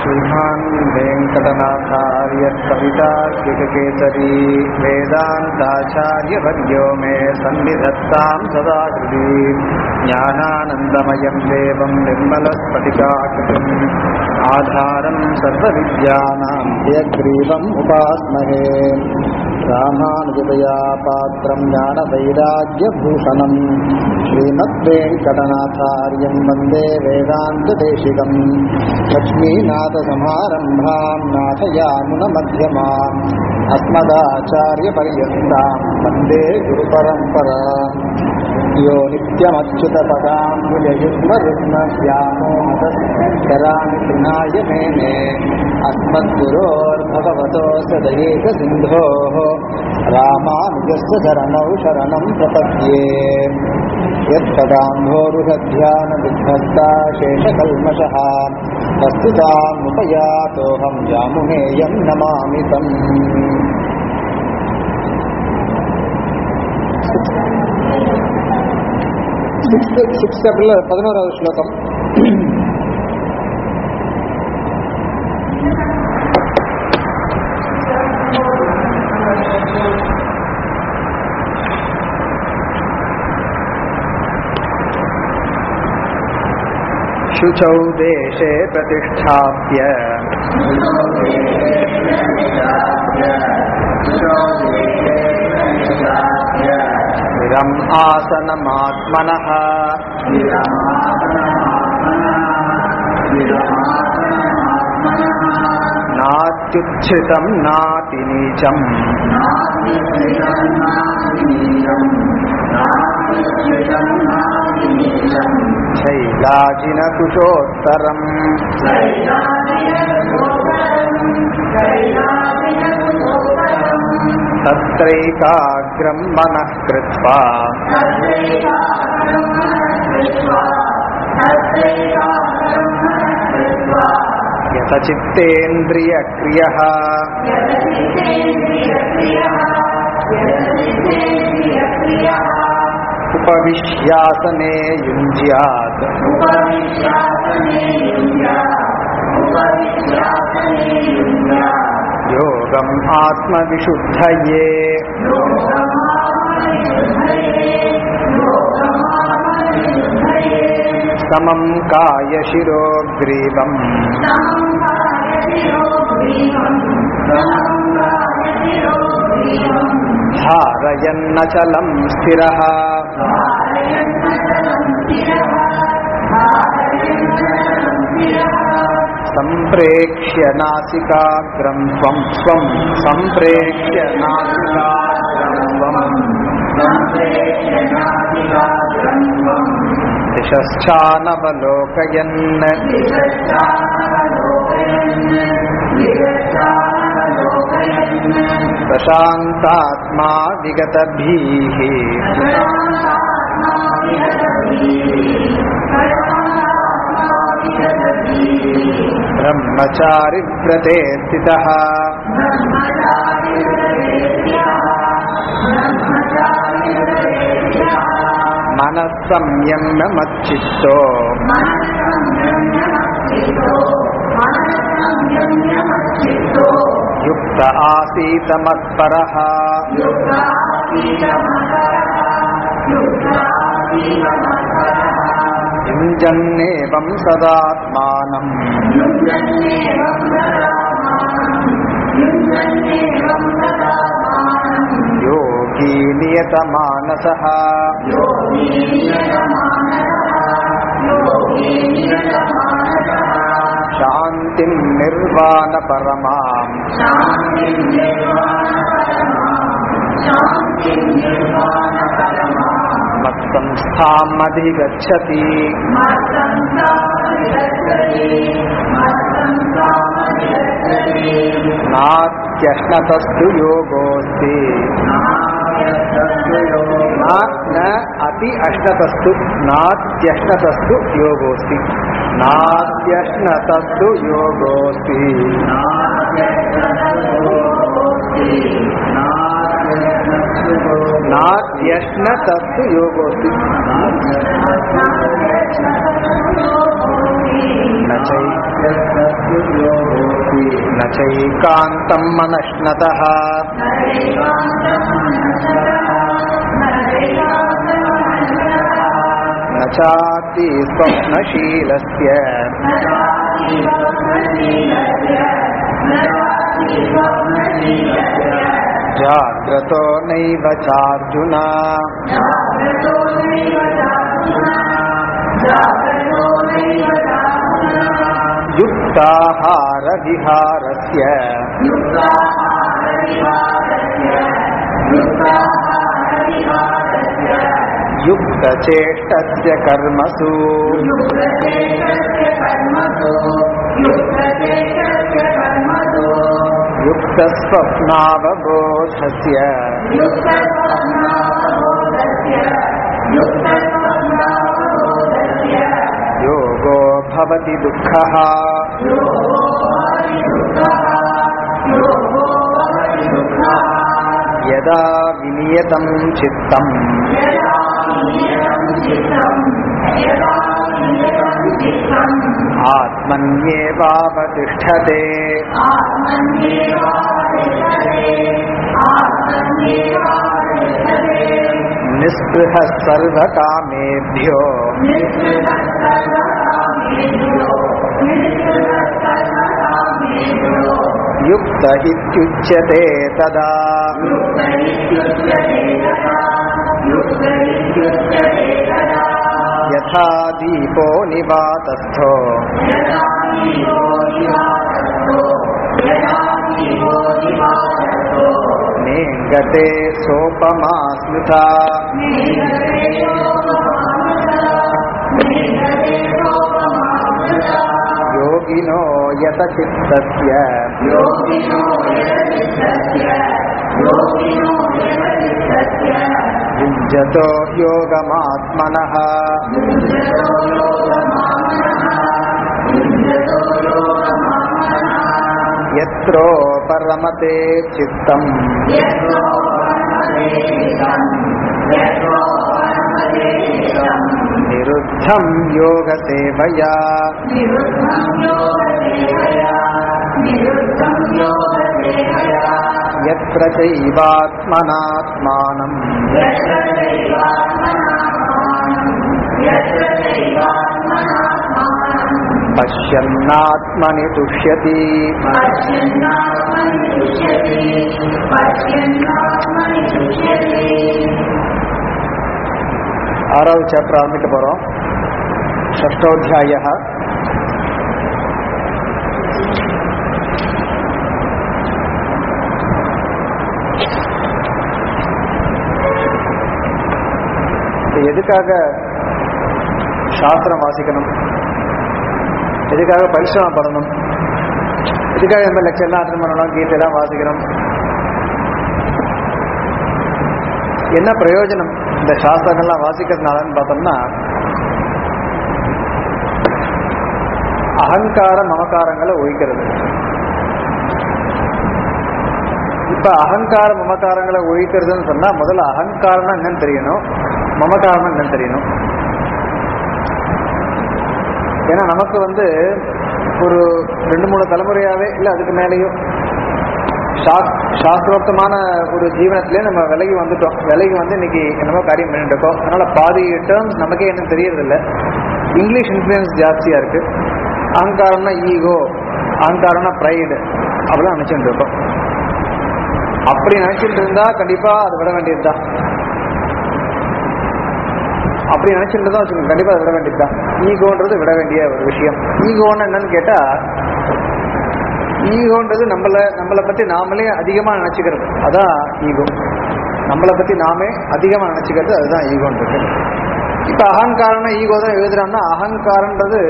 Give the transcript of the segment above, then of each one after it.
श्रीमान् वेङ्कटनाथार्यः कवितार्किककेसरी वेदान्ताचार्यवर्यो मे सन्निधत्तां सदा हृदि ज्ञानानन्दमयं देवं निर्मलस्फटिकाकृतिम् आधारं सर्वविद्यानां यग्रीवम् उपास्महे रामानुजतया पात्रं ज्ञानवैराग्यभूषणम् श्रीमद्वेङ्कटनाथार्यं वन्दे वेदान्तदेशिकम् लक्ष्मीनाथसमारम्भां नाथयामुनमध्यमाम् अस्मदाचार्यपर्यन्तां वन्दे गुरुपरम्परा यो नित्यमच्युतपदां विजयुग्मरुग्मश्यामोहतराणि पिनाय मेने अस्मद्गुरोर्भगवतोऽस्य दयेकसिन्धोः रामानुजस्य शरणौ शरणं प्रपद्ये यत्पदाम्भोरुहध्यानविध्वस्ता शेषकल्मषः वस्तुतामुपयातोऽहं यामुनेयं नमामि तम् சிக்ஸ்த் சிக்ஸ்த் சாப்டர்ல பதினோராவது ஸ்லோகம் शुचौ देशे प्रतिष्ठाप्य स्थिरम् आसनमात्मनः नात्युच्छ्रितम् नातिनीचम् शैलाजिनकुशोत्तरम् तत्रैकाग्रम् मनः कृत्वा यतचित्तेन्द्रियक्रियः उपविश्यासने युञ्ज्यात् योगम् आत्मविशुद्धये समम् कायशिरो ग्रीवम् धारयन्नचलम् स्थिरः सम्प्रेक्ष्य नासिकाग्रम् त्वम् स्वम् सम्प्रेक्ष्य नासिकाग्रम् त्वम् दिशश्चानवलोकयन् प्रशान्तात्मा विगतभीः ब्रह्मचारिव्रते स्थितः मनः संयम्य मच्चित्तो युक्त आसीत मत्परः युञ्जन्नेवं सदात्मानम् योगी नियतमानसः शान्तिं निर्वाणपरमाम् मत्संस्थामधिगच्छति नात्यश्नतस्तु योगोऽस्ति न न अति अश्नतस्तु नात्यश्नतस्तु योगोऽस्ति नात्यश्नतस्तु योगोऽस्ति नात्यश्नतस्तु योगोऽस्ति न चै चैकान्तं मनश्नतः न चाति स्वप्नशीलस्य जाग्रतो नैव चार्जुन युक्ताहारविहारस्य युक्तचेष्टस्य कर्मसु युक्तस्वप्नावबोधस्य योगो भवति दुःखः यदा विनियतं चित्तम् आत्मन्येवावतिष्ठते निःस्पृहः सर्वकामेभ्यो युक्त इत्युच्यते तदा यथा दीपो निवातस्थो नेङ्गते सोपमा स्मृता योगिनो यतचित्तस्य युञ्जतो योगमात्मनः यत्रो परमते चित्तम् निरुद्धं योगसेवया यत्र चैवात्मनात्मानम् पश्यन्नात्मनि तुष्यति ஆறாவது சாப்டர் ஆரம்பிக்க போறோம் ஷஷ்டோத்தியாய இது எதுக்காக சாஸ்திரம் வாசிக்கணும் எதுக்காக பரிசிரமம் பண்ணணும் எதுக்காக நம்ம லெக்சர்லாம் அட்டன் பண்ணணும் கீதையெல்லாம் வாசிக்கிறோம் என்ன பிரயோஜனம் இந்த சாஸ்திரங்கள்லாம் வாசிக்கிறதுனாலன்னு பார்த்தோம்னா அகங்கார மமக்காரங்களை ஒழிக்கிறது இப்ப அகங்கார மமக்காரங்களை ஒழிக்கிறதுன்னு சொன்னா முதல்ல அகங்காரம்னா என்னன்னு தெரியணும் மமக்காரம்னா என்னன்னு தெரியணும் ஏன்னா நமக்கு வந்து ஒரு ரெண்டு மூணு தலைமுறையாவே இல்லை அதுக்கு மேலேயும் சாஸ் சாஸ்திரோக்தமான ஒரு ஜீவனத்திலே நம்ம விலகி வந்துட்டோம் விலகி வந்து இன்னைக்கு என்னமோ காரியம் பண்ணிட்டு இருக்கோம் அதனால பாதி டேர்ம்ஸ் நமக்கே என்ன தெரியறதில்ல இங்கிலீஷ் இன்ஃப்ளூயன்ஸ் ஜாஸ்தியா இருக்கு அகங்காரம்னா ஈகோ அகங்காரம்னா ப்ரைடு அப்படிலாம் நினைச்சுட்டு இருக்கோம் அப்படி நினைச்சிட்டு இருந்தா கண்டிப்பா அது விட வேண்டியதுதான் அப்படி நினைச்சிட்டு தான் வச்சுக்கோங்க கண்டிப்பா அதை விட வேண்டியதுதான் ஈகோன்றது விட வேண்டிய ஒரு விஷயம் ஈகோன்னு என்னன்னு கேட்டா ஈகோன்றது நம்மள நம்மளை பத்தி நாமளே அதிகமா நினைச்சுக்கிறது அதான் ஈகோ நம்மளை பத்தி நாமே அதிகமா நினைச்சுக்கிறது அதுதான் ஈகோன்றது இப்ப அகங்காரம்னா ஈகோ தான் எழுதுறான்னா அகங்காரன்றது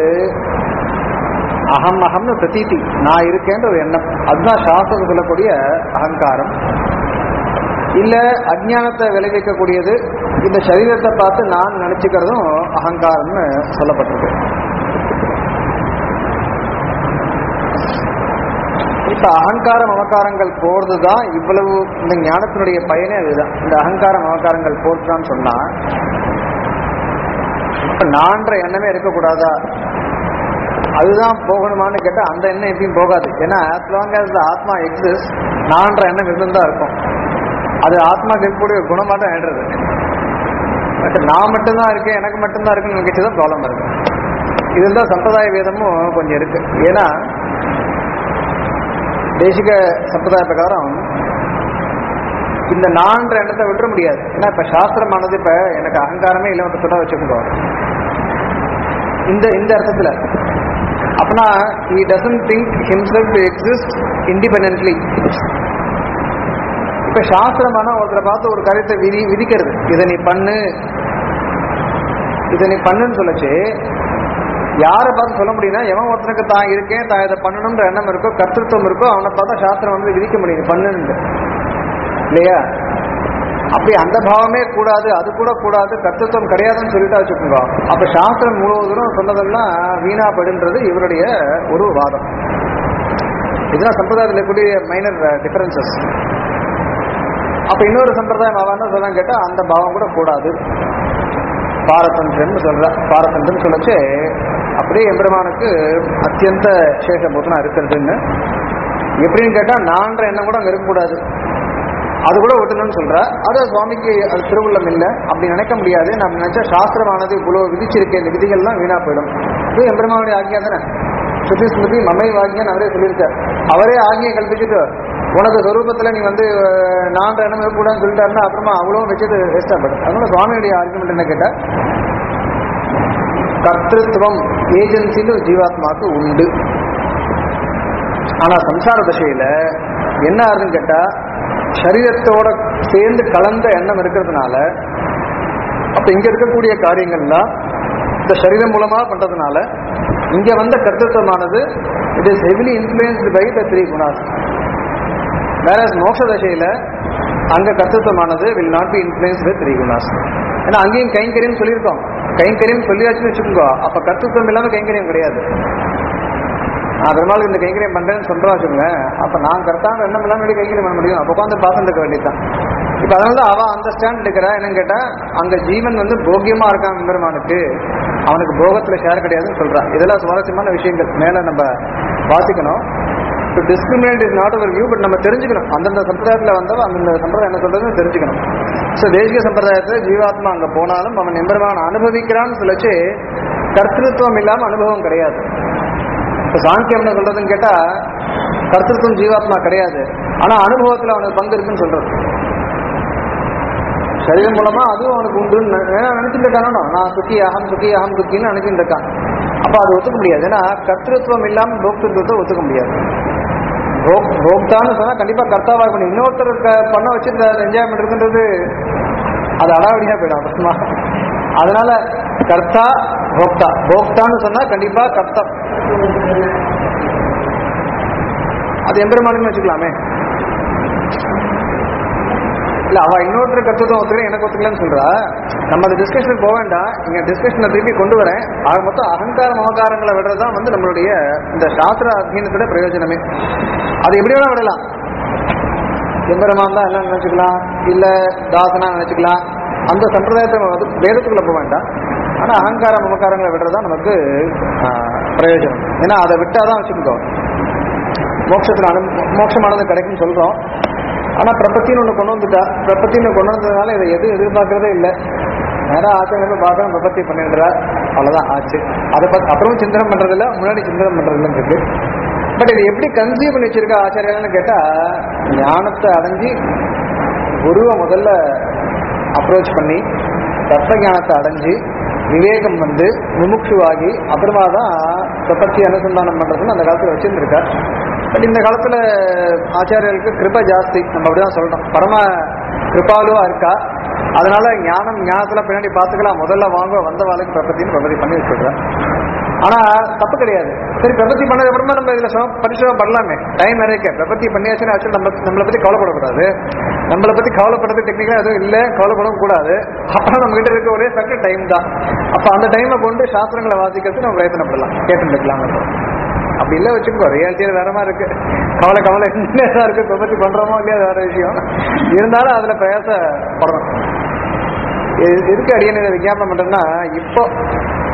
அகம் அகம்னு பிரதீதி நான் இருக்கேன்ற ஒரு எண்ணம் அதுதான் சாஸ்திரம் சொல்லக்கூடிய அகங்காரம் இல்ல அஜ்ஞானத்தை விளைவிக்கக்கூடியது இந்த சரீரத்தை பார்த்து நான் நினைச்சுக்கிறதும் அகங்காரம்னு சொல்லப்பட்டிருக்கு இப்ப அகங்கார மமக்காரங்கள் போறதுதான் இவ்வளவு இந்த ஞானத்தினுடைய பயனே அதுதான் இந்த அகங்கார மமக்காரங்கள் போச்சுன்னு சொன்னா இப்ப நான்ற எண்ணமே இருக்கக்கூடாதா அதுதான் போகணுமான்னு கேட்டா அந்த எண்ணம் எப்பயும் போகாது ஏன்னா as long as the atma exist நான்ற எண்ணம் இருந்துதான் இருக்கும் அது ஆத்மாக்கு இருக்கக்கூடிய ஒரு குணமாட்டம் ஆயிடுறது பட் நான் மட்டும்தான் இருக்கேன் எனக்கு மட்டும்தான் இருக்குன்னு நினைச்சு தான் ப்ராப்ளம் இருக்கு இதில் தான் சம்பிரதாய வேதமும் கொஞ்சம் இருக்கு ஏன்னா தேசிக சம்பிரதாய பிரகாரம் இந்த நான்ற எண்ணத்தை விட்டுற முடியாது ஏன்னா இப்ப சாஸ்திரமானது இப்ப எனக்கு அகங்காரமே இல்லை சொல்ல வச்சுக்கோ இந்த இந்த அர்த்தத்துல அப்பனா he doesn't think himself to exist independently இப்ப சாஸ்திரமான ஒருத்தரை பார்த்து ஒரு கருத்தை விதி விதிக்கிறது இதை நீ பண்ணு இதை நீ பண்ணுன்னு சொல்லச்சு யாரை பார்த்து சொல்ல முடியும்னா எவன் ஒருத்தனுக்கு தான் இருக்கேன் தான் இதை பண்ணணுன்ற எண்ணம் இருக்கோ கர்த்தத்துவம் இருக்கோ அவனை பார்த்தா சாஸ்திரம் வந்து விதிக்க முடியும் பண்ணுன்னு இல்லையா அப்படி அந்த பாவமே கூடாது அது கூட கூடாது கர்த்தத்துவம் கிடையாதுன்னு சொல்லிட்டா வச்சுக்கோங்க அப்ப சாஸ்திரம் முழுவதும் சொன்னதெல்லாம் வீணாப்படுன்றது இவருடைய ஒரு வாதம் இதுதான் சம்பிரதாயத்தில் இருக்கக்கூடிய மைனர் டிஃபரன்சஸ் அப்ப இன்னொரு சம்பிரதாயம் அவன் என்ன சொல்றான்னு கேட்டா அந்த பாவம் கூட கூடாது பாரதந்திரன் சொல்ற பாரதந்திரன் சொல்லச்சு அப்படியே எம்பெருமானுக்கு அத்தியந்த சேஷபூத்தனா இருக்கிறதுன்னு எப்படின்னு கேட்டா நான்ற எண்ணம் கூட அங்க இருக்கக்கூடாது அது கூட விட்டணும்னு சொல்ற அது சுவாமிக்கு அது திருவுள்ளம் இல்லை அப்படி நினைக்க முடியாது நம்ம நினைச்சா சாஸ்திரமானது இவ்வளவு விதிச்சிருக்க இந்த விதிகள்லாம் வீணா போயிடும் இது எம்பெருமானுடைய ஆக்கியா தானே சுத்தி ஸ்மிருதி மமை வாக்கியன்னு அவரே சொல்லியிருக்கார் அவரே ஆகியை கல்பிச்சுட்டு உனக்கு சொரூபத்துல நீ வந்து அஹ், நான்ற எண்ணம் இருக்கக்கூடாதுன்னு சொல்லிட்டாருன்னா அப்புறமா அவ்வளோ வச்சது வேஸ்டா போயிடும் அதனால சுவாமியுடைய ஆர்குமெண்ட் என்ன கேட்டா கர்த்திருவம் ஏஜென்சின்னு ஜீவாத்மாக்கு உண்டு ஆனா சம்சார தசையில என்ன ஆகுதுன்னு கேட்டா சரீரத்தோட சேர்ந்து கலந்த எண்ணம் இருக்கிறதுனால அப்ப இங்க இருக்கக்கூடிய காரியங்கள்லாம் இந்த சரீரம் மூலமா பண்றதுனால இங்க வந்த கர்த்தத்துவமானது it is heavily influenced by the three gunas வேற மோட்ச தசையில அங்க கர்த்தத்துவமானது will not be influence by three gunas ஏன்னா அங்கேயும் கைங்கரியம் சொல்லியிருக்கோம் கைங்கரியம் சொல்லியாச்சுன்னு வச்சுக்கோங்க அப்ப கர்த்தத்துவம் இல்லாம கைங்கரியம் கிடையாது நான் பெருமாள் இந்த கைங்கரியம் பண்றேன்னு சொல்றா வச்சுக்கோங்க அப்ப நான் கரெக்டான எண்ணம் இல்லாம எப்படி கைங்கரியம் பண்ண முடியும் அப்ப உட்காந்து பார்த்துட்டு இருக்க வேண்டியதுதான் இப்ப அதனால தான் அவ அந்த ஸ்டாண்ட் எடுக்கிறா என்னன்னு கேட்டா அங்க ஜீவன் வந்து போக்கியமா இருக்கான் பெருமானுக்கு அவனுக்கு போகத்துல ஷேர் கிடையாதுன்னு சொல்றான் இதெல்லாம் சுவாரஸ்யமான விஷயங்கள் மேல நம்ம வாசிக்கணும் to discriminate is not our view but நம்ம தெரிஞ்சுக்கணும் அந்தந்த சம்பிரதாயத்தில் வந்தவன் அந்தந்த சம்பிரதாயம் என்ன சொல்றதுன்னு தெரிஞ்சுக்கணும் ஸோ தேசிக சம்பிரதாயத்தில் ஜீவாத்மா அங்க போனாலும் அவன் எம்பெருமான் அனுபவிக்கிறான்னு சொல்லச்சு கர்த்திருவம் இல்லாம அனுபவம் கிடையாது இப்போ சாங்கியம் என்ன சொல்றதுன்னு கேட்டா கர்த்திருவம் ஜீவாத்மா கிடையாது ஆனா அனுபவத்துல அவனுக்கு பங்கு இருக்குன்னு சொல்றது சரீரம் மூலமா அதுவும் அவனுக்கு உண்டுன்னு நினை- நினைச்சிட்டு இருக்கானோ நான் சுக்கி அகம் சுக்கி அகம் சுக்கின்னு நினைச்சிட்டு இருக்கான் அப்ப அது ஒத்துக்க முடியாது ஏன்னா கர்த்திருவம் இல்லாம போக்திருத்துவத்தை ஒத்துக்க முடியாது போக்- போக்தான்னு சொன்னா கண்டிப்பா கர்த்தாவா இருக்கணும் இன்னொருத்தர் க- பண்ண வச்சுட்டு என்ஜாய் பண்றதுன்றது அது அடாவடியா போயிடும் அப்புறமா அதனால கர்த்தா போக்தா போக்தான்னு சொன்னா கண்டிப்பா கர்த்தா அது எம்பெருமானுமே வச்சுக்கலாமே இல்ல அவ இன்னொருத்தர் கத்துவம் ஒத்துக்கிறேன் எனக்கு ஒத்துக்கலன்னு சொல்றா நம்ம அந்த டிஸ்கஷனுக்கு போக வேண்டாம் இங்க டிஸ்கஷனை திருப்பி கொண்டு வரேன் ஆக மொத்தம் அகங்கார மமகாரங்களை விடுறதுதான் வந்து நம்மளுடைய இந்த சாஸ்திர அத்தியனத்தோட பிரயோஜனமே அது எப்படி வேணா விடலாம் எம்பெருமான் தான் எல்லாம் நினைச்சுக்கலாம் இல்ல தாசனா நினைச்சுக்கலாம் அந்த சம்பிரதாயத்தை நம்ம வந்து வேதத்துக்குள்ள போக வேண்டாம் ஆனா அகங்கார மமகாரங்களை விடுறதுதான் நமக்கு ஆஹ், பிரயோஜனம் ஏன்னா அதை விட்டாதான் வச்சுக்கோ மோட்சத்தில் அனு மோட்சமானது கிடைக்கும்னு சொல்றோம் ஆனா பிரபத்தின்னு ஒண்ணு கொண்டு வந்துட்டா பிரபத்தின்னு கொண்டு வந்ததுனால இதை எதுவும் எதிர்பார்க்கறதே இல்லை நேரம் ஆச்சரியம் பார்க்கணும் பிரபத்தி பண்ணிடுறா அவ்வளவுதான் ஆச்சு அதை பத்தி அப்புறம் சிந்தனை பண்றது இல்ல முன்னாடி சிந்தனை பண்றது இல்லைன்னு இருக்கு பட் இதை எப்படி கன்சியூவ் பண்ணி வச்சிருக்கா ஆச்சாரியன்னு கேட்டா ஞானத்தை அடைஞ்சு குருவை முதல்ல அப்ரோச் பண்ணி தத்துவ ஞானத்தை அடைஞ்சு விவேகம் வந்து முமுட்சுவாகி அப்புறமா தான் பிரபத்தி அனுசந்தானம் பண்றதுன்னு அந்த காலத்துல வச்சிருந்திருக்கா பட் இந்த காலத்துல ஆச்சாரியர்களுக்கு கிருபை ஜாஸ்தி நம்ம அப்படிதான் சொல்றோம் பரம கிருபாலுவா இருக்கா அதனால ஞானம் ஞானத்துல பின்னாடி பார்த்துக்கலாம் முதல்ல வாங்க வந்த வாழ்க்கை பிரபத்தின்னு பிரபத்தி பண்ணி வச்சுடுறேன் ஆனா தப்பு கிடையாது சரி பிரபத்தி பண்ணதுக்கு அப்புறமா நம்ம இதுல சிரமம் பரிசுரம் பண்ணலாமே டைம் நிறைய பிரபத்தி பண்ணியாச்சுன்னா ஆக்சுவலி நம்ம நம்மளை பத்தி கவலைப்படக்கூடாது நம்மளை பத்தி கவலைப்படுறது டெக்னிக்கலா எதுவும் இல்லை கவலைப்படவும் கூடாது அப்புறம் நம்ம கிட்ட இருக்க ஒரே சர்க்கிள் டைம் தான் அப்ப அந்த டைமை கொண்டு சாஸ்திரங்களை வாசிக்கிறதுக்கு நம்ம பிரயத்தனப்படலாம் கேட்டு இருக்கலாம் அப்படி இல்லை வச்சுக்கோ ரியாலிட்டியில் வேற மாதிரி இருக்கு கவலை கவலை தான் இருக்கு பிரபத்தி பண்றோமோ இல்லையா அது வேற விஷயம் இருந்தாலும் அதுல பிரயாசப்படணும் எது- எதுக்கு அடியனை விஞ்ஞாபனம் பண்றேன்னா இப்போ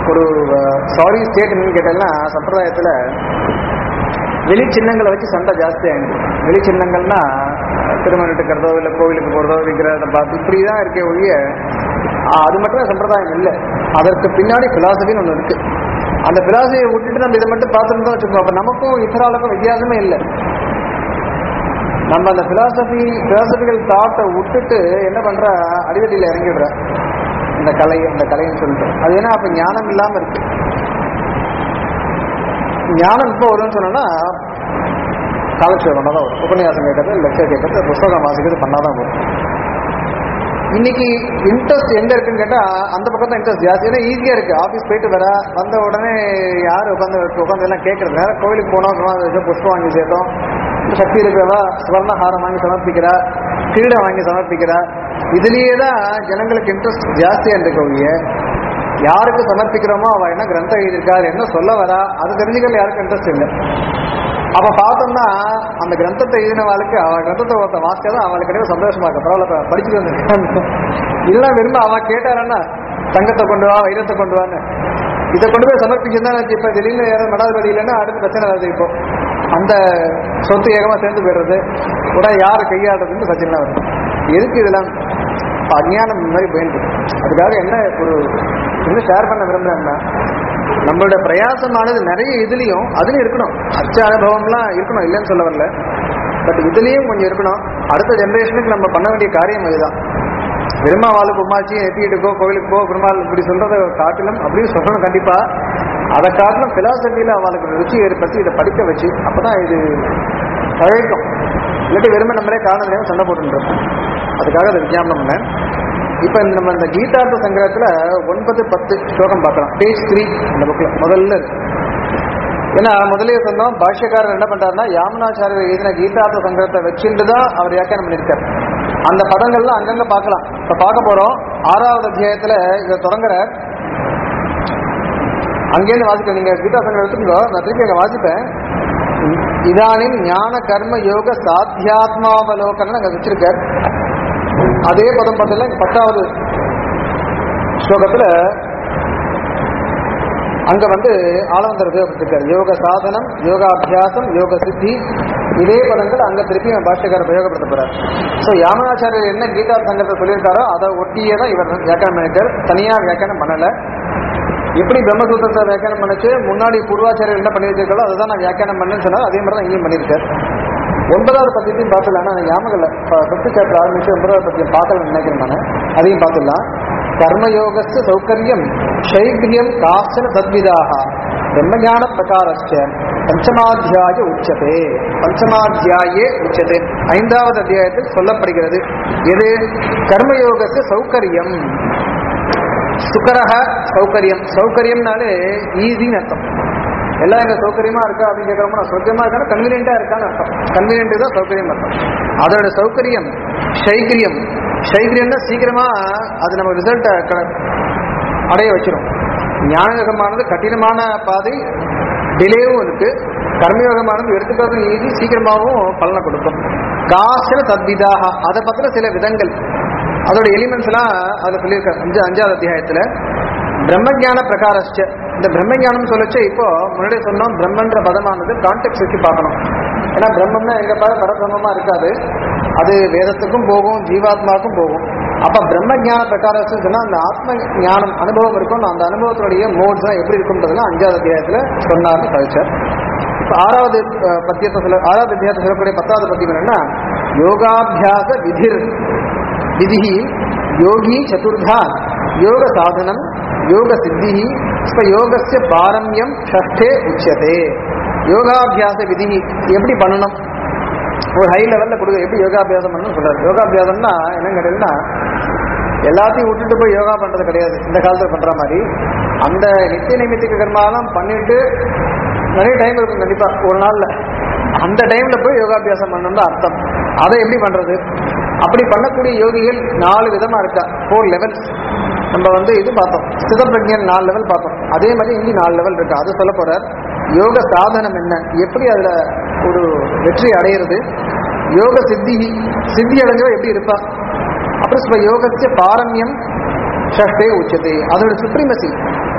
ஒரு சாரி ஸ்டேட் என்னன்னு கேட்டீங்கன்னா சம்பிரதாயத்தில் வெளி சின்னங்களை வச்சு சண்டை ஜாஸ்தி ஆயிடுது வெளி சின்னங்கள்னா திருமணம் எடுக்கிறதோ இல்லை கோவிலுக்கு போகிறதோ விக்கிரகத்தை பார்த்து இப்படி தான் இருக்கே ஒழிய ஆஹ், அது மட்டும் தான் சம்பிரதாயம் இல்லை அதற்கு பின்னாடி பிலாசபின்னு ஒன்று இருக்கு அந்த பிலாசபியை விட்டுட்டு நம்ம இதை மட்டும் பார்த்துருந்தோம் வச்சுக்கோ அப்போ நமக்கும் இத்தராளுக்கும் வித்தியாசமே இல்லை நம்ம அந்த பிலாசபி பிலாசபிக்கல் தாட்டை விட்டுட்டு என்ன பண்ற அடிவட்டியில் இறங்கிடுற இந்த கலை இந்த கலைன்னு சொல்லிட்டு அது ஏன்னா அப்ப ஞானம் இல்லாம இருக்கு ஞானம் இப்போ வரும்னு சொன்னோம்னா காலக்ஷேபம் பண்ணாதான் வரும் உபன்யாசம் கேட்கறது லெக்சர் கேட்கறது புஸ்தகம் வாசிக்கிறது பண்ணாதான் வரும் இன்னைக்கு இன்ட்ரெஸ்ட் எங்க இருக்குன்னு கேட்டா அந்த பக்கம் தான் இன்ட்ரெஸ்ட் ஜாஸ்தி ஏன்னா ஈஸியா இருக்கு ஆபீஸ் போயிட்டு வர வந்த உடனே யார் உட்காந்து உட்காந்து எல்லாம் கேட்கறது நேரம் கோவிலுக்கு போனோம் ஏதோ புஷ்பம் வாங்கி சேர்த்தோம் சக்தி இருக்கிறவா சுவர்ண ஹாரம் வாங்கி சமர்ப்பிக்கிறா கிரீடம் வாங்கி சமர்ப்பிக்கிறா இதுலயே தான் ஜனங்களுக்கு இன்ட்ரெஸ்ட் ஜாஸ்தியா இருக்கு ஒழிய யாருக்கு சமர்ப்பிக்கிறோமோ அவ என்ன கிரந்தம் எழுதியிருக்காரு என்ன சொல்ல வரா அது தெரிஞ்சுக்கல யாருக்கும் இன்ட்ரெஸ்ட் இல்லை அப்ப பார்த்தோம்னா அந்த கிரந்தத்தை எழுதினவாளுக்கு அவ கிரந்தத்தை ஒருத்த வாசிச்சாதான் அவளுக்கு கிடையாது சந்தோஷமா இருக்கு பரவாயில்ல இப்ப படிச்சுட்டு வந்து இல்ல விரும்ப அவ கேட்டாரன்னா தங்கத்தை கொண்டு வா வைரத்தை கொண்டு வான்னு இதை கொண்டு போய் சமர்ப்பிச்சுன்னா இப்ப திடீர்னு யாரும் நடாது இல்லைன்னா அடுத்த பிரச்சனை வருது இப்போ அந்த சொத்து ஏகமா சேர்ந்து போயிடுறது உடனே யாரு கையாடுறதுன்னு பிரச்சனை வருது எதுக்கு இதெல்லாம் இப்ப அஞ்ஞானம் இந்த மாதிரி போயிட்டு இருக்கு. அதுக்காக என்ன ஒரு என்ன ஷேர் பண்ண விரும்புறேன்னா நம்மளோட பிரயாசமானது நிறைய இதுலயும் அதுலயும் இருக்கணும் அச்ச அனுபவம்லாம் இருக்கணும் இல்லைன்னு சொல்ல வரல பட் இதுலயும் கொஞ்சம் இருக்கணும் அடுத்த ஜெனரேஷனுக்கு நம்ம பண்ண வேண்டிய காரியம் இதுதான் பெருமாவாளுக்கு உமாச்சி எத்திக்கிட்டுக்கோ கோவிலுக்கு போ பெருமாள் இப்படி சொல்றதை காட்டிலும் அப்படின்னு சொல்லணும் கண்டிப்பா அதை காட்டிலும் பிலாசபியில அவளுக்கு ருச்சி ஏற்படுத்தி இதை படிக்க வச்சு அப்பதான் இது தழைக்கும் இல்லாட்டி வெறுமை நம்மளே காரணம் தெரியாம சண்டை போட்டுருக்கோம் அதுக்காக அதை விஞ்ஞாபனம் பண்ணேன் இப்ப இந்த நம்ம இந்த கீதார்த்த சங்கரத்துல ஒன்பது பத்து ஸ்லோகம் பார்க்கலாம் பேஜ் த்ரீ இந்த புக்ல முதல்ல இருக்கு ஏன்னா முதலே சொன்னோம் பாஷ்யக்காரர் என்ன பண்றாருன்னா யாமுனாச்சாரியர் எழுதின கீதார்த்த சங்கரத்தை வச்சுட்டு தான் அவர் வியாக்கியானம் பண்ணியிருக்கார் அந்த பதங்கள்லாம் அங்கங்க பார்க்கலாம் இப்ப பார்க்க போறோம் ஆறாவது அத்தியாயத்துல இதை தொடங்குற அங்கேருந்து வாசிக்க நீங்க கீதா சங்கரம் எடுத்துக்கோ நான் திருப்பி அங்க வாசிப்பேன் இதானின் ஞான கர்ம யோக சாத்தியாத்மாவலோகன் அங்க வச்சிருக்கார் அதே பதம் பார்த்தல பத்தாவது ஸ்லோகத்துல அங்க வந்து ஆளவந்தர் உபயோகப்பட்டிருக்கார் யோக சாதனம் யோகாபியாசம் யோக சித்தி இதே பதங்கள் அங்க திருப்பி பாஷ்யக்காரர் உபயோகப்படுத்த போறார் ஸோ யாமனாச்சாரியர் என்ன கீதா சங்கத்தை சொல்லியிருக்காரோ அதை ஒட்டியே தான் இவர் வியாக்கியானம் பண்ணிருக்கார் தனியா வியாக்கியானம் பண்ணல எப்படி பிரம்மசூத்திரத்தை வியாக்கியானம் பண்ணுச்சு முன்னாடி பூர்வாச்சாரியர் என்ன பண்ணி வச்சிருக்காரோ அதுதான் நான் வியாக்கியானம் பண்ணேன்னு சொன்னார் அதே மாதிரி தான் இங்கேயும் பண்ணியிருக்கார் ஒன்பதாவது பத்தியத்தையும் பார்த்துல ஆனால் ஞாபகம் இல்லை ஃபிஃப்த் சாப்டர் ஆரம்பிச்சு ஒன்பதாவது பத்தியம் பார்க்கல நினைக்கிறேன் நான் அதையும் பார்த்துடலாம் கர்மயோகஸ்ய சௌகரியம் சைகிரியம் காசன சத்விதாக பிரம்மஞான பிரகாரஸ்ச பஞ்சமாத்தியாய உச்சதே பஞ்சமாத்தியாயே உச்சதே ஐந்தாவது அத்தியாயத்தில் சொல்லப்படுகிறது எது கர்மயோகஸ்ய சௌகரியம் சுகரக சௌகரியம் சௌகரியம்னாலே ஈஸின்னு அர்த்தம் எல்லாம் எங்க சௌகரியமா இருக்கா அப்படின்னு கேட்கறோம்னா சௌகரியமா இருக்கா கன்வீனியன்டா இருக்கான்னு அர்த்தம் கன்வீனியன்ட் தான் சௌகரியம் அர்த்தம் அதோட சௌகரியம் சைகிரியம் சைகிரியம்னா சீக்கிரமா அது நம்ம ரிசல்ட் அடைய வச்சிரும் ஞானயோகமானது கடினமான பாதை டிலேவும் இருக்கு கர்மயோகமானது எடுத்துக்கிறது ஈஸி சீக்கிரமாகவும் பலனை கொடுக்கும் காசன தத்விதாக அதை பத்தின சில விதங்கள் அதோட எலிமெண்ட்ஸ் எல்லாம் அதுல சொல்லியிருக்காரு அஞ்சு அஞ்சாவது அத்தியாயத்துல பிரம்மஜான பிரகாரஸ்ட இந்த பிரம்மஞானம் சொல்லச்சு இப்போ முன்னாடியே சொன்னோம் பிரம்மன்ற பதமானது கான்டெக்ட் வச்சு பார்க்கணும் ஏன்னா பிரம்மம்னா எங்க பாரு பரபிரம்மமா இருக்காது அது வேதத்துக்கும் போகும் ஜீவாத்மாவுக்கும் போகும் அப்ப பிரம்ம ஞான பிரகாரம்னு சொன்னா அந்த ஆத்ம ஞானம் அனுபவம் இருக்கும் அந்த அனுபவத்தினுடைய மோட்ஸ் தான் எப்படி இருக்கும்ன்றதுலாம் அஞ்சாவது அத்தியாயத்துல சொன்னார்னு கழிச்சார் இப்ப ஆறாவது அஹ், பத்தியத்தை சொல்ல ஆறாவது அத்தியாயத்தை சொல்லக்கூடிய பத்தாவது பத்தியம் என்னன்னா யோகாபியாச விதிர் விதி யோகி சதுர்தா யோக சாதனம் யோக சித்தி இப்ப யோகஸ்ய பாரம்யம் ஷஷ்டே உச்சதே யோகாபியாச விதி எப்படி பண்ணணும் ஒரு ஹை லெவல்ல கொடுக்க எப்படி யோகாபியாசம் பண்ணணும் சொல்றாரு யோகாபியாசம்னா என்னன்னு கேட்டீங்கன்னா எல்லாத்தையும் விட்டுட்டு போய் யோகா பண்றது கிடையாது இந்த காலத்துல பண்ற மாதிரி அந்த நித்திய நைமித்திக கர்மாலாம் பண்ணிட்டு நிறைய டைம் இருக்கும் கண்டிப்பா ஒரு நாள்ல அந்த டைம்ல போய் யோகாபியாசம் பண்ணணும்னு அர்த்தம் அதை எப்படி பண்றது அப்படி பண்ணக்கூடிய யோகிகள் நாலு விதமா இருக்கா ஃபோர் லெவல்ஸ் நம்ம வந்து இது பார்த்தோம் சிதப்பிரஜன் நாலு லெவல் பார்த்தோம் அதே மாதிரி இங்கே நாலு லெவல் இருக்கு அது சொல்ல போறார் யோக சாதனம் என்ன எப்படி அதுல ஒரு வெற்றி அடையிறது யோக சித்தி சித்தி அடைஞ்சவ எப்படி இருப்பா அப்புறம் ஸ்வ யோகத்திய பாரம்யம் ஷஷ்டே உச்சதே அதோட சுப்ரீமசி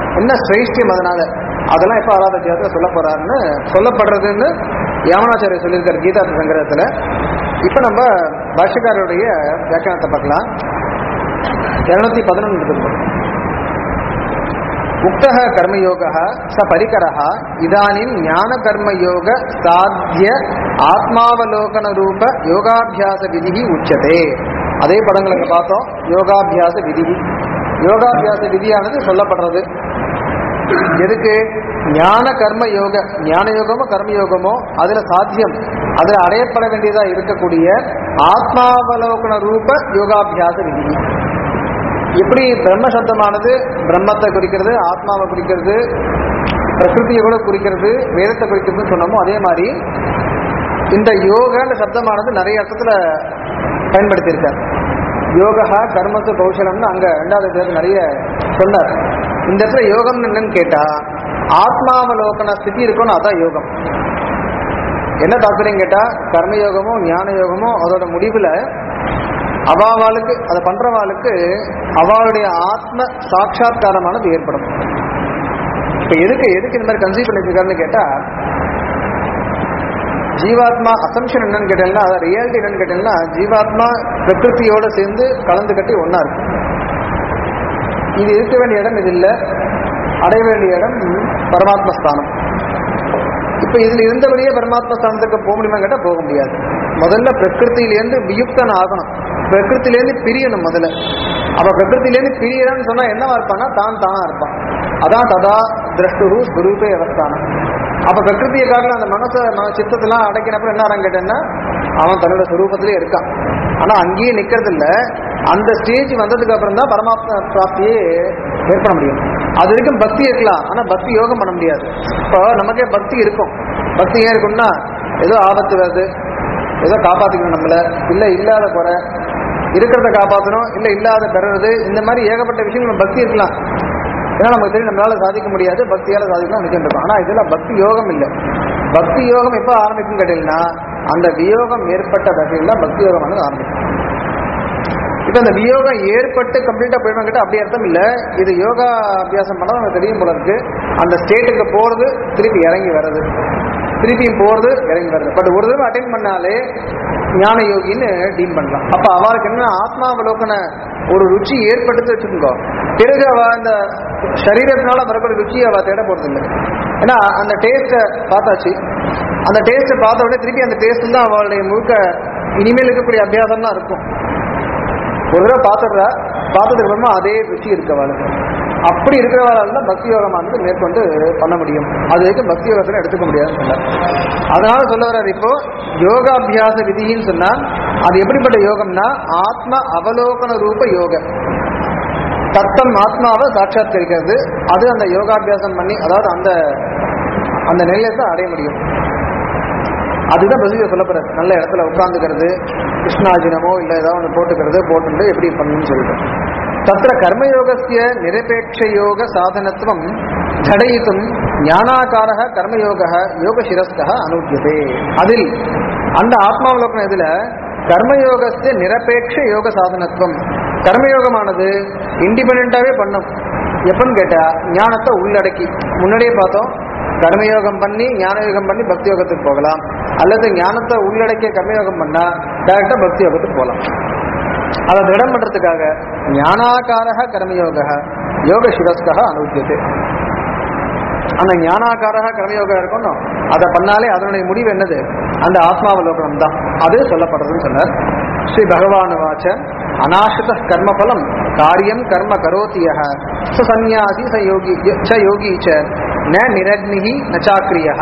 என்ன சிரேஷ்டியம் அதனால அதெல்லாம் எப்ப ஆறாவது அத்தியாயத்துல சொல்ல போறாருன்னு சொல்லப்படுறதுன்னு யாமனாச்சாரியர் சொல்லியிருக்காரு கீதா சங்கரத்துல இப்ப நம்ம பாஷ்யக்காரருடைய வியாக்கியானத்தை பார்க்கலாம் இருநூத்தி பதினொன்று உக்தः கர்மயோகः ச பரிகரः இதானின் ஞான கர்மயோக சாத்திய ஆத்மாவலோகன ரூப யோகாபியாச விதிகி உச்சதே அதே படங்களை இங்க பார்த்தோம் யோகாபியாச விதிகி யோகாபியாச விதியானது சொல்லப்படுறது எதுக்கு ஞான கர்ம யோக ஞான யோகமோ கர்ம யோகமோ அதுல சாத்தியம் அதுல அடையப்பட வேண்டியதா இருக்கக்கூடிய ஆத்மாவலோகன ரூப யோகாபியாச விதி எப்படி பிரம்ம சப்தமானது பிரம்மத்தை குறிக்கிறது ஆத்மாவை குறிக்கிறது பிரகிருதியை கூட குறிக்கிறது வேதத்தை குறிக்கிறதுன்னு சொன்னோமோ அதே மாதிரி இந்த யோகன்ற சப்தமானது நிறைய அர்த்தத்துல பயன்படுத்தியிருக்கார் யோகா கர்மத்து கௌசலம்னு அங்க ரெண்டாவது பேர் நிறைய சொன்னார் இந்த இடத்துல யோகம் என்னன்னு கேட்டா ஆத்மாவலோகன ஸ்திதி இருக்கணும் அதான் யோகம் என்ன தாத்பரியம் கேட்டா கர்மயோகமோ ஞான யோகமோ அதோட முடிவுல அவாவாளுக்கு அதை பண்றவாளுக்கு அவளுடைய ஆத்ம சாட்சா்காரமானது ஏற்படும் இப்ப எதுக்கு எதுக்கு இந்த மாதிரி கன்சீவ் பண்ணிருக்காருன்னு கேட்டா ஜீவாத்மா அசம்ஷன் என்னன்னு கேட்டீங்கன்னா அதாவது ரியாலிட்டி என்னன்னு கேட்டீங்கன்னா ஜீவாத்மா பிரகிருத்தியோட சேர்ந்து கலந்து கட்டி ஒன்னா இருக்கு இது இருக்க வேண்டிய இடம் இது இல்லை அடைய வேண்டிய இடம் பரமாத்ம ஸ்தானம் இப்ப இதுல இருந்தபடியே பரமாத்ம ஸ்தானத்துக்கு போக முடியுமா கேட்டா போக முடியாது முதல்ல பிரகிருத்திலேருந்து வியுக்தன் ஆகணும் பிரகிருத்திலேருந்து பிரியணும் முதல்ல அப்ப பிரகிருத்திலேருந்து பிரியறன்னு சொன்னா என்னவா இருப்பான்னா தான் தானா இருப்பான் அதான் ததா திரஷ்டு ஸ்வரூபே அவஸ்தானம் அப்ப பிரகிருத்தியை காட்டில அந்த மனசை மன சித்தத்தெல்லாம் அடைக்கிறப்ப என்ன ஆறாங்க கேட்டேன்னா அவன் தன்னோட சுரூபத்திலே இருக்கான் ஆனா அங்கேயே நிக்கிறது இல்ல அந்த ஸ்டேஜ் வந்ததுக்கு அப்புறம் தான் பரமாத்ம பிராப்தியே ஏற்பட முடியும் அது வரைக்கும் பக்தி இருக்கலாம் ஆனா பக்தி யோகம் பண்ண முடியாது இப்போ நமக்கே பக்தி இருக்கும் பக்தி ஏன் இருக்கும்னா ஏதோ ஆபத்து வருது ஏதோ காப்பாத்திக்கணும் நம்மள இல்ல இல்லாத குறை இருக்கிறத காப்பாற்றணும் இல்ல இல்லாத பெறுறது இந்த மாதிரி ஏகப்பட்ட விஷயங்கள் நம்ம பக்தி இருக்கலாம் ஏன்னா நமக்கு தெரியும் நம்மளால சாதிக்க முடியாது பக்தியால சாதிக்கலாம் நினைச்சுட்டு இருக்கோம் ஆனா இதெல்லாம் பக்தி யோகம் இல்லை பக்தி யோகம் எப்போ ஆரம்பிக்கும் கேட்டீங்கன்னா அந்த வியோகம் ஏற்பட்ட தசையில் தான் பக்தி யோகமானது ஆரம்பிக்கும் இப்ப இந்த வியோகம் ஏற்பட்டு கம்ப்ளீட்டா போயிடும் கிட்ட அப்படி அர்த்தம் இல்ல இது யோகா அபியாசம் பண்ணா நமக்கு தெரியும் போல இருக்கு அந்த ஸ்டேட்டுக்கு போறது திருப்பி இறங்கி வர்றது திருப்பியும் போறது இறங்கி வருது பட் ஒரு தடவை அட்டைன் பண்ணாலே ஞான யோகின்னு டீம் பண்ணலாம் அப்ப அவளுக்கு என்ன ஆத்மாவலோகன ஒரு ருச்சி ஏற்படுத்தி வச்சுக்கோ பிறகு அவ அந்த சரீரத்தினால வரக்கூடிய ருச்சியை அவ தேட போறது இல்லை ஏன்னா அந்த டேஸ்ட்டை பார்த்தாச்சு அந்த டேஸ்ட்டை பார்த்த உடனே திருப்பி அந்த டேஸ்ட் தான் அவளுடைய முழுக்க இனிமேல் இருக்கக்கூடிய அபியாசம் தான் இருக்கும் ஒரு தடவை பார்த்துடுறா பார்த்ததுக்கு அப்புறமா அதே ருச்சி இருக்கு அவளுக்கு அப்படி இருக்கிறவரால் தான் பக்தி யோகமானது மேற்கொண்டு பண்ண முடியும் அது வரைக்கும் பக்தி யோகத்தில் எடுத்துக்க முடியாதுன்னு சொன்னார் அதனால சொல்ல வர்றாரு இப்போ யோகாபியாச விதின்னு சொன்னா அது எப்படிப்பட்ட யோகம்னா ஆத்ம அவலோகன ரூப யோக தத்தம் ஆத்மாவை சாட்சாத்கரிக்கிறது அது அந்த யோகாபியாசம் பண்ணி அதாவது அந்த அந்த நிலையை தான் அடைய முடியும் அதுதான் பசுவை சொல்லப்படுறது நல்ல இடத்துல உட்காந்துக்கிறது கிருஷ்ணாஜினமோ இல்லை ஏதாவது ஒன்று போட்டுக்கிறது போட்டுட்டு எப்படி பண்ணணும்னு சொல்லிட்டு தத்திர கர்மயோகசிய நிரபேட்ச யோக சாதனத்துவம் ஜடயித்தும் ஞானாகாரக கர்மயோக யோக சிரஸ்க அனுத்தியதே அதில் அந்த ஆத்மாவலோகனம் இதுல கர்மயோகஸ்ய நிரபேட்ச யோக சாதனத்துவம் கர்மயோகமானது இண்டிபெண்டாவே பண்ணும் எப்பன்னு கேட்டா ஞானத்தை உள்ளடக்கி முன்னாடியே பார்த்தோம் கர்மயோகம் பண்ணி ஞானயோகம் பண்ணி பக்தி யோகத்துக்கு போகலாம் அல்லது ஞானத்தை உள்ளடக்கிய கர்மயோகம் பண்ணா டைரக்டா பக்தி யோகத்துக்கு போகலாம் அதை திடம் பண்றதுக்காக ஞானாகாரக கர்மயோக யோக சிரஸ்கா அனுத்தியது அந்த ஞானாகாரக கர்மயோகம் இருக்கணும் அதை பண்ணாலே அதனுடைய முடிவு என்னது அந்த ஆத்மாவலோகனம் தான் அது சொல்லப்படுறதுன்னு சொன்னார் ஸ்ரீ பகவான் வாச்ச அநாசித கர்மபலம் காரியம் கர்ம கரோத்திய ச சந்நியாசி ச யோகி ச யோகி ச ந நிரக்னிஹி நச்சாக்கிரியா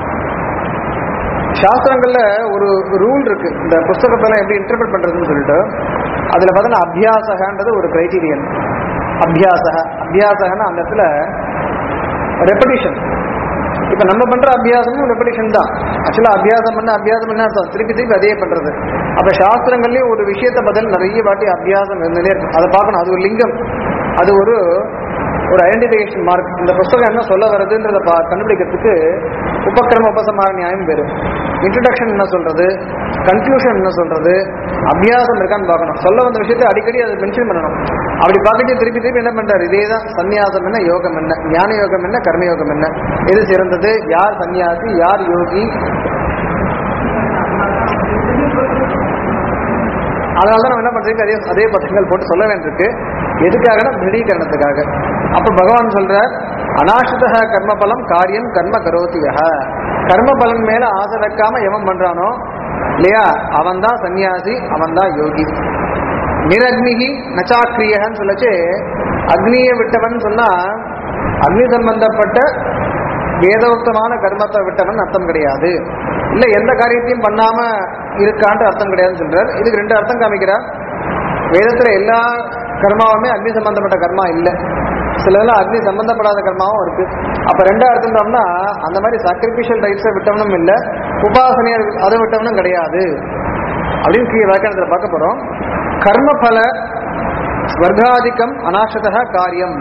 சாஸ்திரங்கள்ல ஒரு ரூல் இருக்கு இந்த புஸ்தகத்தெல்லாம் எப்படி இன்டர்பிரட் பண்றதுன்னு சொல்லிட்டு அதுல பார்த்தீங்கன்னா அபியாசகன்றது ஒரு கிரைட்டீரியன் அபியாசக அபியாசகன்னா அந்த இடத்துல ரெப்படிஷன் இப்ப நம்ம பண்ற அபியாசமும் ரெப்படிஷன் தான் ஆக்சுவலா அபியாசம் பண்ண அபியாசம் பண்ண அர்த்தம் திருப்பி திருப்பி அதே பண்றது அப்ப சாஸ்திரங்கள்லயும் ஒரு விஷயத்தை பதில் நிறைய வாட்டி அபியாசம் இருந்துட்டே இருக்கும் அதை பார்க்கணும் அது ஒரு லிங்கம் அது ஒரு ஒரு ஐடென்டிஃபிகேஷன் மார்க் இந்த புஸ்தகம் என்ன சொல்ல வருதுன்றத பா கண்டுபிடிக்கிறதுக்கு உபக்கிரம உபசமார நியாயம் பேரு இன்ட்ரடக்ஷன் என்ன சொல்றது கன்க்ளூஷன் என்ன சொல்றது அபியாசம் இருக்கான்னு பார்க்கணும் சொல்ல வந்த விஷயத்தை அடிக்கடி அதை மென்ஷன் பண்ணணும் அப்படி பார்த்துட்டு திருப்பி திருப்பி என்ன பண்றாரு இதே தான் சந்நியாசம் என்ன யோகம் என்ன ஞான யோகம் என்ன கர்ம யோகம் என்ன எது சிறந்தது யார் சன்னியாசி யார் யோகி அதனால தான் நம்ம என்ன பண்றீங்க அதே அதே பசங்கள் போட்டு சொல்ல வேண்டியிருக்கு எதுக்காகனா திருடீகரணத்துக்காக அப்ப பகவான் சொல்றார் அனாசித கர்ம பலம் காரியம் கர்ம கரோதியக கர்ம பலன் மேல ஆசை வைக்காம எவன் பண்றானோ இல்லையா அவன் தான் சன்னியாசி அவன் தான் யோகி நிரக்னிகி நச்சாக்கிரியகன்னு சொல்லச்சு அக்னியை விட்டவன் சொன்னா அக்னி சம்பந்தப்பட்ட வேதோக்தமான கர்மத்தை விட்டவன் அர்த்தம் கிடையாது இல்ல எந்த காரியத்தையும் பண்ணாம இருக்கான்ட்டு அர்த்தம் கிடையாதுன்னு சொல்றார் இதுக்கு ரெண்டு அர்த்தம் காமிக்கிறார் வேதத்துல எல்லா கர்மாவுமே அக்னி சம்பந்தப்பட்ட கர்மா இல்ல சிலதெல்லாம் அக்னி சம்பந்தப்படாத கர்மாவும் இருக்கு அப்ப ரெண்டா எடுத்துட்டோம்னா அந்த மாதிரி சாக்ரிபிஷியல் ரைட்ஸை விட்டவனும் இல்ல உபாசனையை அதை விட்டவனும் கிடையாது அப்படின்னு கீழே வியாக்கியானத்துல பார்க்க போறோம் கர்மபல ஸ்வர்காதிக்கம் அனாசத காரியம்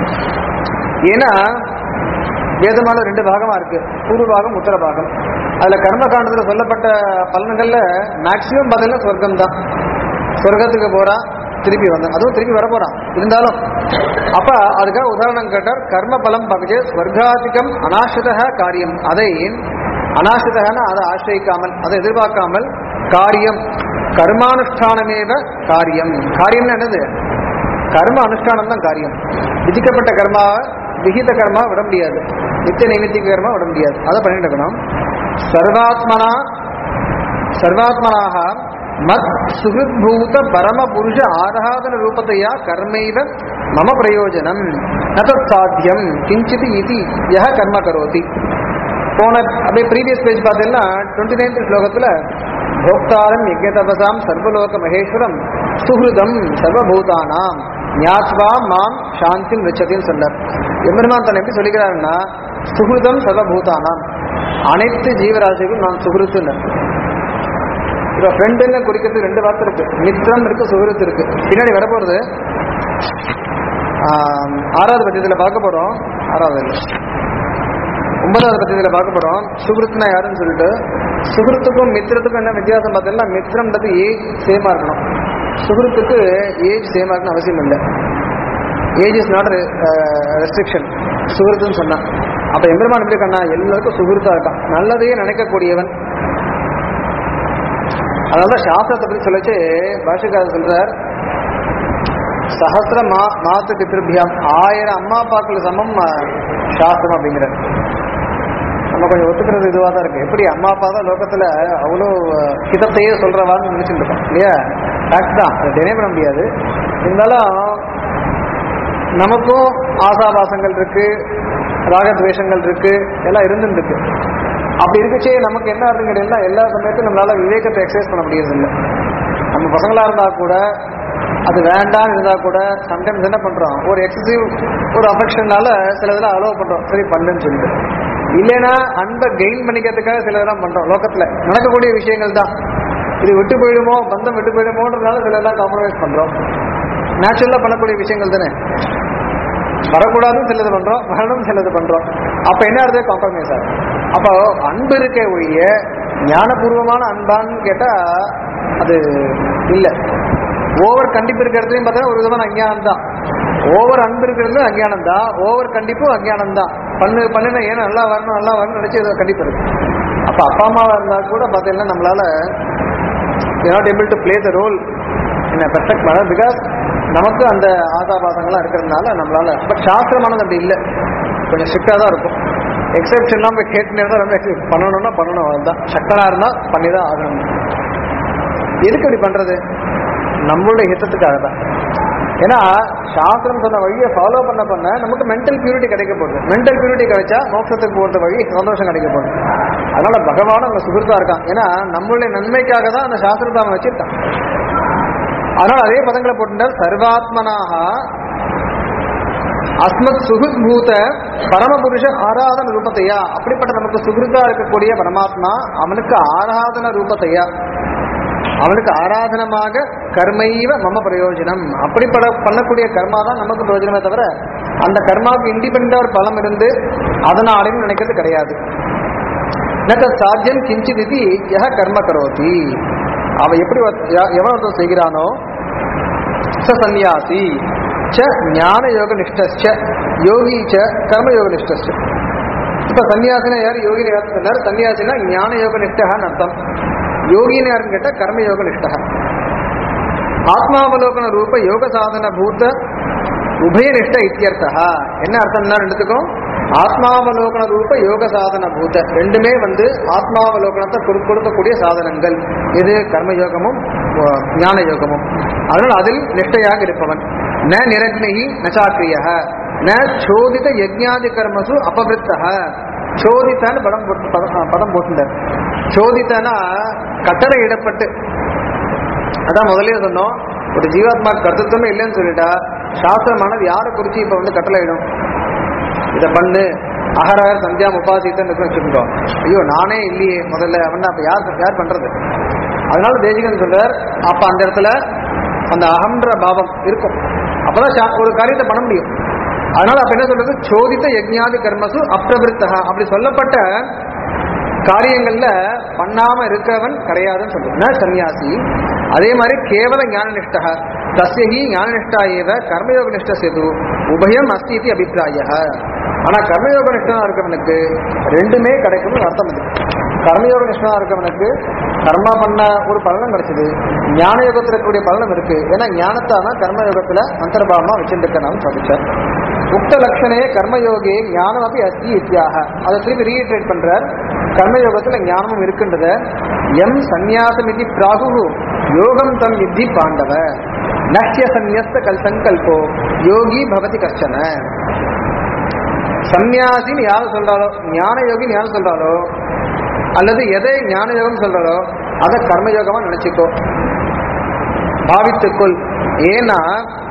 ஏன்னா வேதமான ரெண்டு பாகமா இருக்கு பூர்வ பாகம் உத்தர பாகம் அதுல கர்ம காண்டத்துல சொல்லப்பட்ட பலன்கள்ல மேக்சிமம் பதில சொர்க்கம் தான் சொர்க்கத்துக்கு போறான் திருப்பி வந்தான் அதுவும் திருப்பி வர போறான் இருந்தாலும் அப்ப அதுக்காக உதாரணம் கேட்டார் கர்ம பலம் பகுதி ஸ்வர்காதிக்கம் அனாசித காரியம் அதை அனாசிதகன அதை ஆசிரியிக்காமல் அதை எதிர்பார்க்காமல் காரியம் கர்மானுஷ்டானமேவ காரியம் காரியம்னா என்னது கர்ம அனுஷ்டானம் தான் காரியம் விதிக்கப்பட்ட கர்மாவை விகித கர்மா விட முடியாது நித்திய நைமித்திக கர்மா விட முடியாது அதை பண்ணிட்டு இருக்கணும் சர்வாத்மனா சர்வாத்மனாக மத் சுகிருத்பூத பரம புருஷ ஆராதன ரூபத்தையா கர்மைவ மம பிரயோஜனம் நதத் சாத்தியம் கிஞ்சித் இது யஹ கர்ம கரோதி போன அப்படியே ப்ரீவியஸ் பேஜ் பார்த்தீங்கன்னா டுவெண்ட்டி நைன்த் ஸ்லோகத்துல போக்தாரம் யஜ்ஞதபசாம் சர்வலோக மகேஸ்வரம் சுஹிருதம் சர்வபூதானாம் ஞாத்வா மாம் சாந்தி ரிச்சதின்னு சொன்னார் எம்பெருமான் தன்னை எப்படி சொல்லிக்கிறாருன்னா சுகிருதம் சர்வபூதானாம் அனைத்து ஜீவராசிகளும் நான் சுகிருத்துனர் இப்ப ஃப்ரெண்டுன்னு குறிக்கிறது ரெண்டு வார்த்தை இருக்கு மித்ரம் இருக்கு சுகிருத்து இருக்கு பின்னாடி வரப்போறது ஆம், ஆறாவது பட்சத்தில் பார்க்க போறோம் ஆறாவது இல்லை. ஒன்பதாவது பத்தியத்தில் பார்க்க போறோம் சுகிருத்னா யாருன்னு சொல்லிட்டு சுகிருத்துக்கும் மித்திரத்துக்கும் என்ன வித்தியாசம் பார்த்தீங்கன்னா மித்திரம்ன்றது ஏஜ் சேமா இருக்கணும் சுகிருத்துக்கு ஏஜ் சேமா இருக்கணும் அவசியம் இல்லை ஏஜ் இஸ் நாட் ரெஸ்ட்ரிக்ஷன் சுகிருத்துன்னு சொன்னான் அப்ப எம்பெருமான் எப்படி கண்ணா எல்லாருக்கும் சுகிருத்தா இருக்கான் நல்லதையே நினைக்கக்கூடியவன் அதனால சாஸ்திரத்தை பத்தி சொல்லச்சு பாஷக்காரர் சொல்றார் சஹசிர மா மாத்து பித்ருபியாம் ஆயிரம் அம்மா அப்பாக்கள் சமம் அஹ், சாஸ்திரம் அப்படிங்கிறார் நம்ம கொஞ்சம் ஒத்துக்கிறது இதுவாக தான் இருக்கு எப்படி அம்மா அப்பா தான் லோகத்துல அவ்வளோ அஹ், ஹிதத்தையே சொல்றவான்னு நினைச்சுட்டு இருக்கோம் இல்லையா ஃபேக்ட் தான் அதை டினை பண்ண முடியாது இருந்தாலும் நமக்கும் ஆசாபாசங்கள் இருக்கு ராகத்வேஷங்கள் இருக்கு எல்லாம் இருந்துட்டு இருக்கு அப்படி இருக்கச்சே நமக்கு என்ன அர்த்தம் கேட்டீங்கன்னா எல்லா சமயத்தையும் நம்மளால விவேகத்தை எக்ஸசைஸ் பண்ண முடியறது இல்லை நம்ம பசங்களா இருந்தா கூட அது வேண்டாம்னு இருந்தா கூட சம்டைம்ஸ் என்ன பண்றோம் ஒரு எக்ஸசிவ் ஒரு அஃபெக்ஷனால சில இதெல்லாம் அலோவ் பண்றோம் சரி பண்ணுன்னு சொல்லிட்டு இல்லைன்னா அன்பை கெயின் பண்ணிக்கிறதுக்காக சில இதெல்லாம் பண்றோம் லோகத்துல நடக்கக்கூடிய விஷயங்கள் தான் இது விட்டு போயிடுமோ பந்தம் விட்டு போயிடுமோன்றதுனால சில இதெல்லாம் காம்ப்ரமைஸ் பண்றோம் நேச்சுரலா பண்ணக்கூடிய விஷயங்கள் தானே வரக்கூடாதுன்னு சிலது பண்றோம் வரணும் சிலது பண்றோம் அப்ப என்ன ஆகுது காம்ப்ரமைஸ் ஆகுது அப்போ அன்பு இருக்க ஒழிய ஞானபூர்வமான அன்பான்னு கேட்டா அது இல்ல ஓவர் கண்டிப்பு இருக்கிறதுலையும் பார்த்தா ஒரு விதமான அஞ்ஞானம் தான் ஓவர் அன்பு இருக்கிறது அஞ்ஞானம் தான் ஓவர் கண்டிப்பும் அஞ்ஞானம் தான் பண்ணு பண்ணுன ஏன்னா நல்லா வரணும் நல்லா வரணும்னு நினைச்சு ஏதோ கண்டிப்பு இருக்கு அப்ப அப்பா அம்மாவா இருந்தா கூட பார்த்தீங்கன்னா நம்மளால not able to play the role in perfect manner because நமக்கு அந்த ஆசாபாசங்கள்லாம் இருக்கிறதுனால நம்மளால பட் சாஸ்திரமானது அப்படி இல்லை கொஞ்சம் ஸ்ட்ரிக்டாக தான் இருக்கும் எக்ஸப்ஷன்லாம் போய் கேட்டுனே தான் ரொம்ப accept பண்ணணும்னா பண்ணணும் அதுதான் சக்கராக இருந்தால் பண்ணி தான் ஆகணும் எதுக்கு இப்படி பண்றது நம்மளுடைய ஹித்தத்துக்காக தான் ஏன்னா சாஸ்திரம் சொன்ன வழியை ஃபாலோ பண்ண பண்ண நமக்கு மென்டல் பியூரிட்டி கிடைக்க போகுது மென்டல் பியூரிட்டி கிடைச்சா மோட்சத்துக்கு போகிறது வழி சந்தோஷம் கிடைக்க போகுது அதனால பகவான் அங்க சுகிருத்தா இருக்கான் ஏன்னா நம்மளுடைய நன்மைக்காக தான் அந்த சாஸ்திரத்தை அவன் வச்சிருக்கான் அதனால அதே பதங்களை போட்டுட்டார் சர்வாத்மனாக அஸ்மத் சுகுத் பூத பரமபுருஷ ஆராதன ரூபத்தையா அப்படிப்பட்ட நமக்கு சுகிருத்தா இருக்கக்கூடிய பரமாத்மா அவனுக்கு ஆராதன ரூபத்தையா அவனுக்கு ஆராதனமாக கர்மைவ மம பிரயோஜனம் அப்படிப்பட பண்ணக்கூடிய கர்மா தான் நமக்கு பிரயோஜனமே தவிர அந்த கர்மாவுக்கு இண்டிபெண்டா ஒரு பலம் இருந்து அதனை அடையணும்னு நினைக்கிறது கிடையாது ந சாத்தியம் கிஞ்சித் இது யஹ கர்ம கரோதி அவ எப்படி ஒருத்த- யா- எவன் ஒருத்தன் செய்கிறானோ ச சந்நியாசி ச ஞான யோக நிஷ்டச்ச யோகி ச கர்ம யோக நிஷ்டச்ச இப்ப சன்னியாசினா யார் யோகின்னு யார் சொன்னார் சன்னியாசினா ஞான யோக நிஷ்டகான்னு அர்த்தம் யோகின்னு யாருன்னு கேட்டா கர்ம யோக நிஷ்டகா ஆத்மாவலோகன ரூப யோக சாதன பூத உபயனிஷ்ட இத்தியர்த்தா என்ன அர்த்தம்னா ரெண்டுத்துக்கும் ஆத்மாவலோகன ரூப யோக சாதன பூத ரெண்டுமே வந்து ஆத்மாவலோகனத்தை கொடு- கொடுக்கக்கூடிய சாதனங்கள் இது கர்மயோகமும் அஹ், ஞான யோகமும் அதனால் அதில் நிஷ்டையாக இருப்பவன் ந நிரக்னிகி நச்சாக்கிரிய ந சோதித யஜ்ஞாதி கர்மசு அபவிருத்தக சோதித்தான்னு படம் போட்டு பதம் பதம் போட்டுட்டார் சோதித்தனா கட்டளை இடப்பட்டு அதான் முதல்லயே சொன்னோம் ஒரு ஜீவாத்மா கர்த்தத்துவமே இல்லைன்னு சொல்லிட்டா சாஸ்திரமானது யாரை குறிச்சு இப்ப வந்து கட்டளையிடும் இதை பண்ணு அகரகர் சந்தியா உபாசித்தன்னு வச்சுக்கோ ஐயோ நானே இல்லையே முதல்ல அவன் அப்ப யார் யார் பண்றது அதனால தேசிகன் சொல்றார் அப்ப அந்த இடத்துல அந்த அகம்ன்ற பாவம் இருக்கும் அப்பதான் சா- ஒரு காரியத்தை பண்ண முடியும் அதனால அப்ப என்ன சொல்றது சோதித்த யஜ்ஞாதி கர்மசு அப்பிரவிருத்தகா அப்படி சொல்லப்பட்ட காரியங்கள்ல பண்ணாம இருக்கவன் கிடையாதுன்னு சொல்லுது ந சன்னியாசி அதே மாதிரி கேவல ஞான நிஷ்டக தஸ்யஹி ஞான நிஷ்டா ஏவ கர்மயோக நிஷ்ட சேது உபயம் அஸ்தி இது அபிப்பிராய ஆனா கர்மயோக நிஷ்டனா இருக்கவனுக்கு ரெண்டுமே கிடைக்கும்னு அர்த்தம் இது கர்மயோக நிஷ்டனா இருக்கவனுக்கு கர்மா பண்ண ஒரு பலனும் கிடைச்சது ஞான யோகத்தில் இருக்கக்கூடிய பலனும் இருக்கு ஏன்னா ஞானத்தான கர்மயோகத்துல அந்தர்பாவமா வச்சுருக்கணும் சொல்லிச்சார் உக்த லட்சணே கர்மயோகே ஞானம் அப்படி அஸ்தி இத்தியாக அதை திருப்பி ரீஇட்ரேட் பண்றார் கர்மயோகத்துல ஞானமும் இருக்கின்றத எம் சந்நியாசம் இது பிராகு யோகம் தம் வித்தி பாண்டவ நஷ்ய சந்நியஸ்த கல் சங்கல்போ யோகி பவதி கஷ்டன சந்நியாசின்னு யாரும் சொல்றாலோ ஞான யோகின்னு யாரும் சொல்றாலோ அல்லது எதை ஞான யோகம் சொல்றாலோ அதை கர்மயோகமா நினைச்சுக்கோ பாவித்துக்கொள் ஏன்னா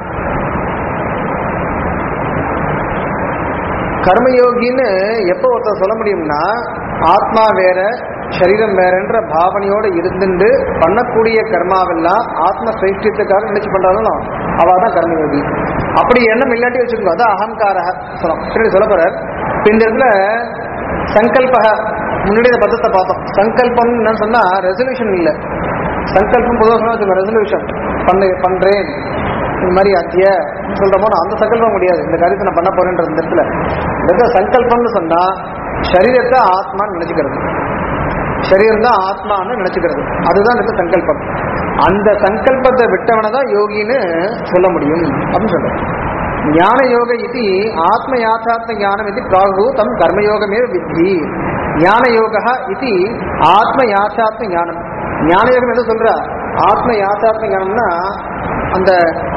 கர்மயோகின்னு எப்போ ஒருத்தர் சொல்ல முடியும்னா ஆத்மா வேற சரீரம் வேறன்ற பாவனையோட இருந்துட்டு பண்ணக்கூடிய கர்மாவெல்லாம் ஆத்ம சிரேஷ்டத்துக்காக நினைச்சு பண்றாலும் அவ தான் கர்மயோகி அப்படி எண்ணம் இல்லாட்டி வச்சுக்கோ அதான் அகங்காரக சொல்லும் சரி சொல்ல போறார் இப்ப இந்த இடத்துல சங்கல்பக முன்னாடி இந்த பதத்தை பார்த்தோம் சங்கல்பம் என்னன்னு சொன்னா ரெசல்யூஷன் இல்லை சங்கல்பம் பொதுவாக சொன்னா வச்சுக்கோ ரெசல்யூஷன் பண்ணு பண்றேன் இந்த மாதிரி அத்திய சொல்றமோ அந்த சங்கல்பம் முடியாது இந்த காரியத்தை நான் பண்ண போறேன்ற இந்த இடத்துல இந்த இடத்துல சங்கல்பம்னு சொன்னா சரீரத்தை ஆத்மான்னு நினைச்சுக்கிறது சரீரம் தான் ஆத்மான்னு நினைச்சுக்கிறது அதுதான் இந்த சங்கல்பம் அந்த சங்கல்பத்தை விட்டவனை தான் யோகின்னு சொல்ல முடியும் அப்படின்னு சொல்றேன் ஞான யோக இது ஆத்ம யாத்தாத்ம ஞானம் இது பிராகு தம் கர்மயோகமே வித்தி ஞான யோக இது ஆத்ம யாத்தாத்ம ஞானம் ஞான யோகம் என்ன சொல்ற ஆத்ம யாத்தாத்ம ஞானம்னா அந்த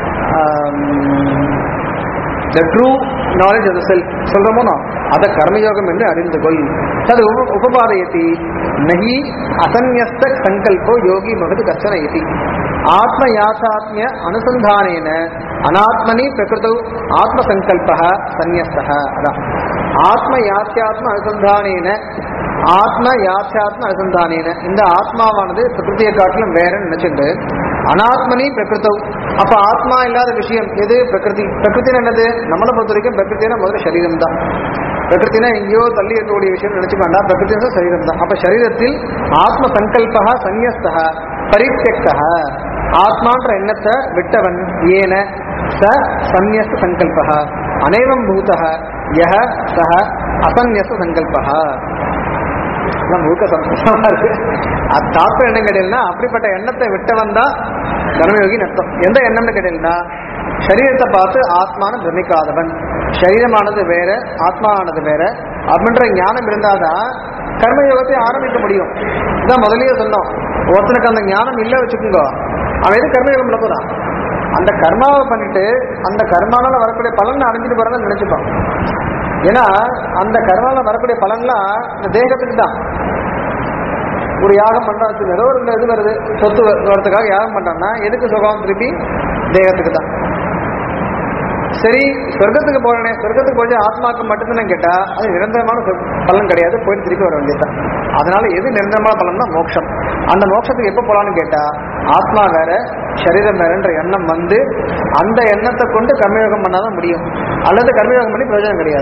the true knowledge of self சொல்றோமோ அத கர்மயோகம் என்று அறிந்து கொள் தது உப உபபாதயதி நகி அசன்யஸ்த சங்கல்போ யோகி பகது கச்சன இதி ஆத்ம யாத்தாத்மிய அனுசந்தானேன அனாத்மனி பிரகிருதௌ ஆத்ம சங்கல்ப சந்நியஸ்தः அதான் ஆத்ம யாத்தியாத்ம அனுசந்தானேன ஆத்ம யாத்தியாத்ம அனுசந்தானேன இந்த ஆத்மாவானது பிரகிருதியை காட்டிலும் வேறன்னு நினைச்சிட்டு அனாத்மனி பிரகிருதௌ அப்ப ஆத்மா இல்லாத விஷயம் எது பிரகிருதி பிரகிருதி என்னது நம்மளை பொறுத்த வரைக்கும் பிரகிருத்தினா முதல்ல சரீரம் தான் பிரகிருத்தினா எங்கேயோ தள்ளி இருக்கக்கூடிய விஷயம் நினைச்சுக்க வேண்டாம் பிரகிருதி சரீரம் தான் அப்ப சரீரத்தில் ஆத்ம சங்கல்பா சந்நியஸ்தா பரித்தியக்தா ஆத்மான்ற எண்ணத்தை விட்டவன் ஏன ச சந்நியஸ்த சங்கல்பா அனைவம் பூதः யஹ சஹ அசந்நியஸ்த சங்கல்பா அதான் முழுக்க சந்தோஷமா இருக்கு அது தாக்கம் என்ன கேட்டீங்கன்னா அப்படிப்பட்ட எண்ணத்தை விட்டவன் தான் கர்மயோகின்னு அர்த்தம் எந்த எண்ணம்னு கேட்டீங்கன்னா சரீரத்தை பார்த்து ஆத்மான பிரமிக்காதவன் சரீரமானது வேற ஆத்மாவானது வேற அப்படின்ற ஞானம் இருந்தாதான் கர்மயோகத்தை ஆரம்பிக்க முடியும் இதான் முதல்லயே சொன்னோம் ஒருத்தனுக்கு அந்த ஞானம் இல்லை வச்சுக்கோங்க அவன் எது கர்மயோகம் பண்ண போறான் அந்த கர்மாவை பண்ணிட்டு அந்த கர்மானால வரக்கூடிய பலன் அடைஞ்சிட்டு போறதான் நினைச்சுப்பான் ஏன்னா அந்த கர்மால வரக்கூடிய பலன்லாம் இந்த தேகத்துக்கு தான் ஒரு யாகம் பண்றான் வச்சுக்கோ, ஏதோ ஒரு இந்த இது வருது சொத்து வ- வரதுக்காக யாகம் பண்றான்னா எதுக்கு சுகம் திருப்பி தேகத்துக்கு தான் சரி சொர்க்கத்துக்கு போறேனே சொர்க்கத்துக்கு போய் ஆத்மாக்கு மட்டும்தான் கேட்டா அது நிரந்தரமான சொர்க்க- பலன் கிடையாது போயிட்டு திருப்பி வர வேண்டியதுதான் அதனால எது நிரந்தரமான பலன் தான் மோட்சம் அந்த மோட்சத்துக்கு எப்போ போலான்னு கேட்டா ஆத்மா வேற சரீரம் வேறன்ற எண்ணம் வந்து அந்த எண்ணத்தை கொண்டு கர்மயோகம் பண்ணாதான் முடியும் அல்லது கர்மயோகம் பண்ணி பிரயோஜனம் கிடையாது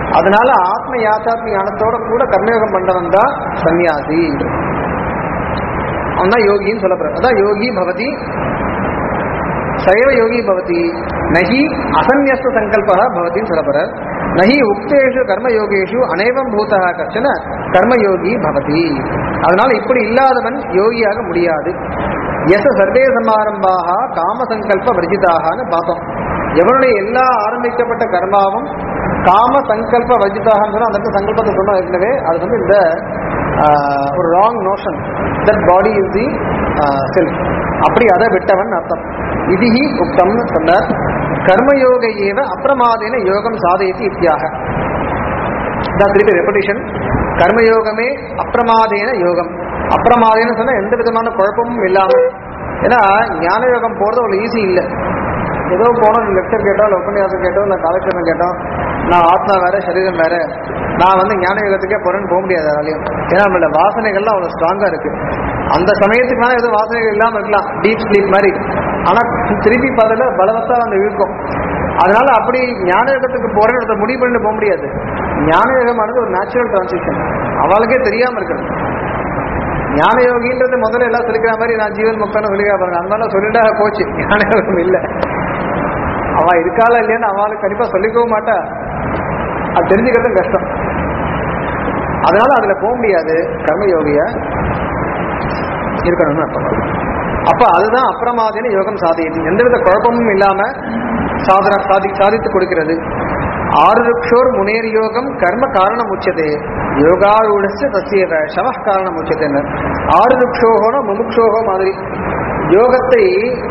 அதனால ஆத்ம யாத்தாத்ம ஞானத்தோட கூட கர்மயோகம் பண்றவன் தான் சன்னியாசி அவன் தான் யோகின்னு சொல்லப்படுற அதான் யோகி பவதி சைவ யோகி பவதி நகி அசன்யஸ்த சங்கல்பா பவதின்னு சொல்லப்படுற நகி உக்தேஷு கர்மயோகேஷு அனைவம் பூதா கச்சன கர்மயோகி பவதி அதனால இப்படி இல்லாதவன் யோகியாக முடியாது எச சர்வே சமாரம்பாக காம சங்கல்ப வர்ஜிதாகனு பார்த்தோம் எவனுடைய எல்லா ஆரம்பிக்கப்பட்ட கர்மாவும் காம சங்கல்ப வர்ஜிதாகன்னு சொன்னா அந்த இடத்துல சங்கல்பத்தை சொன்னோம் ஏற்கனவே அது வந்து இந்த ஆஹ், ஒரு wrong notion that body is the self அப்படி அதை விட்டவன் அர்த்தம் விதிஹி உக்தம்னு சொன்னார் கர்மயோக ஏவ அப்பிரமாதேன யோகம் சாதயத்தி இத்தியாக தான் திருப்பி ரெப்படிஷன் கர்மயோகமே அப்பிரமாதேன யோகம் அப்பிரமாதேன்னு சொன்னா எந்த விதமான குழப்பமும் இல்லாம ஏன்னா ஞான யோகம் போறது அவ்வளவு ஈஸி இல்லை ஏதோ போனோம் லெக்சர் கேட்டோம் இல்லை உபன்யாசம் கேட்டோம் இல்லை காலக்ஷேபம் கேட்டோம் நான் ஆத்மா வேற சரீரம் வேற நான் வந்து ஞான யோகத்துக்கே போறேன்னு போக முடியாது அதனாலையும் ஏன்னா நம்மளோட வாசனைகள்லாம் அவ்வளவு ஸ்ட்ராங்கா இருக்கு அந்த சமயத்துக்கு மேலே ஏதோ வாசனைகள் இல்லாம இருக்கலாம் டீப் ஸ்லீப் மாதிரி ஆனா திருப்பி பதில பலவத்தா வந்து இழுக்கும் அதனால அப்படி ஞான யோகத்துக்கு போறேன்னு ஒருத்தர் முடிவு பண்ணிட்டு போக முடியாது ஞான யோகமானது ஒரு நேச்சுரல் டிரான்சிஷன் அவளுக்கே தெரியாம இருக்கணும் ஞான யோகின்றது முதல்ல எல்லாம் சொல்லிக்கிற மாதிரி நான் ஜீவன் முக்தான சொல்லிக்கிற பாருங்க அந்த மாதிரிலாம் சொல்லிட்டா போச்சு ஞான யோகம் இல்லை அவ இருக்காளா இல்லையான்னு அவளுக்கு கண்டிப்பா சொல்லிக்கவும் மாட்டா அது தெரிஞ்சுக்கிறதும் கஷ்டம் அதனால அதுல போக முடியாது கர்மயோகிய இருக்கணும்னு அர்த்தம் அப்ப அதுதான் அப்பிரமாதின யோகம் சாதியது எந்தவித குழப்பமும் இல்லாம சாதன சாதி சாதித்து கொடுக்கிறது ஆருருக்ஷோர் முனேர் யோகம் கர்ம காரணம் உச்சதே யோகாரூಢஸ்ய தஸ்யவ சம காரணம் உச்சதேன்னு ஆருருக்ஷோகோன முமுக்ஷோகோ மாதிரி யோகத்தை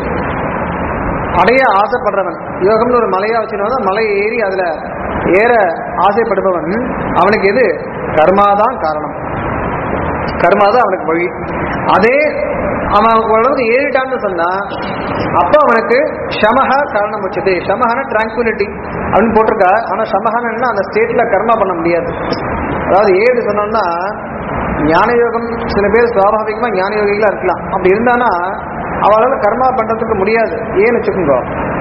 அடைய ஆசைப்படுறவன் யோகம்னு ஒரு மலையா வச்சுனா மலை ஏறி அதுல ஏற ஆசைப்படுபவன் அவனுக்கு எது கர்மாதான் காரணம் கர்மாதான் அவனுக்கு வழி அதே அவன் ஓரளவுக்கு ஏறிட்டான்னு சொன்னா அப்ப அவனுக்கு ஷமஹ காரணம் வச்சது ஷமஹன டிராங்குலிட்டி அப்படின்னு போட்டிருக்கா ஆனா ஷமஹனா அந்த ஸ்டேட்ல கர்மா பண்ண முடியாது அதாவது ஏடு சொன்னோம்னா ஞான யோகம் சில பேர் சுவாபாவிகமா ஞான யோகிகளா இருக்கலாம் அப்படி இருந்தானா அவளால கர்மா பண்றதுக்கு முடியாது ஏன்னு வச்சுக்கோங்க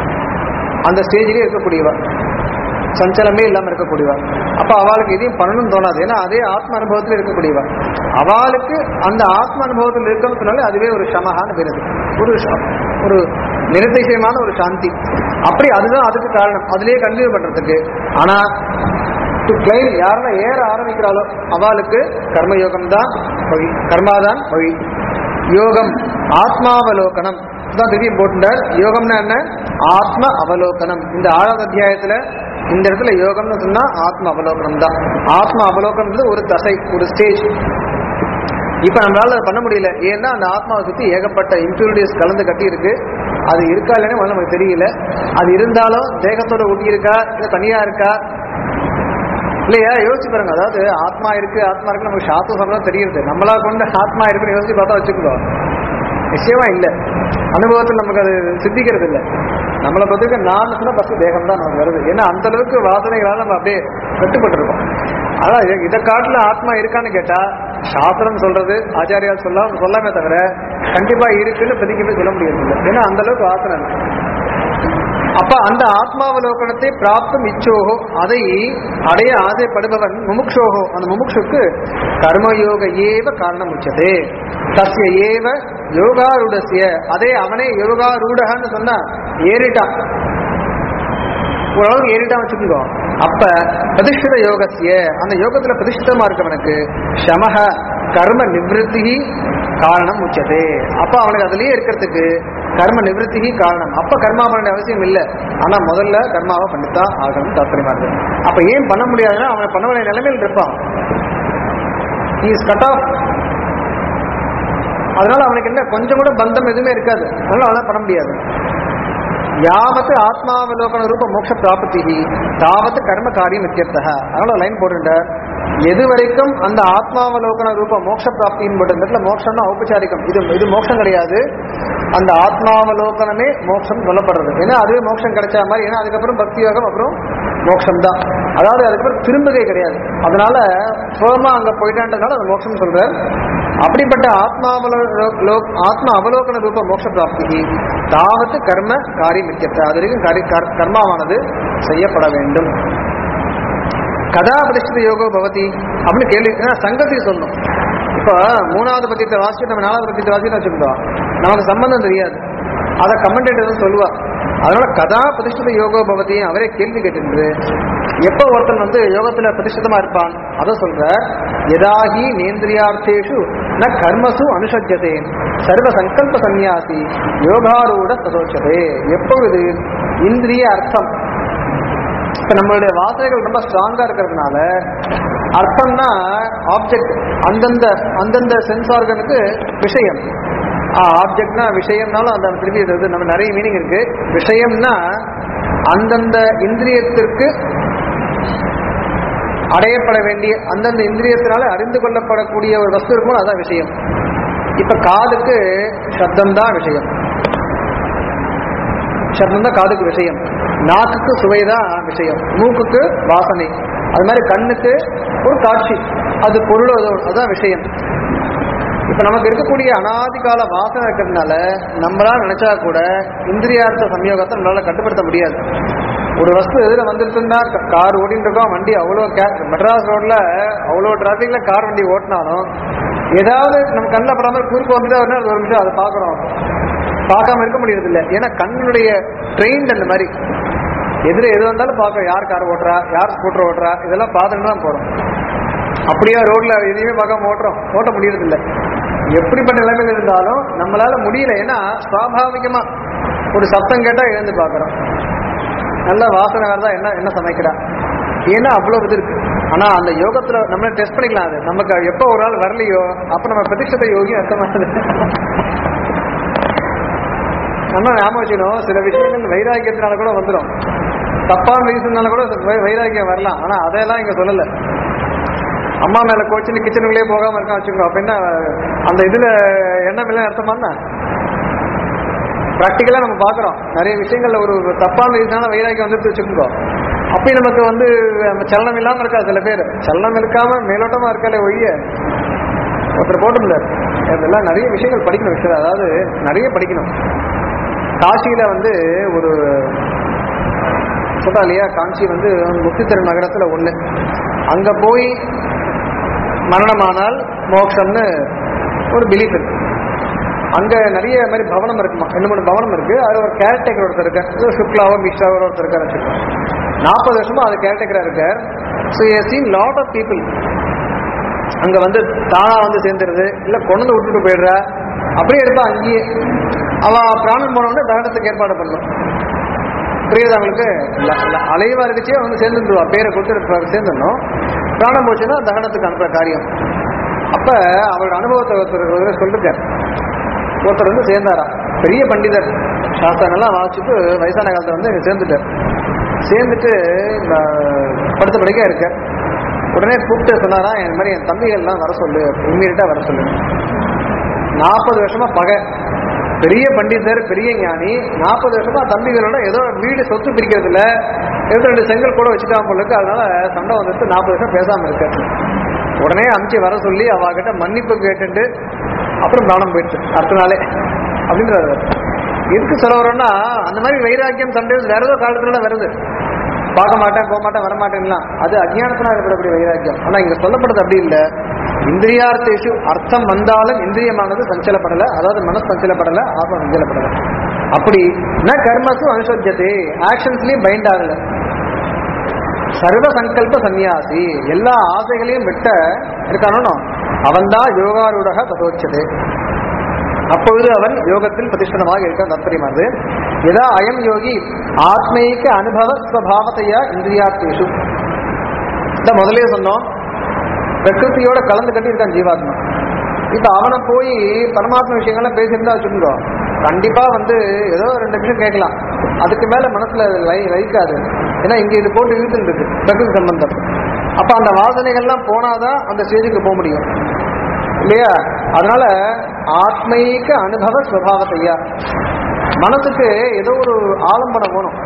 அந்த ஸ்டேஜ்லயே இருக்கக்கூடியவா சஞ்சலமே இல்லாம இருக்கக்கூடியவா அப்ப அவளுக்கு எதையும் பண்ணணும்னு தோணாது ஏன்னா அதே ஆத்ம அனுபவத்தில் இருக்கக்கூடியவா அவளுக்கு அந்த ஆத்ம அனுபவத்தில் இருக்கணும்னு சொன்னாலே அதுவே ஒரு சமகான்னு பேருது ஒரு ச- ஒரு நிரதிசயமான ஒரு சாந்தி அப்படி அதுதான் அதுக்கு காரணம் அதுலயே கண்டினியூ பண்றதுக்கு ஆனா டு கிளைம் யாரெல்லாம் ஏற ஆரம்பிக்கிறாளோ அவளுக்கு கர்மயோகம் தான் வழி கர்மாதான் வழி யோகம் ஆத்மாவலோகனம் தான் திடீர் போட்டுட்டார் யோகம்னா என்ன ஆத்ம அவலோகனம் இந்த ஆறாவது அத்தியாயத்துல இந்த இடத்துல யோகம்னு சொன்னா ஆத்ம அவலோகனம் தான் ஆத்ம அவலோகனம்ன்றது ஒரு தசை ஒரு ஸ்டேஜ் இப்ப நம்மளால அதை பண்ண முடியல ஏன்னா அந்த ஆத்மாவை சுத்தி ஏகப்பட்ட இம்ப்யூரிட்டிஸ் கலந்து கட்டி இருக்கு அது இருக்கா இல்லைன்னு முதல்ல நமக்கு தெரியல அது இருந்தாலும் தேகத்தோட ஒட்டி இருக்கா இல்ல தனியா இருக்கா இல்லையா யோசிச்சு பாருங்க அதாவது ஆத்மா இருக்கு ஆத்மா இருக்கு நமக்கு சாஸ்திரம் சொல்றதா தெரியுது நம்மளா கொண்டு ஆத்மா இருக்குன்னு யோசிச்சு பார்த்தா வச்சுக்கோ நிச்சயமா இல்ல அனுபவத்தில் நமக்கு அது சித்திக்கிறது இல்ல நம்மளை பத்திரிக்க நான் சொன்னா ஃபர்ஸ்ட் தேகம் தான் நமக்கு வருது ஏன்னா அந்த அளவுக்கு வாசனைகளால நம்ம அப்படியே கட்டுப்பட்டிருக்கோம் அதான் இ- இதை காட்டுல ஆத்மா இருக்கான்னு கேட்டா சாஸ்திரம் சொல்றது ஆச்சாரியா சொல்ல சொல்லாமே தவிர கண்டிப்பா இருக்குன்னு பதிக்கவே சொல்ல முடியாது ஏன்னா அந்த அளவுக்கு வாசனை இருக்கு. அப்ப அந்த ஆத்மாவலோகனத்தை பிராப்தம் இச்சோகோ அதை அடைய ஆசைப்படுபவன் முமுக்ஷோகோ அந்த முமுக்ஷுக்கு கர்மயோக ஏவ காரணம் உச்சதே தஸ்ய ஏவ யோகாரூடசிய அதே அவனே யோகாரூடகன்னு சொன்னா ஏறிட்டான் ஓரளவுக்கு ஏறிட்டான் வச்சுக்கோ அப்ப பிரதிஷ்டித யோகசிய அந்த யோகத்துல பிரதிஷ்டிதமா இருக்கவனுக்கு சமஹ கர்ம நிவൃத்தி காரணம் உச்சதே அப்ப அவனுக்கு அதுலயே இருக்கிறதுக்கு கர்ம நிவൃத்தி காரணம் அப்ப கர்மா பண்ண வேண்டிய அவசியம் இல்லை ஆனா முதல்ல கர்மாவை பண்ணித்தான் ஆகணும் தாத்பரியமா இருக்கு அப்ப ஏன் பண்ண முடியாதுன்னா அவனை பண்ண வேண்டிய நிலைமையில் இருப்பான் இஸ் கட் ஆஃப் அதனால அவனுக்கு என்ன கொஞ்சம் கூட பந்தம் எதுவுமே இருக்காது அதனால அவனால பண்ண முடியாது யாவத்து ஆத்மாவலோகன ரூப மோட்ச பிராப்தி தாவத்து கர்ம காரியம் இத்தியர்த்தக அதனால லைன் போட்டுட்டார் எது வரைக்கும் அந்த ஆத்மாவலோகன ரூப மோட்ச பிராப்தின்னு போட்டு இந்த இடத்துல மோட்சம்னா ஔபச்சாரிகம் இது இது மோட்சம் கிடையாது அந்த ஆத்மாவலோகனமே மோட்சம் சொல்லப்படுறது ஏன்னா அதுவே மோட்சம் கிடைச்ச மாதிரி ஏன்னா அதுக்கப்புறம் பக்தி யோகம் அப்புறம் மோட்சம் தான் அதாவது அதுக்கப்புறம் திரும்புகை கிடையாது அதனால சுகமா அங்க போயிட்டான்றதுனால அது மோட்சம் சொல்றார் அப்படிப்பட்ட ஆத்மாவலோ லோ- ஆத்ம அவலோகன ரூப மோட்ச பிராப்திக்கு தாவத்து கர்ம காரியம் இருக்கிறது அது வரைக்கும் கரி- கர்- கர்மாவானது செய்யப்பட வேண்டும் கதா பிரதிஷ்டித யோகோ பவதி அப்படின்னு கேள்வி ஏன்னா சங்கத்தை சொல்லணும் இப்போ மூணாவது பத்தியத்தை வாசிச்சு நம்ம நாலாவது பத்தியத்தை வாசிச்சு வச்சுக்கிட்டோம் நமக்கு சம்பந்தம் தெரியாது அதை கமெண்டேட்டர் சொல்லுவா அதனால கதா பிரதிஷ்டித யோகோ பவதி அவரே கேள்வி கேட்டு எப்ப ஒருத்தன் வந்து யோகத்துல பிரதிஷ்டிதமா இருப்பான் அதை சொல்ற எதாகி நேந்திரியார்த்தேஷு ந கர்மசு அனுஷஜ்யதே சர்வ சங்கல்ப சந்நியாசி யோகாரூட சதோஷதே எப்பொழுது இந்திரிய அர்த்தம் இப்ப நம்மளுடைய வாசனைகள் ரொம்ப ஸ்ட்ராங்கா இருக்கிறதுனால அர்த்தம்னா ஆப்ஜெக்ட் அந்தந்த அந்தந்த சென்ஸ் ஆர்கனுக்கு விஷயம் ஆப்ஜெக்ட்னா விஷயம்னாலும் அந்த திருப்பி இது வந்து நம்ம நிறைய மீனிங் இருக்கு விஷயம்னா அந்தந்த இந்திரியத்திற்கு அடையப்பட வேண்டிய அந்தந்த இந்திரியத்தினால அறிந்து கொள்ளப்படக்கூடிய ஒரு வஸ்து இருக்கும் அதான் விஷயம் இப்ப காதுக்கு சப்தம் தான் விஷயம் சப்தம் தான் காதுக்கு விஷயம் நாக்குக்கு சுவைதான் விஷயம் மூக்குக்கு வாசனை அது மாதிரி கண்ணுக்கு ஒரு காட்சி அது பொருள் அது- அதுதான் விஷயம் இப்ப நமக்கு இருக்கக்கூடிய அனாதி கால வாசனை இருக்கிறதுனால நம்மளா நினைச்சா கூட இந்திரியார்த்த சம்யோகத்தை நம்மளால கட்டுப்படுத்த முடியாது ஒரு வஸ்து எதுல வந்துருச்சுன்னா கார் ஓடிட்டு இருக்கோம் வண்டி அவ்வளோ கே மெட்ராஸ் ரோட்ல அவ்வளோ டிராஃபிக்ல கார் வண்டி ஓட்டினாலும் ஏதாவது நம்ம கண்ணில் படாம குறுக்கு வந்துட்டு ஒரு நேரம் ஒரு நிமிஷம் அதை பார்க்குறோம் பார்க்காம இருக்க முடியறது இல்லை ஏன்னா கண்ணுடைய ட்ரெயின் அந்த மாதிரி எதிர எது வந்தாலும் பார்க்க யார் கார் ஓட்டுறா யார் ஸ்கூட்டர் ஓட்டுறா இதெல்லாம் பார்த்துட்டு தான் போறோம் அப்படியே ரோட்ல எதையுமே பார்க்காம ஓட்டுறோம் ஓட்ட முடியறது இல்ல எப்படிப்பட்ட நிலைமையில் இருந்தாலும் நம்மளால முடியல ஏன்னா சுவாபாவிகமா ஒரு சத்தம் கேட்டா எழுந்து பார்க்கறோம் நல்ல வாசனை வரதா என்ன என்ன சமைக்கிறா ஏன்னா அவ்வளவு இது இருக்கு ஆனா அந்த யோகத்துல நம்மள டெஸ்ட் பண்ணிக்கலாம் அது நமக்கு எப்போ ஒரு நாள் வரலையோ அப்ப நம்ம பிரதிஷ்டத்தை யோகி அர்த்தமானது நம்ம ஞாபகம் வச்சுக்கணும் சில விஷயங்கள் வைராக்கியத்தினால கூட வந்துடும் தப்பான ரீசன்னால கூட வை- வைராக்கியம் வரலாம் ஆனா அதையெல்லாம் இங்க சொல்லல அம்மா மேல கோச்சின்னு கிச்சனுக்குள்ளே போகாம இருக்கான் வச்சுக்கோ அப்ப என்ன அந்த இதுல எண்ணம் இல்லை அர்த்தமா என்ன ப்ராக்டிக்கலா நம்ம பாக்குறோம் நிறைய விஷயங்கள்ல ஒரு தப்பான ரீசனால வைராக்கியம் வந்துட்டு வச்சுக்கோ அப்பயும் நமக்கு வந்து அந்த சலனம் இல்லாம இருக்கா சில பேர் சலனம் இருக்காம மேலோட்டமா இருக்காலே ஒழிய ஒருத்தர் போட்டுருந்தார் இதெல்லாம் நிறைய விஷயங்கள் படிக்கணும் விஷயம் அதாவது நிறைய படிக்கணும் காசியில வந்து ஒரு சொல்றா இல்லையா காஞ்சி வந்து முக்தித்திறன் நகரத்துல ஒண்ணு அங்க போய் மரணமானால் மோட்சம்னு ஒரு பிலீஃப் இருக்கு அங்க நிறைய மாதிரி பவனம் இருக்குமா ரெண்டு மூணு பவனம் இருக்கு அது ஒரு கேரக்டர் ஒருத்தர் இருக்கார் ஏதோ சுக்லாவோ மிஸ்ராவோ ஒருத்தர் இருக்காரு வச்சுக்கோங்க நாற்பது வருஷமா அது கேரக்டரா இருக்கார் so a seen lot of people அங்க வந்து தானா வந்து சேர்ந்துருது இல்ல கொண்டு வந்து விட்டுட்டு போயிடுறா அப்படியே இருப்பா அங்கேயே அவ பிராணம் போனவொடனே தகனத்துக்கு ஏற்பாடு பண்ணும் புரியுது அவங்களுக்கு ல- ல- அலைவா இருக்குச்சே வந்து சேர்ந்துருவா பேரை கொடுத்து சேர்ந்துடணும் பிராணம் போச்சுன்னா தகனத்துக்கு அனுப்புற காரியம் அப்ப அவரோட அனுபவத்தை ஒருத்தர் ஒரு தடவை சொல்லிருக்கார் ஒருத்தர் வந்து சேர்ந்தாரா பெரிய பண்டிதர் சாஸ்திரங்கள்லாம் வாசிச்சுட்டு வயசான காலத்துல வந்து இங்க சேர்ந்துட்டார் சேர்ந்துட்டு ஆஹ், படுத்த படிக்க இருக்க உடனே கூப்பிட்டு சொன்னாரா இந்த மாதிரி என் தம்பிகள்லாம் வர சொல்லு இம்மீடியட்டா வர சொல்லு நாற்பது வருஷமா பகை பெரிய பண்டிதர் பெரிய ஞானி நாற்பது வருஷமா தம்பிகளோட ஏதோ வீடு சொத்து பிரிக்கிறதுல ஏதோ ரெண்டு செங்கல் கூட வச்சுட்டாம போல இருக்கு அதனால சண்டை வந்துட்டு நாற்பது வருஷம் பேசாம இருக்கு உடனே அமுச்சு வர சொல்லி அவகிட்ட மன்னிப்பு கேட்டுட்டு அப்புறம் பிராணம் போயிடுச்சு அடுத்த நாளே அப்படின்றாரு அவர். எதுக்கு சொல்ல வரோம்னா அந்த மாதிரி வைராக்கியம் சண்டை வேற ஏதோ காலத்துல வருது பார்க்க மாட்டேன் போக மாட்டேன் வரமாட்டேன்லாம் அது அஜ்ஞானத்தினால் ஏற்படக்கூடிய வைராக்கியம் ஆனா இங்க சொல்லப்படுறது அப்படி இல்ல இந்திரியார்த்தேஷு அர்த்தம் வந்தாலும் இந்திரியமானது சஞ்சலப்படல அதாவது மனசு சஞ்சலப்படல ஆத்மா சஞ்சலப்படல அப்படி ந கர்மசு அனுசோஜத்தை ஆக்ஷன்ஸ்லயும் பைண்ட் ஆகல சர்வ சங்கல்ப சந்நியாசி எல்லா ஆசைகளையும் விட்ட இருக்கானோ அவன்தான் யோகாரூடக பதோச்சது அப்பொழுது அவன் யோகத்தில் பிரதிஷ்டனமாக இருக்க தாற்பயமானது எதா அயம் யோகி ஆத்மீக அனுபவ ஸ்வபாவத்தையா இந்திரியார்த்தேஷு இந்த முதலே சொன்னோம் பிரகிருதியோட கலந்து கட்டி இருக்கான் ஜீவாத்மா இப்ப அவனை போய் பரமாத்ம விஷயங்கள்லாம் பேசியிருந்தா வச்சுக்கோ கண்டிப்பா வந்து ஏதோ ரெண்டு நிமிஷம் கேட்கலாம் அதுக்கு மேல மனசுல வை வைக்காது ஏன்னா இங்க இது போட்டு இழுத்துட்டு இருக்கு பிரகிருதி சம்பந்தம் அப்ப அந்த வாசனைகள்லாம் போனாதான் அந்த ஸ்டேஜுக்கு போக முடியும் இல்லையா அதனால ஆத்மீக அனுபவ ஸ்வபாவத்தையா மனசுக்கு ஏதோ ஒரு ஆலம்பனம் வேணும்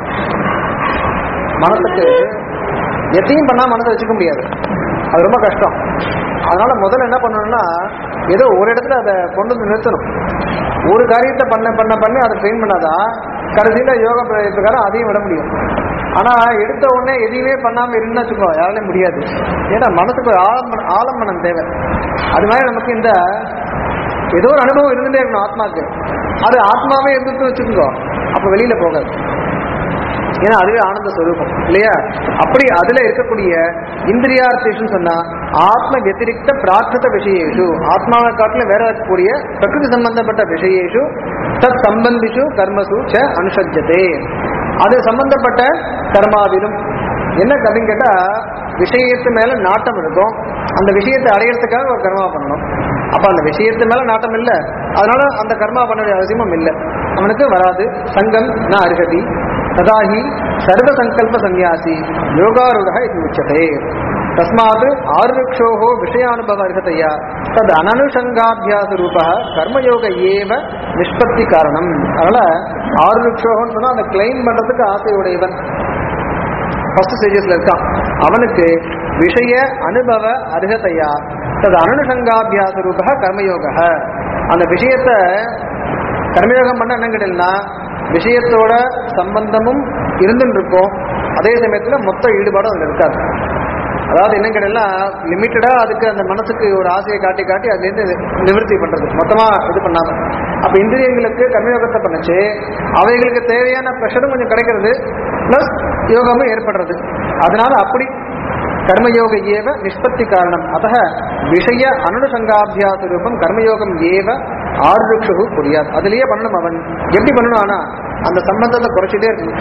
மனசுக்கு எத்தையும் பண்ணா மனசை வச்சுக்க முடியாது அது ரொம்ப கஷ்டம் அதனால முதல்ல என்ன பண்ணணும்னா ஏதோ ஒரு இடத்துல அதை கொண்டு வந்து நிறுத்தணும் ஒரு காரியத்தை பண்ண பண்ண பண்ணி அதை ட்ரெயின் பண்ணாதான் கடைசியில யோகா பிர- பிரகாரம் அதையும் விட முடியும் ஆனா எடுத்த உடனே எதையுமே பண்ணாம இருந்தா வச்சுக்கோ யாராலையும் முடியாது ஏன்னா மனசுக்கு ஒரு ஆலம்பனம் ஆலம்பனம் தேவை அது மாதிரி நமக்கு இந்த ஏதோ ஒரு அனுபவம் இருந்துட்டே இருக்கணும் ஆத்மாக்கு அது ஆத்மாவே இருந்துட்டு வச்சுக்கோ அப்ப வெளியில போகாது ஏன்னா அதுவே ஆனந்த ஸ்வரூபம் இல்லையா அப்படி அதுல இருக்கக்கூடிய இந்திரியார்த்தேஷன் சொன்னா ஆத்ம வத்திரிக்த பிரார்த்தத விஷயேஷு ஆத்மாவை காட்டில வேற இருக்கக்கூடிய பிரகிருதி சம்பந்தப்பட்ட விஷயேஷு தத் சம்பந்திஷு கர்மசு ச அனுஷஜ்யதே அது சம்பந்தப்பட்ட கர்மாவிலும் என்ன அப்படின்னு கேட்டா விஷயத்து மேல நாட்டம் இருக்கும் அந்த விஷயத்தை அடையறதுக்காக ஒரு கர்மா பண்ணணும் அப்ப அந்த விஷயத்து மேல நாட்டம் இல்ல அதனால அந்த கர்மா பண்ண வேண்டிய அவசியமும் இல்லை அவனுக்கு வராது சங்கம் ந அருகதி ததாஹி சர்வ சங்கல்ப சந்நியாசி யோகாரூட இது உச்சதே தஸ்மாத் ஆருருக்ஷோஹோ விஷயானுபவ அர்ஹதையா தத் அனனுஷங்காபியாச ரூப கர்மயோக ஏவ நிஷ்பத்தி காரணம் அதனால ஆருருக்ஷோகன்னு சொன்னா அந்த கிளைம் பண்றதுக்கு ஆசையுடையவன் ஃபர்ஸ்ட் ஸ்டேஜஸ்ல இருக்கான் அவனுக்கு விஷய அனுபவ அருகதையா தது அனுஷங்காபியாச ரூப கர்மயோக அந்த விஷயத்தை கர்மயோகம் பண்ண என்ன கேட்டீங்கன்னா விஷயத்தோட சம்பந்தமும் இருந்துட்டு இருக்கும் அதே சமயத்துல மொத்த ஈடுபாடும் அதுல இருக்காது அதாவது என்ன கேட்டீங்கன்னா லிமிட்டடா அதுக்கு அந்த மனசுக்கு ஒரு ஆசையை காட்டி காட்டி அதுலேருந்து நிவர்த்தி பண்றது மொத்தமா இது பண்ணாம அப்ப இந்திரியங்களுக்கு கர்மயோகத்தை பண்ணுச்சு அவைகளுக்கு தேவையான ப்ரெஷரும் கொஞ்சம் கிடைக்கிறது பிளஸ் யோகமும் ஏற்படுறது அதனால அப்படி கர்மயோக ஏவ நிஷ்பத்தி காரணம் அத்த விஷய அனுசங்காபியாச ரூபம் கர்மயோகம் ஏவ ஆருஷு புரியாது அதுலயே பண்ணணும் அவன் எப்படி பண்ணணும் ஆனா அந்த சம்பந்தத்தை குறைச்சிட்டே இருக்கணும்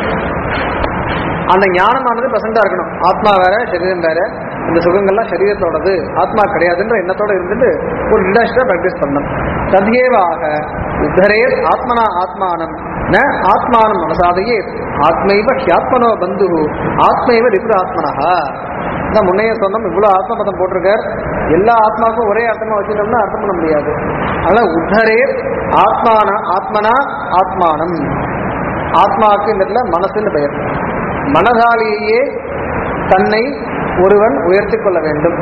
அந்த ஞானமானது பிரசண்டா இருக்கணும் ஆத்மா வேற சரீரம் வேற இந்த சுகங்கள்லாம் சரீரத்தோடது ஆத்மா கிடையாதுன்ற எண்ணத்தோட இருந்துட்டு ஒரு இண்டஸ்ட்ரியா பிராக்டிஸ் பண்ணணும் தத்யேவாக உத்தரே ஆத்மனா ஆத்மானம் ந ஆத்மானம் மனசாதையே ஆத்மைவ ஹியாத்மனோ பந்து ஆத்மைவ ரிபுர ஆத்மனஹா நான் முன்னையே சொன்னோம் இவ்வளவு ஆத்ம பதம் போட்டிருக்கார் எல்லா ஆத்மாவுக்கும் ஒரே அர்த்தமா வச்சுட்டோம்னா அர்த்தம் பண்ண முடியாது அதனால உத்தரே ஆத்மான ஆத்மனா ஆத்மானம் ஆத்மாவுக்கு இந்த இடத்துல மனசுன்னு பெயர் மனதாலேயே தன்னை ஒருவன் உயர்த்தி கொள்ள வேண்டும்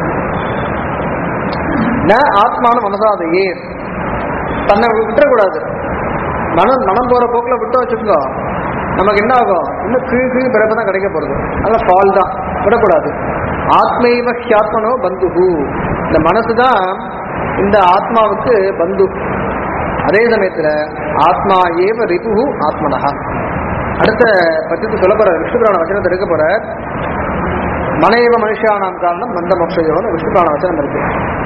ந ஆத்மான மனசாதையே தன்னை விட்டுறக்கூடாது மனம் மனம் போற போக்குல விட்டு வச்சுக்கோ நமக்கு என்ன ஆகும் இன்னும் கீழ் கீழ் பிறப்பு தான் கிடைக்க போறது அதனால ஃபால் தான் விடக்கூடாது ஆத்மைவ ஹியாத்மனோ பந்துகு இந்த மனசு தான் இந்த ஆத்மாவுக்கு பந்து அதே சமயத்துல ஆத்மா ஏவ ரிபுகு ஆத்மனஹா அடுத்த பத்தியத்தை சொல்ல போற விஷ்ணுபுராண வச்சனத்தை எடுக்க போற மனைவ மனுஷானாம் காரணம் மந்த மோட்சயோன்னு விஷ்ணுபுராண வச்சனம் இருக்கு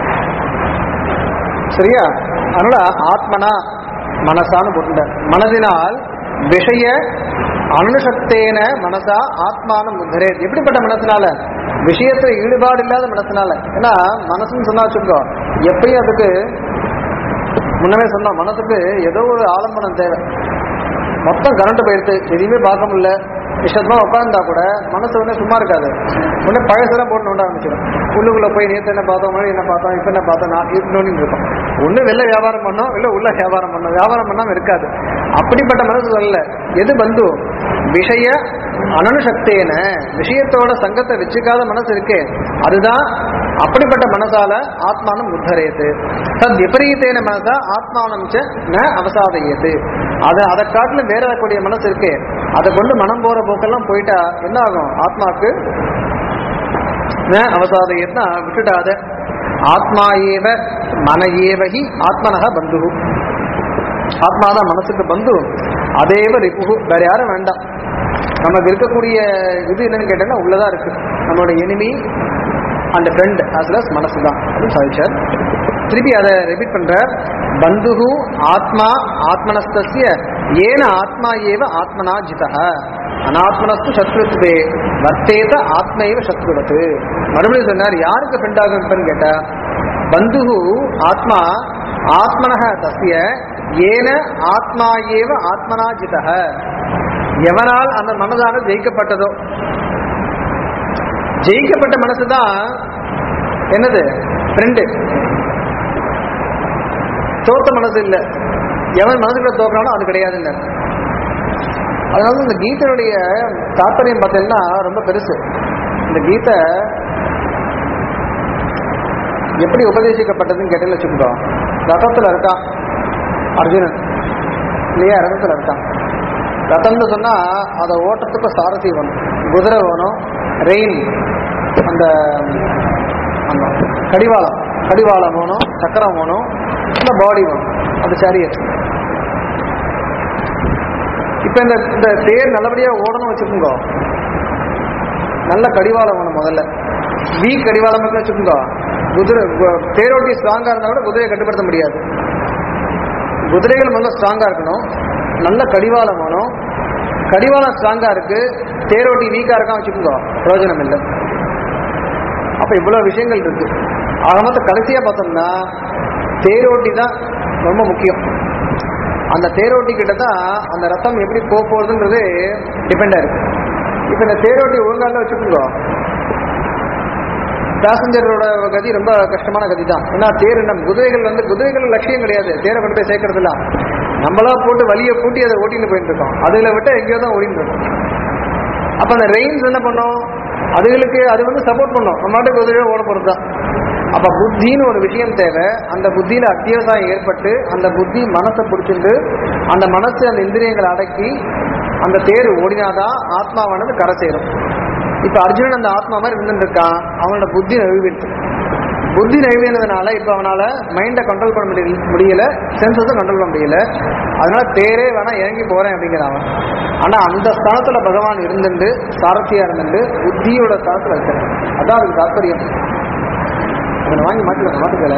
சரியா அதனால ஆத்மனா மனசான்னு போட்டுட்டார் மனதினால் விஷய அனுசக்தேன மனசா ஆத்மான முத்தரே எப்படிப்பட்ட மனசினால விஷயத்துல ஈடுபாடு இல்லாத மனசினால ஏன்னா மனசுன்னு சொன்னா வச்சுக்கோ எப்பயும் அதுக்கு முன்னமே சொன்னோம் மனசுக்கு ஏதோ ஒரு ஆலம்பனம் தேவை மொத்தம் கரண்ட் போயிடுது எதையுமே பார்க்க முடியல இஷ்டமா உட்காந்தா கூட மனசு உடனே சும்மா இருக்காது உடனே பழசெல்லாம் போட்டு நோண்ட ஆரம்பிச்சிடும் உள்ளுக்குள்ள போய் நேற்று என்ன பார்த்தோம் மழை என்ன பார்த்தோம் இப்ப என்ன பார்த்தோம் நான் இது நோண்டிட்டு இருக்கோம் ஒண்ணு வெளில வியாபாரம் பண்ணோம் இல்ல உள்ள வியாபாரம் பண்ணோம் வியாபாரம் பண்ணாம இருக்காது அப்படிப்பட்ட மனசு வரல எது பந்து விஷய அனனுசக்தேன விஷயத்தோட சங்கத்தை வச்சுக்காத மனசு இருக்கே அதுதான் அப்படிப்பட்ட மனசால ஆத்மானம் உத்தரேது தத் விபரீதேன மனசா ஆத்மானம் ச ந அவசாதையது அது அதை காட்டிலும் வேற இருக்கக்கூடிய மனசு இருக்கே அதை கொண்டு மனம் போற போக்கெல்லாம் போயிட்டா என்ன ஆகும் ஆத்மாக்கு ந அவசாதையத்னா விட்டுட்டாத ஆத்மா ஏவ மன ஏவகி ஆத்மனக பந்து ஆத்மாதான் மனசுக்கு பந்து அதேவ ரிபுகு வேற யாரும் வேண்டாம் நமக்கு இருக்கக்கூடிய இது என்னன்னு கேட்டா உள்ளதா இருக்கு நம்மளோட enemy and friend as well as மனசு தான் அப்படின்னு சாதிச்சார் திருப்பி அதை ரிப்பீட் பண்ற பந்துகு ஆத்மா ஆத்மனஸ்தஸ்ய ஏன ஆத்மா ஏவ ஆத்மனா ஜிதः அனாத்மனஸ்து சத்ருத்வே வர்த்தேத ஆத்மைவ சத்ருவத்து மறுபடியும் சொன்னார் யாருக்கு ஃப்ரெண்டாக இருப்பேன்னு கேட்டா பந்துகு ஆத்மா ஆத்மனः தஸ்ய ஏன ஆத்மா ஏவ ஆத்மனா ஜிதः எவனால் அந்த மனதானது ஜெயிக்கப்பட்டதோ ஜெயிக்கப்பட்ட மனசு தான் என்னது ஃப்ரெண்டு தோத்த மனசு இல்ல எவன் மனசுக்குள்ள தோக்குறானோ அது கிடையாதுன்னு அதனால இந்த கீதையுடைய தாற்பயம் பார்த்தீங்கன்னா ரொம்ப பெருசு இந்த கீதை எப்படி உபதேசிக்கப்பட்டதுன்னு கேட்டீங்கன்னு வச்சுக்கோ ரதத்துல இருக்கான் அர்ஜுனன் இல்லையா ரதத்துல இருக்கான் ரதம்னு சொன்னா அதை ஓட்டத்துக்கு சாரதி வேணும் குதிரை வேணும் ரெயின் அந்த ஆமா, கடிவாளம் கடிவாளம் வேணும் சக்கரம் வேணும் அந்த பாடி வேணும் அந்த சேரியட் இப்ப இந்த இந்த தேர் நல்லபடியா ஓடணும் வச்சுக்கோங்க நல்ல கடிவாளம் வேணும் முதல்ல வீக் கடிவாளம் மட்டும் வச்சுக்கோங்க குதிரை கு- தேரோட்டி ஸ்ட்ராங்கா இருந்தா கூட குதிரையை கட்டுப்படுத்த முடியாது குதிரைகள் முதல்ல ஸ்ட்ராங்கா இருக்கணும் நல்ல கடிவாளம் வேணும் கடிவாளம் ஸ்ட்ராங்கா இருக்கு தேரோட்டி வீக்கா இருக்கான் வச்சுக்கோங்க பிரயோஜனம் இல்லை அப்ப இவ்வளவு விஷயங்கள் இருக்கு ஆக மொத்தம் கடைசியா பார்த்தோம்னா தேரோட்டி தான் ரொம்ப முக்கியம் அந்த தேரோட்டி கிட்ட தான் அந்த ரத்தம் எப்படி போக போகுதுன்றது டிபெண்டா இருக்கு இப்ப இந்த தேரோட்டி ஒழுங்கால வச்சுக்கோங்க பேசஞ்சரோட கதி ரொம்ப கஷ்டமான கதி தான் ஏன்னா தேர் நம்ம குதிரைகள் வந்து குதிரைகள் லட்சியம் கிடையாது தேரை கொண்டு போய் சேர்க்கறதுல நம்மளா போட்டு வலியை பூட்டி அதை ஓட்டிட்டு போயிட்டு இருக்கோம் அதுல விட்டு எங்கேயோ தான் ஓடிட்டு இருக்கோம் அப்ப அந்த ரெயின்ஸ் என்ன பண்ணும் அதுகளுக்கு அது வந்து சப்போர்ட் பண்ணும் நம்ம மாட்டுக்கு குதிரையோ ஓட போறது தான் அப்ப புத்தின்னு ஒரு விஷயம் தேவை அந்த புத்தியில அத்தியாவசாயம் ஏற்பட்டு அந்த புத்தி மனசை பிடிச்சிட்டு அந்த மனசு அந்த இந்திரியங்களை அடக்கி அந்த தேர் ஓடினாதான் ஆத்மாவானது கரை சேரும் இப்ப அர்ஜுனன் அந்த ஆத்மா மாதிரி இருந்துட்டு இருக்கான் அவனோட புத்தி நழுவிடுச்சு புத்தி நழுவினதுனால இப்ப அவனால மைண்டை கண்ட்ரோல் பண்ண முடியல முடியல சென்சஸும் கண்ட்ரோல் பண்ண முடியல அதனால தேரே வேணா இறங்கி போறேன் அப்படிங்கிறான் அவன் ஆனா அந்த ஸ்தானத்துல பகவான் இருந்துட்டு சாரத்தியா இருந்துட்டு புத்தியோட ஸ்தானத்துல இருக்கிறான் அதான் அதுக்கு தாற்பயம் அதை வாங்கி மாட்டிக்கல மாட்டுக்கல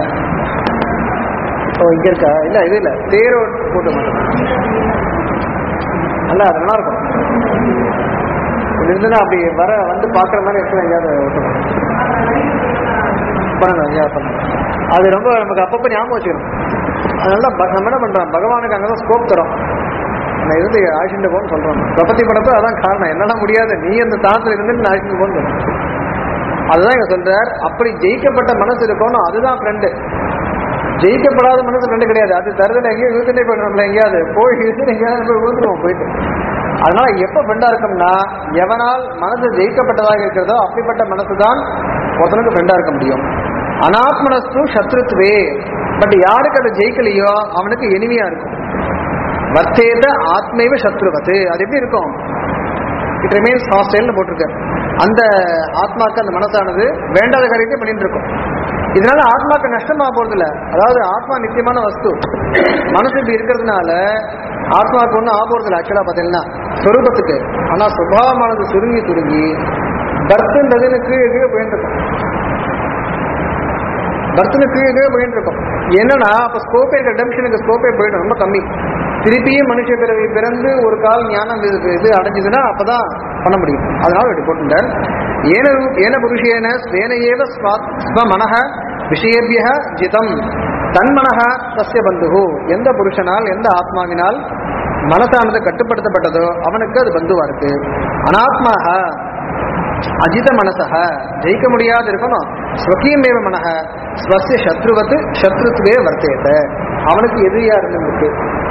ஓ இங்க இருக்கா இல்ல இது இல்ல தேரோ போட்டு மாட்டேன் நல்லா அது நல்லா இருக்கும் இது இருந்துன்னா அப்படி வர வந்து பாக்குற மாதிரி இடத்துல எங்கேயாவது ஓட்டணும் பண்ணுங்க ஐயா பண்ணுங்க அது ரொம்ப நமக்கு அப்பப்போ ஞாபகம் வச்சுக்கணும் அதனால ப- நம்ம என்ன பண்றோம் பகவானுக்கு அங்கதான் ஸ்கோப் தரோம் நம்ம இருந்து ஆக்சிடென்ட் போன்னு சொல்றோம் பிரபத்தி படத்தை அதான் காரணம் என்னால முடியாது நீ அந்த தாத்துல இருந்து ஆக்சிடென்ட் போன்னு சொல்றோம் அதுதான் இங்க சொல்றார் அப்படி ஜெயிக்கப்பட்ட மனசு இருக்கணும் அதுதான் ஃப்ரெண்டு ஜெயிக்கப்படாத மனசு ஃப்ரெண்டு கிடையாது அது தருதல எங்கேயும் இழுத்துட்டே போயிடும் நம்மள எங்கேயாவது போய் இழுத்து எங்கேயாவது போய் விழுந்துருவோம் போயிட்டு அதனால எப்ப ஃப்ரெண்டா இருக்கோம்னா எவனால் மனசு ஜெயிக்கப்பட்டதாக இருக்கிறதோ அப்படிப்பட்ட மனசு தான் ஒருத்தனுக்கு ஃப்ரெண்டா இருக்க முடியும் அனாத்மனஸ்து சத்ருத்வே பட் யாருக்கு அதை ஜெயிக்கலையோ அவனுக்கு எளிமையா இருக்கும் வர்த்தேத ஆத்மைவ சத்ருவத்து அது எப்படி இருக்கும் இட் ரிமைன்ஸ் ஹாஸ்டைல்னு போட்டிருக்காரு அந்த ஆத்மாக்கு அந்த மனசானது வேண்டாத காரியத்தை பண்ணிட்டு இருக்கும் இதனால ஆத்மாக்கு நஷ்டமா போறது இல்ல அதாவது ஆத்மா நித்தியமான வஸ்து மனசு இப்படி இருக்கிறதுனால ஆத்மாவுக்கு ஒன்றும் ஆக போறது இல்லை ஆக்சுவலா பார்த்தீங்கன்னா சொரூபத்துக்கு ஆனா சுபாவமானது சுருங்கி சுருங்கி பர்த்துன்றதுன்னு கீழே கீழே போயிட்டு இருக்கும் பர்த்தனு கீழே கீழே போயிட்டு இருக்கும் என்னன்னா அப்ப ஸ்கோப்பே ரெடம்ஷனுக்கு ஸ்கோப்பே போயிடும் ரொம்ப கம்மி திருப்பியும் மனுஷ பிறவி பிறந்து ஒரு கால் ஞானம் இது இது அடைஞ்சதுன்னா அப்பதான் பண்ண முடியும் அதனால இப்படி போட்டுட்டார் ஏன ரூ- ஏன புருஷேன ஸ்வேன ஏவ ஸ்வா- ஸ்வ மனஹ விஷயேபிய ஜிதம் தன்மனஹ தஸ்ய பந்துகு எந்த புருஷனால் எந்த ஆத்மாவினால் மனசானது கட்டுப்படுத்தப்பட்டதோ அவனுக்கு அது பந்துவா இருக்கு அனாத்மாக அஜித மனசக ஜெயிக்க முடியாது இருக்கணும் ஸ்வகீமேவ மனக ஸ்வசிய சத்ருவத்து சத்ருத்வே வர்த்தேத அவனுக்கு எதிரியா இருந்துருக்கு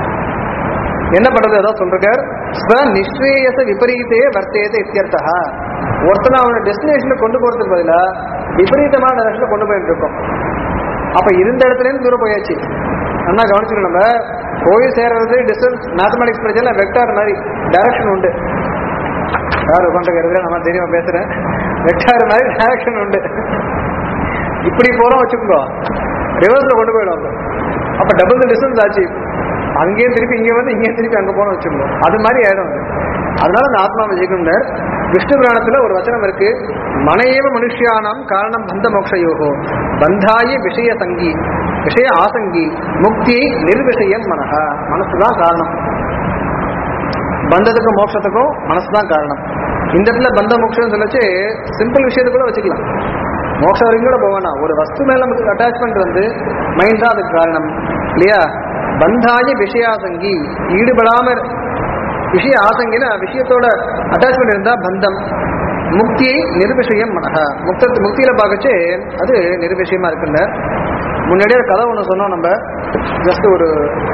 என்ன பண்றது ஏதோ சொல்றார் ஸ்வ நிஸ்ரேயச விபரீதே வர்த்தேத இத்தியர்த்தா ஒருத்தனை அவனோட டெஸ்டினேஷனுக்கு கொண்டு போறதுக்கு பதிலா விபரீதமான டெஸ்டினேஷன் கொண்டு போயிட்டு இருக்கோம் அப்ப இருந்த இடத்துல இருந்து தூரம் போயாச்சு நல்லா கவனிச்சுக்கணும் நம்ம போய் சேர்றது டிஸ்டன்ஸ் மேத்தமெட்டிக்ஸ் படிச்சால வெக்டார் மாதிரி டைரக்ஷன் உண்டு யார் உட்காந்துருக்கிறது நம்ம தெரியுமா பேசுறேன் வெக்டார் மாதிரி டைரக்ஷன் உண்டு இப்படி போறோம் வச்சுக்கோங்க ரிவர்ஸ்ல கொண்டு போயிடும் அப்ப. அப்ப டபுள் டிஸ்டன்ஸ் ஆச்சு அங்கேயே திருப்பி இங்க வந்து இங்கேயும் திருப்பி அங்க போனோம் வச்சுக்கோங்க அது மாதிரி ஆயிடும் அது. அதனால அந்த ஆத்மாவை ஜெயிக்கணும்னர் விஷ்ணு புராணத்துல ஒரு வச்சனம் இருக்கு மனையேவ மனுஷியானாம் காரணம் பந்த மோக்ஷ யோகோ பந்தாய விஷய சங்கி விஷய ஆசங்கி முக்தி நிர்விஷயம் மனஹ மனசுதான் காரணம் பந்தத்துக்கும் மோட்சத்துக்கும் மனசுதான் காரணம் இந்த இடத்துல பந்த மோட்சம் சொல்லச்சு சிம்பிள் விஷயத்தை கூட வச்சுக்கலாம் மோட்சம் வரைக்கும் கூட போவேனா ஒரு வஸ்து மேல நமக்கு அட்டாச்மெண்ட் வந்து மைண்ட் தான் அதுக்கு காரணம் இல்லையா பந்தாய விஷயாசங்கி ஈடுபடாம விஷய ஆசங்கினா விஷயத்தோட அட்டாச்மெண்ட் இருந்தா பந்தம் முக்தியை நிர்விஷயம் மனஹ முக்த முக்தியில பார்க்கச்சு அது நிர்விஷயமா இருக்குல்ல முன்னாடியே ஒரு கதை ஒன்று சொன்னோம் நம்ம ஜஸ்ட் ஒரு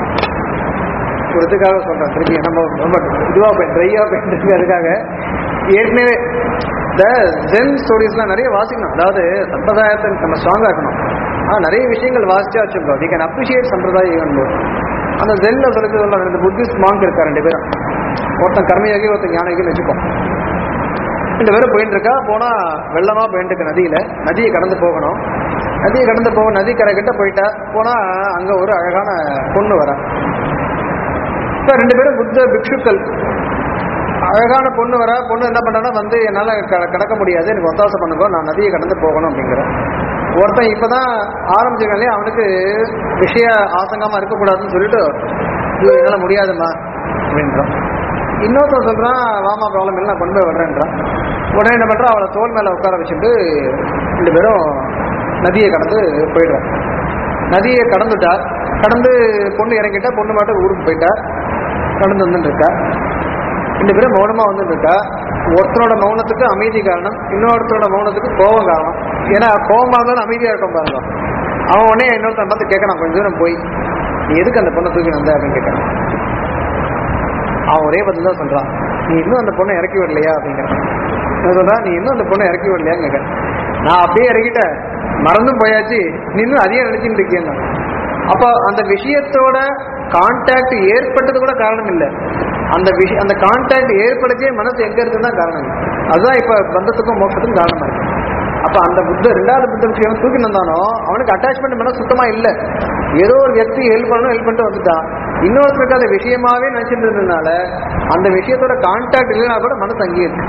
ஒரு இதுக்காக சொல்றேன் திருப்பி நம்ம ரொம்ப இதுவா போய் ட்ரையா போயிட்டு அதுக்காக ஏற்கனவே இந்த ஜென் ஸ்டோரிஸ்லாம் நிறைய வாசிக்கணும் அதாவது சம்பிரதாயத்தை நம்ம ஸ்ட்ராங்கா இருக்கணும் ஆனா நிறைய விஷயங்கள் வாசிச்சா வச்சுக்கோ வி கேன் அப்ரிஷியேட் சம்பிரதாயம் even more. அந்த ஜென்ல சொல்லி சொல்றாங்க இந்த புத்திஸ்ட் மாங்க் இருக்கா ரெண்டு பேரும் ஒருத்தன் கர்மயோகி ஒருத்தன் ஞானயோகின்னு வச்சுக்கோ ரெண்டு பேரும் போயிட்டு இருக்கா போனா வெள்ளமா போயிட்டு இருக்கு நதியில நதியை கடந்து போகணும் நதியை கடந்து போக நதி கரை கிட்ட போயிட்டா போனா அங்க ஒரு அழகான பொண்ணு வரா இப்ப ரெண்டு பேரும் புத்த பிக்ஷுக்கள் அழகான பொண்ணு வர பொண்ணு என்ன பண்றா வந்து என்னால க- கடக்க முடியாது எனக்கு ஒத்தாசை பண்ணுங்க நான் நதியை கடந்து போகணும் அப்படிங்கிற ஒருத்தன் இப்பதான் ஆரம்பிச்சிருக்காலே அவனுக்கு விஷய ஆசங்கமா இருக்கக்கூடாதுன்னு சொல்லிட்டு "ஐயோ, என்னால முடியாதும்மா அப்படின்றான் இன்னொருத்தன் சொல்றான் வாமா ப்ராப்ளம் இல்லை நான் கொண்டு போய் விடுறேன்றான் உடனே என்ன பண்றான் அவளை தோல் மேல உட்கார வச்சுட்டு ரெண்டு பேரும் நதியை கடந்து போயிடுறான் நதியை கடந்துட்டா கடந்து பொண்ணு இறங்கிட்டா பொண்ணு மட்டும் ஊருக்கு போயிட்டா கடந்து வந்துட்டு இருக்கா ரெண்டு பேரும் மௌனமா வந்துட்டு இருக்கா ஒருத்தனோட மௌனத்துக்கு அமைதி காரணம் இன்னொருத்தரோட மௌனத்துக்கு கோபம் காரணம் ஏன்னா கோபம் இருந்தாலும் அமைதியா இருக்கும் பாருங்க அவன் உடனே இன்னொருத்தன் பார்த்து கேட்கறான் கொஞ்ச தூரம் போய் நீ எதுக்கு அந்த பொண்ணை தூக்கி வந்த அப்படின்னு கேட்கறான் அவன் ஒரே பதில் தான் சொல்றான் நீ இன்னும் அந்த பொண்ணை இறக்கி விடலையா அப்படிங்கிறான் நான் சொல்றான் நீ இன்னும் அந்த பொண்ணை இறக்கி விடலையான்னு கேட்கறேன் நான் அப்படியே இறக்கிட்டேன் மறந்தும் போயாச்சு நீ இன்னும் அதையே நினைச்சுட்டு இருக்கேன் அப்போ அந்த விஷயத்தோட கான்டாக்ட் ஏற்பட்டது கூட காரணம் இல்லை அந்த விஷயம் அந்த கான்டாக்ட் ஏற்படுத்தியே மனசு எங்க இருக்குன்னு தான் காரணம் இல்லை. அதுதான் இப்ப பந்தத்துக்கும் மோட்சத்துக்கும் காரணமா இருக்கு அப்ப அந்த புத்த ரெண்டாவது புத்த விஷயம் தூக்கி வந்தானோ அவனுக்கு அட்டாச்மெண்ட் மனசு சுத்தமா இல்ல ஏதோ ஒரு வியக்தி ஹெல்ப் பண்ணணும் ஹெல்ப் பண்ணிட்டு வந்துட்டான் இன்னொருத்தருக்கு அந்த விஷயமாவே நினைச்சிட்டு இருந்ததுனால அந்த விஷயத்தோட கான்டாக்ட் இல்லைன்னா கூட மனசு அங்கேயே இருக்கு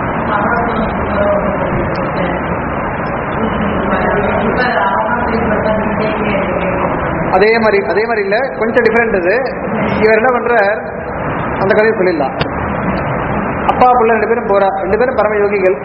அதே மாதிரி அதே மாதிரி இல்ல கொஞ்சம் டிஃபரெண்ட் இது இவர் என்ன பண்றார் அந்த கதையை சொல்லிடலாம் அப்பா பிள்ளை ரெண்டு பேரும் போறா ரெண்டு பேரும் பரம யோகிகள்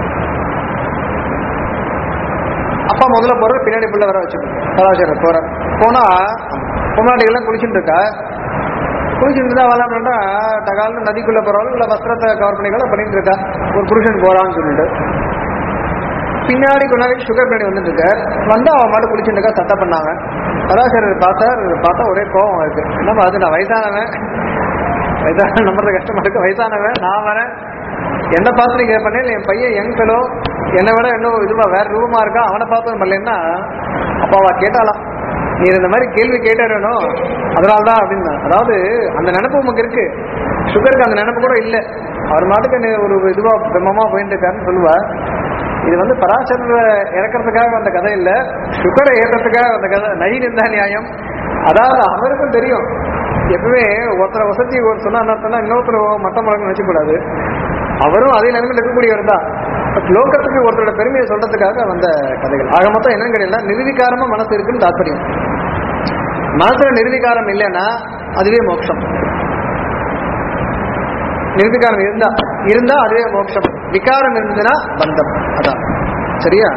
அப்பா முதல்ல போற பின்னாடி பிள்ளை வர வச்சுட்டு சதாச்சாரர் போற போனா பொம்னாட்டிகள்லாம் குளிச்சுட்டு இருக்கா குளிச்சுட்டு இருந்தா அவள் என்ன பண்றா தகால்னு நதிக்குள்ள போறாள் இல்ல வஸ்திரத்தை கவர் பண்ணிக்கலாம் பண்ணிட்டு இருக்கா ஒரு புருஷன் போறான்னு சொல்லிட்டு பின்னாடி கொண்டாடி சுகர் பின்னாடி வந்துட்டு இருக்கார் வந்து அவன் மட்டும் குளிச்சுட்டு இருக்கா சட்டை பண்ணாங்க சதாச்சாரர் பார்த்தார் பார்த்தா ஒரே கோவம் இருக்கு என்னப்பா அது நான் வயசானவன் வயசான நம்புறது கஷ்டமா இருக்கு வயசானவன் நான் வரேன் என்ன பார்த்து நீங்க பண்ணல என் பையன் யங் ஃபெலோ என்னை விட இன்னும் இதுவா வேற ரூபமா இருக்கா அவனை பார்த்து பண்ணலன்னா அப்ப அவ கேட்டாலாம் நீ இந்த மாதிரி கேள்வி கேட்டாரணும் அதனால தான் அப்படின்னா அதாவது அந்த நினைப்பு உமக்கு இருக்கு சுகருக்கு அந்த நினைப்பு கூட இல்லை அவர் மாட்டுக்கு நீ ஒரு இதுவா பிரம்மமா போயிட்டு இருக்காருன்னு சொல்லுவா இது வந்து பராசர இறக்கிறதுக்காக வந்த கதை இல்ல சுகரை ஏறதுக்காக வந்த கதை நகி நின்றா நியாயம் அதாவது அவருக்கும் தெரியும் எப்பவுமே ஒருத்தரை வசதி ஒரு சொன்னா என்ன சொன்னா இன்னொருத்தர் மட்டம் முழக்கம் நினைச்சக்கூடாது அவரும் அதே நிலைமையில் இருக்கக்கூடியவர் தான் பட் லோகத்துக்கு ஒருத்தரோட பெருமையை சொல்றதுக்காக வந்த கதைகள் ஆக மொத்தம் என்னன்னு கேட்டீங்கன்னா நிர்விகாரமா மனசு இருக்குன்னு தாற்பயம் மனசுல நிர்விகாரம் இல்லைன்னா அதுவே மோட்சம் நிர்விகாரம் இருந்தா இருந்தா அதுவே மோட்சம் விகாரம் இருந்ததுன்னா பந்தம் அதான் சரியா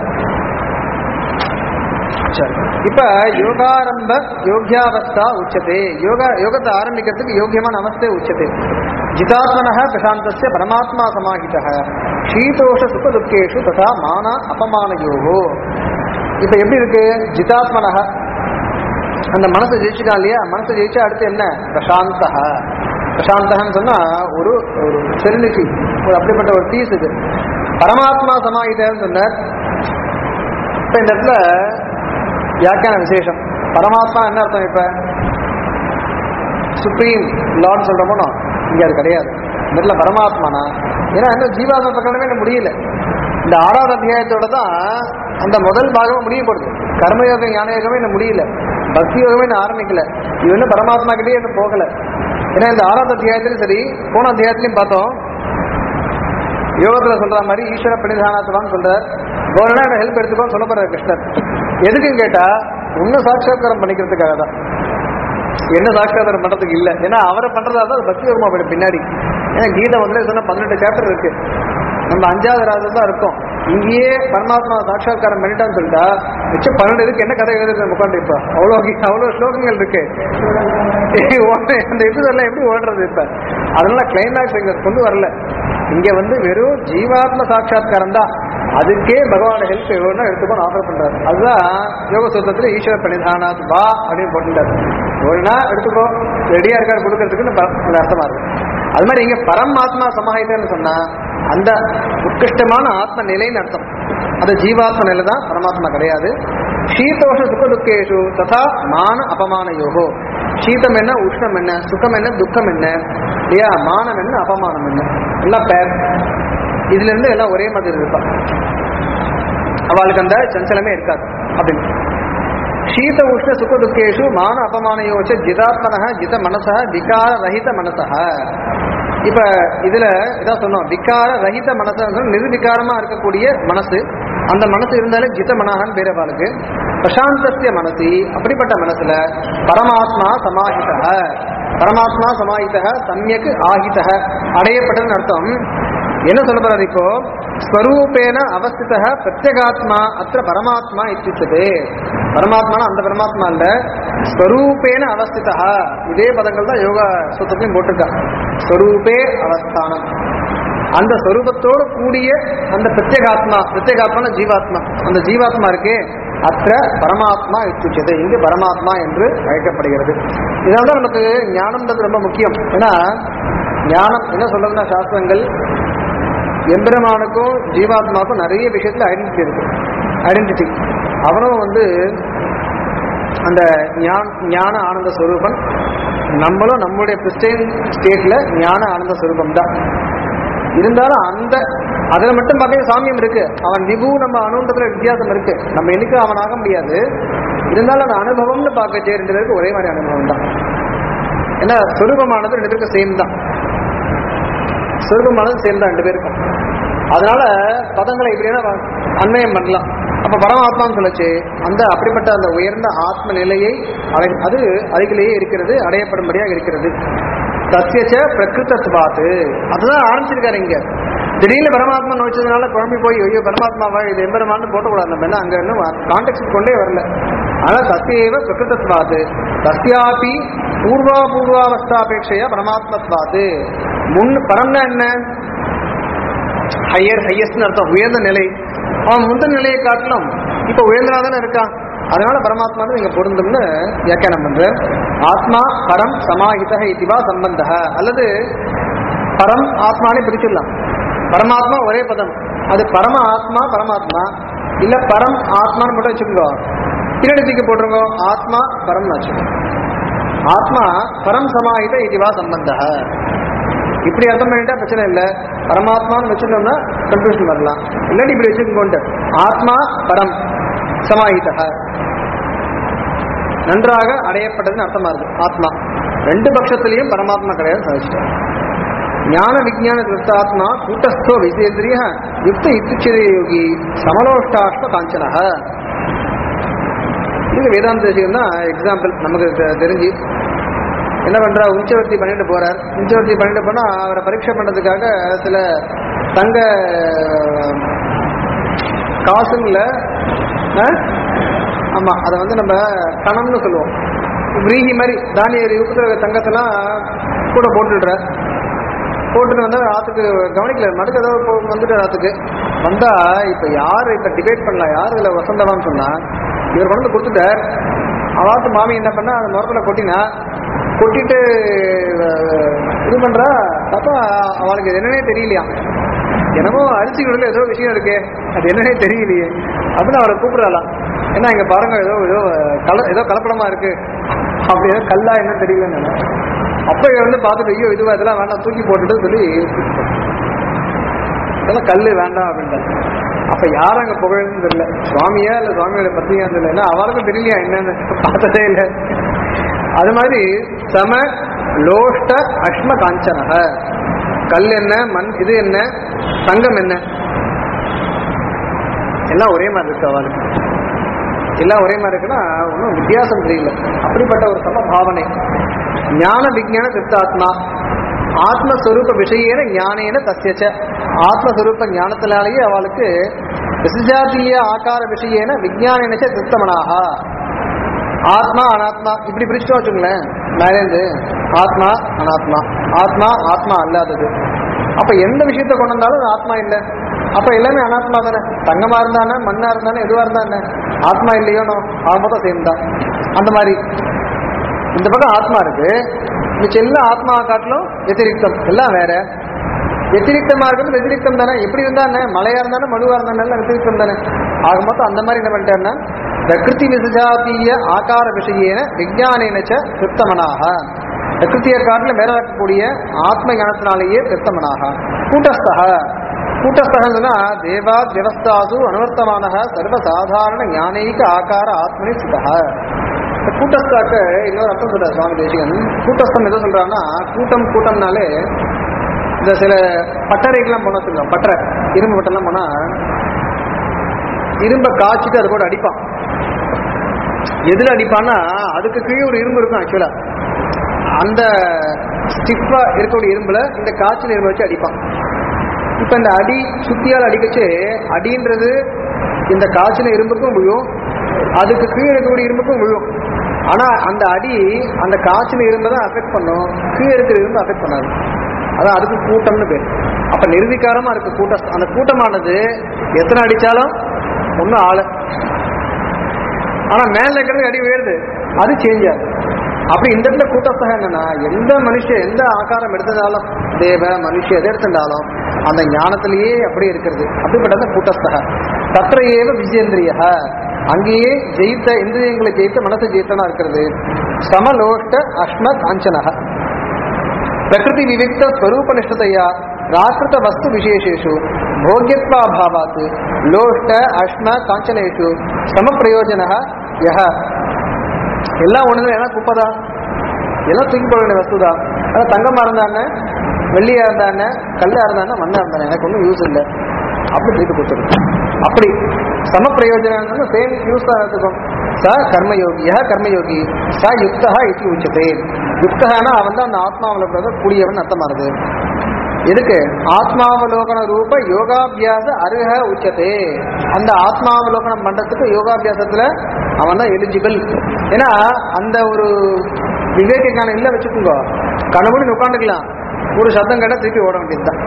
சரி இப்ப யோகாரம்ப யோகியாவஸ்தா உச்சதே யோகா யோகத்தை ஆரம்பிக்கிறதுக்கு யோகியமான அவஸ்தை உச்சதே ஜிதாத்மன பிரசாந்தஸ்ய பரமாத்மா சமாஹித சீதோஷ சுக துக்கேஷு ததா மான அபமானயோகோ இப்ப எப்படி இருக்கு ஜிதாத்மனக அந்த மனசை ஜெயிச்சுட்டான் இல்லையா மனசை ஜெயிச்சா அடுத்து என்ன பிரசாந்தக பிரசாந்தகன்னு சொன்னா ஒரு ஒரு செரினிட்டி ஒரு அப்படிப்பட்ட ஒரு பீஸ் இது பரமாத்மா சமாஹிதன்னு சொன்னார் இப்ப இந்த இடத்துல வியாக்கியான விசேஷம் பரமாத்மா என்ன அர்த்தம் இப்ப சுப்ரீம் லார்ட் சொல்றோமோ இங்க அது கிடையாது இந்த இடத்துல பரமாத்மானா ஏன்னா இன்னும் ஜீவாத்ம பிரகடனமே இன்னும் முடியல இந்த ஆறாவது அத்தியாயத்தோட தான் அந்த முதல் பாகமும் முடியப்படுது கர்மயோகம் ஞான யோகமே இன்னும் முடியல பக்தி யோகமே இன்னும் ஆரம்பிக்கல இது இன்னும் பரமாத்மா கிட்டே இன்னும் போகல ஏன்னா இந்த ஆறாவது அத்தியாயத்திலும் சரி போன அத்தியாயத்திலையும் பார்த்தோம் யோகத்துல சொல்ற மாதிரி ஈஸ்வர பிரணிதானத்துவான்னு சொல்றார் கவர்னா ஹெல்ப் எடுத்துக்கோன்னு சொல்ல போறாரு கிருஷ்ணர் எதுக்குன்னு கேட்டா இன்னும் சாட்சாத்காரம் பண்ணிக்கிறதுக்காக தான் என்ன சாட்சாத்காரம் பண்றதுக்கு இல்ல ஏன்னா அவரை பண்றதா தான் அது பக்தி யோகமா போயிடும் பின்னாடி ஏன்னா கீதை வந்து சொன்ன பதினெட்டு சாப்டர் இருக்கு நம்ம அஞ்சாவது ராஜம் தான் இருக்கோம் இங்கேயே பரமாத்மா சாட்சாத்காரம் பண்ணிட்டான்னு சொல்லிட்டா மிச்சம் பன்னெண்டு இதுக்கு என்ன கதை எழுதுறது உட்காந்து இப்ப அவ்வளோ அவ்வளோ ஸ்லோகங்கள் இருக்கு ஓட்டு அந்த எபிசோட்ல எப்படி ஓடுறது இப்ப அதனால கிளைமேக்ஸ் இங்க கொண்டு வரல இங்க வந்து வெறும் ஜீவாத்ம சாட்சாத்காரம் தான் அதுக்கே பகவான ஹெல்ப் எவ்வளோ எடுத்துக்கோன்னு ஆஃபர் பண்றாரு அதுதான் யோக சூத்திரத்துல ஈஸ்வர பிரணிதானாத் வா அப்படின்னு போட்டுட்டாரு ஒழுனா எடுத்துக்கோ ரெடியா இருக்காரு கொடுக்கறதுக்குன்னு ப- ஒரு அர்த்தமா இருக்கு அது மாதிரி இங்க பரமாத்மா சமாஹிதன்னு சொன்னா அந்த உத்கிருஷ்டமான ஆத்ம நிலைன்னு அர்த்தம் அது ஜீவாத்ம நிலை தான் பரமாத்மா கிடையாது சீதோஷ சுக துக்கேஷு ததா மான அபமான யோகோ சீதம் என்ன உஷ்ணம் என்ன சுகம் என்ன துக்கம் என்ன இல்லையா மானம் என்ன அபமானம் என்ன எல்லாம் பேர் இதுல இருந்து எல்லாம் ஒரே மாதிரி இருப்பா அவளுக்கு அந்த சஞ்சலமே இருக்காது அப்படின்னு சீத உஷ்ண சுக துக்கேஷு மான அபமானயோச்ச ஜிதாத்மனக ஜித மனசக விகார ரஹித மனசக இப்ப இதுல இதான் சொன்னோம் விகார ரஹித மனசு நிர்விகாரமா இருக்கக்கூடிய மனசு அந்த மனசு இருந்தாலே ஜித மனகான்னு பேர் அவளுக்கு பிரசாந்தஸ்ய மனசி அப்படிப்பட்ட மனசுல பரமாத்மா சமாஹிதக பரமாத்மா சமாஹிதக சமயக்கு ஆஹிதக அடையப்பட்டதுன்னு அர்த்தம் என்ன சொல்ல போறாரு இப்போ ஸ்வரூபேன அவஸ்தித பிரத்யகாத்மா அத்த பரமாத்மா இத்திச்சது பரமாத்மான அந்த பரமாத்மா இல்ல ஸ்வரூபேன அவஸ்திதா இதே பதங்கள் தான் யோகா சூத்திரத்தையும் போட்டிருக்கா ஸ்வரூபே அவஸ்தானம் அந்த ஸ்வரூபத்தோடு கூடிய அந்த பிரத்யேகாத்மா பிரத்யேகாத்மான ஜீவாத்மா அந்த ஜீவாத்மா இருக்கே அத்த பரமாத்மா இத்துச்சது இங்கு பரமாத்மா என்று அழைக்கப்படுகிறது இதனால தான் நமக்கு ஞானம்ன்றது ரொம்ப முக்கியம் ஏன்னா ஞானம் என்ன சொல்றதுன்னா சாஸ்திரங்கள் எம்பெருமானுக்கும் ஜீவாத்மாவுக்கும் நிறைய விஷயத்துல ஐடென்டிட்டி இருக்கு ஐடென்டிட்டி அவனும் வந்து அந்த ஞான ஞான ஆனந்த ஸ்வரூபன் நம்மளும் நம்மளுடைய கிறிஸ்டியன் ஸ்டேட்ல ஞான ஆனந்த ஸ்வரூபம் தான் இருந்தாலும் அந்த அதுல மட்டும் பார்த்தீங்கன்னா சாமியம் இருக்கு அவன் விபு நம்ம அனுன்றதுல வித்தியாசம் இருக்கு நம்ம என்னைக்கு அவன் ஆக முடியாது இருந்தாலும் அந்த அனுபவம்னு பார்க்க ரெண்டு பேருக்கு ஒரே மாதிரி அனுபவம் தான் ஏன்னா ஸ்வரூபமானது ரெண்டு பேருக்கும் சேம் தான் சொர்க்கமானது சேர்ந்த ரெண்டு பேருக்கும் அதனால பதங்களை இப்படியான அன்வயம் பண்ணலாம் அப்ப பரமாத்மான்னு சொல்லுச்சு அந்த அப்படிப்பட்ட அந்த உயர்ந்த ஆத்ம நிலையை அடை அது அருகிலேயே இருக்கிறது அடையப்படும்படியாக இருக்கிறது சத்தியச்ச பிரகிருத்தத்வாத்து அதுதான் ஆரம்பிச்சிருக்காரு இங்க திடீர்னு பரமாத்மா நோய்ச்சதுனால குழம்பி போய் ஐயோ பரமாத்மாவா இது எம்பெருமான்னு போட்டக்கூடாது நம்ம என்ன அங்க இன்னும் கான்டெக்ட் கொண்டே வரல ஆனா சத்தியேவ பிரகிருத்தத்வாத்து சத்தியாபி பூர்வா பூர்வாவஸ்தாபேட்சையா பரமாத்மத்வாத்து முன் பரம்னா என்ன ஹையர் ஹையஸ்ட்னு அர்த்தம் உயர்ந்த நிலை அவன் முந்தின நிலையை காட்டிலும் இப்ப உயர்ந்தனா தானே இருக்கான் அதனால பரமாத்மா இங்க பொருந்தும்னு வியாக்கியானம் பண்ற ஆத்மா பரம் சமாஹித இதுவா சம்பந்த அல்லது பரம் ஆத்மானே பிரிச்சிடலாம் பரமாத்மா ஒரே பதம் அது பரம ஆத்மா பரமாத்மா இல்ல பரம் ஆத்மான்னு மட்டும் வச்சுக்கோ பின்னாடி தூக்கி போட்டுருங்க ஆத்மா பரம் வச்சுக்கோ ஆத்மா பரம் சமாஹித இதுவா சம்பந்த இப்படி அர்த்தம் பண்ணிட்டா பிரச்சனை இல்லை பரமாத்மான்னு வச்சுட்டோம்னா கன்ஃபியூஷன் வரலாம் இல்லாட்டி இப்படி வச்சுக்கோண்டு ஆத்மா பரம் சமாஹித நன்றாக அடையப்பட்டதுன்னு அர்த்தமா இருக்கு ஆத்மா ரெண்டு பட்சத்திலையும் பரமாத்மா கிடையாது சாதிச்சிட்டார் ஞான விஜயான கிருத்தாத்மா கூட்டஸ்தோ விஜேந்திரிய யுக்த இத்துச்சிரே யோகி சமலோஷ்டாஷ்ட காஞ்சனக இது வேதாந்த தேசியம் தான் எக்ஸாம்பிள் நமக்கு தெ- தெரிஞ்சு என்ன பண்றா உஞ்சவர்த்தி பண்ணிட்டு போறார் உஞ்சவர்த்தி பண்ணிட்டு போனா அவரை பரீட்சை பண்றதுக்காக சில தங்க காசுங்கள ஆ? ஆமா அதை வந்து நம்ம கணம்னு சொல்லுவோம் விரீகி மாதிரி தானிய யுகத்துல தங்கத்தெல்லாம் கூட போட்டுடுற போட்டுட்டு வந்தா ஆத்துக்கு கவனிக்கல மடுக்கு ஏதோ போ- வந்துட்டு ஆத்துக்கு வந்தா இப்ப யாரு இப்ப டிபேட் பண்ணலாம் யாரு இதுல வசந்தவான்னு சொன்னா இவர் கொண்டு வந்து கொடுத்துட்டார் அவாத்து மாமி என்ன பண்ணா அந்த முறத்துல கொட்டினா கொட்டிட்டு அஹ், இது பண்றா அப்ப அவளுக்கு இது என்னன்னே தெரியலையா என்னமோ அரிசி விடல ஏதோ விஷயம் இருக்கே அது என்னன்னே தெரியலையே அப்படின்னு அவரை கூப்பிடலாம் ஏன்னா இங்க பாருங்க ஏதோ ஏதோ கல ஏதோ கலப்படமா இருக்கு அப்படி ஏதோ கல்லா என்ன தெரியலன்னு அப்ப இவன் வந்து பார்த்துட்டு ஐயோ இதுவா இதெல்லாம் வேண்டாம் தூக்கி போட்டுட்டு சொல்லி இதெல்லாம் கல்லு வேண்டாம் அப்படின்றாரு அப்ப யார் அங்க புகழ்னு தெரியல சுவாமியா இல்ல சுவாமியோட பத்திரிகையான்னு தெரியல ஏன்னா அவருக்கும் தெரியலையா என்னன்னு பார்த்ததே இல்லை அது மாதிரி சம லோஷ்ட அஷ்ம காஞ்சனக கல் என்ன மண் இது என்ன தங்கம் என்ன எல்லாம் ஒரே மாதிரி இருக்கு அவளுக்கு எல்லாம் ஒரே மாதிரி இருக்குன்னா ஒன்றும் வித்தியாசம் தெரியல அப்படிப்பட்ட ஒரு சம பாவனை ஞான விஜயான சித்தாத்மா ஆத்மஸ்வரூப விஷயேன ஞானேன தஸ்யச்ச ஆத்மஸ்வரூப ஞானத்தினாலேயே அவளுக்கு விசஜாதீய ஆகார விஷயேன விஜயானேனச்ச சித்தமனாக ஆத்மா அனாத்மா இப்படி பிரிச்சுட்டு வச்சுங்களேன் மேலேந்து ஆத்மா அனாத்மா ஆத்மா ஆத்மா அல்லாதது அப்ப எந்த விஷயத்த கொண்டு வந்தாலும் அது ஆத்மா இல்லை அப்ப எல்லாமே அனாத்மா தானே தங்கமா இருந்தானே மண்ணா இருந்தானே எதுவா இருந்தா என்ன ஆத்மா இல்லையோனோ ஆக மொத்தம் சேம் தான் அந்த மாதிரி இந்த பக்கம் ஆத்மா இருக்கு மிச்சம் எல்லாம் ஆத்மா காட்டிலும் வெத்திரிக்தம் எல்லாம் வேற வெத்திரிக்தமா இருக்கிறது வெத்திரிக்தம் தானே எப்படி இருந்தா என்ன மழையா இருந்தானே மழுவா இருந்தானே எல்லாம் வெத்திரிக்தம் தானே ஆக மொத்தம் அந்த மாதிரி என்ன பண்ணிட்டாருன்னா பிரகிருதி விசஜாத்தீய ஆகார விஷயேன விஜயானேனச்ச சித்தமனாக பிரகிருத்தியை காட்டில மேல இருக்கக்கூடிய ஆத்ம ஞானத்தினாலேயே சித்தமனாக கூட்டஸ்தக கூட்டஸ்தகன்னா தேவா வியவஸ்தாசு அனுவர்த்தமான சர்வசாதாரண ஞானீக ஆகார ஆத்மனி சிதா இந்த கூட்டஸ்தாக்கு இன்னொரு அர்த்தம் சொல்றார் சுவாமி தேசிகன் கூட்டஸ்தம் எதை சொல்றான்னா கூட்டம் கூட்டம்னாலே இந்த சில பட்டறைக்கெல்லாம் போனா சொல்லுவோம் பட்டறை இரும்பு பட்டெல்லாம் போனா இரும்பை காய்ச்சிட்டு அது கூட அடிப்பான் எதுல அடிப்பான்னா அதுக்கு கீழே ஒரு இரும்பு இருக்கும் ஆக்சுவலா அந்த ஸ்டிஃபா இருக்கக்கூடிய இரும்புல இந்த காய்ச்சல் இரும்பு வச்சு அடிப்பான் இப்ப இந்த அடி சுத்தியால் அடிக்கச்சு அடின்றது இந்த காய்ச்சல் இரும்புக்கும் விழும் அதுக்கு கீழே இருக்கக்கூடிய இரும்புக்கும் விழும் ஆனா அந்த அடி அந்த காய்ச்சல் இரும்பை தான் அஃபெக்ட் பண்ணும் கீழே இருக்கிற இரும்பு அஃபெக்ட் பண்ணாது அதான் அதுக்கு கூட்டம்னு பேர் அப்ப நிர்விகாரமா இருக்கு கூட்டம் அந்த கூட்டமானது எத்தனை அடிச்சாலும் ஒன்றும் ஆளு ஆனா மேல இருக்கிறது அடி உயருது அது சேஞ்ச் ஆகுது அப்படி இந்த இடத்துல கூட்டஸ்தகம் என்னன்னா எந்த மனுஷன் எந்த ஆகாரம் எடுத்ததாலும் தேவ மனுஷ எதை எடுத்திருந்தாலும் அந்த ஞானத்திலேயே அப்படியே இருக்கிறது அப்படிப்பட்டது கூட்டஸ்தக தற்ற ஏவ விஜயேந்திரிய அங்கேயே ஜெயித்த இந்திரியங்களை ஜெயித்த மனசை ஜெயித்தனா இருக்கிறது சமலோஷ்ட அஷ்ம காஞ்சனக ಪ್ರಕೃತಿ ವಿವಿಕ್ತ ಸ್ವರೂಪ ನಿಷ್ಠತೆಯ ಪ್ರಾಕೃತ ವಸ್ತು ವಿಶೇಷೇಷು ಭೋಗ್ಯತ್ವಾಭಾವಾತ್ ಲೋಷ್ಟ ಅಶ್ಮ ಕಾಂಚನೇಷು ಸಮ ಪ್ರಯೋಜನ ಯಹ எல்லாம் ஒண்ணுதான் எல்லாம் குப்பை தான் எல்லாம் தூக்கி போட வேண்டிய வஸ்து தான் அதான் தங்கமா இருந்தானே வெள்ளியா இருந்தானே கல்லா இருந்தானே மண்ணா இருந்தானே எனக்கு ஒன்றும் யூஸ் இல்லை அப்படி தூக்கி கொடுத்துருக்கு அப்படி சம பிரயோஜனம் சேம் யூஸ் தான் எடுத்துக்கும் ச கர்மயோகி யஹ கர்மயோகி ச யுக்தா இது உச்சதே யுக்தனா அவன் தான் அந்த ஆத்மாவலோகன கூடியவன் அர்த்தமானது எதுக்கு ஆத்மாவலோகன ரூப யோகாபியாச அருக உச்சதே அந்த ஆத்மாவலோகனம் பண்றதுக்கு யோகாபியாசத்துல அவன் தான் எலிஜிபிள் ஏன்னா அந்த ஒரு விவேக ஞானம் இல்லை வச்சுக்கோங்க கனவுன்னு உட்காந்துக்கலாம் ஒரு சத்தம் கேட்டா திருப்பி ஓட வேண்டியதுதான்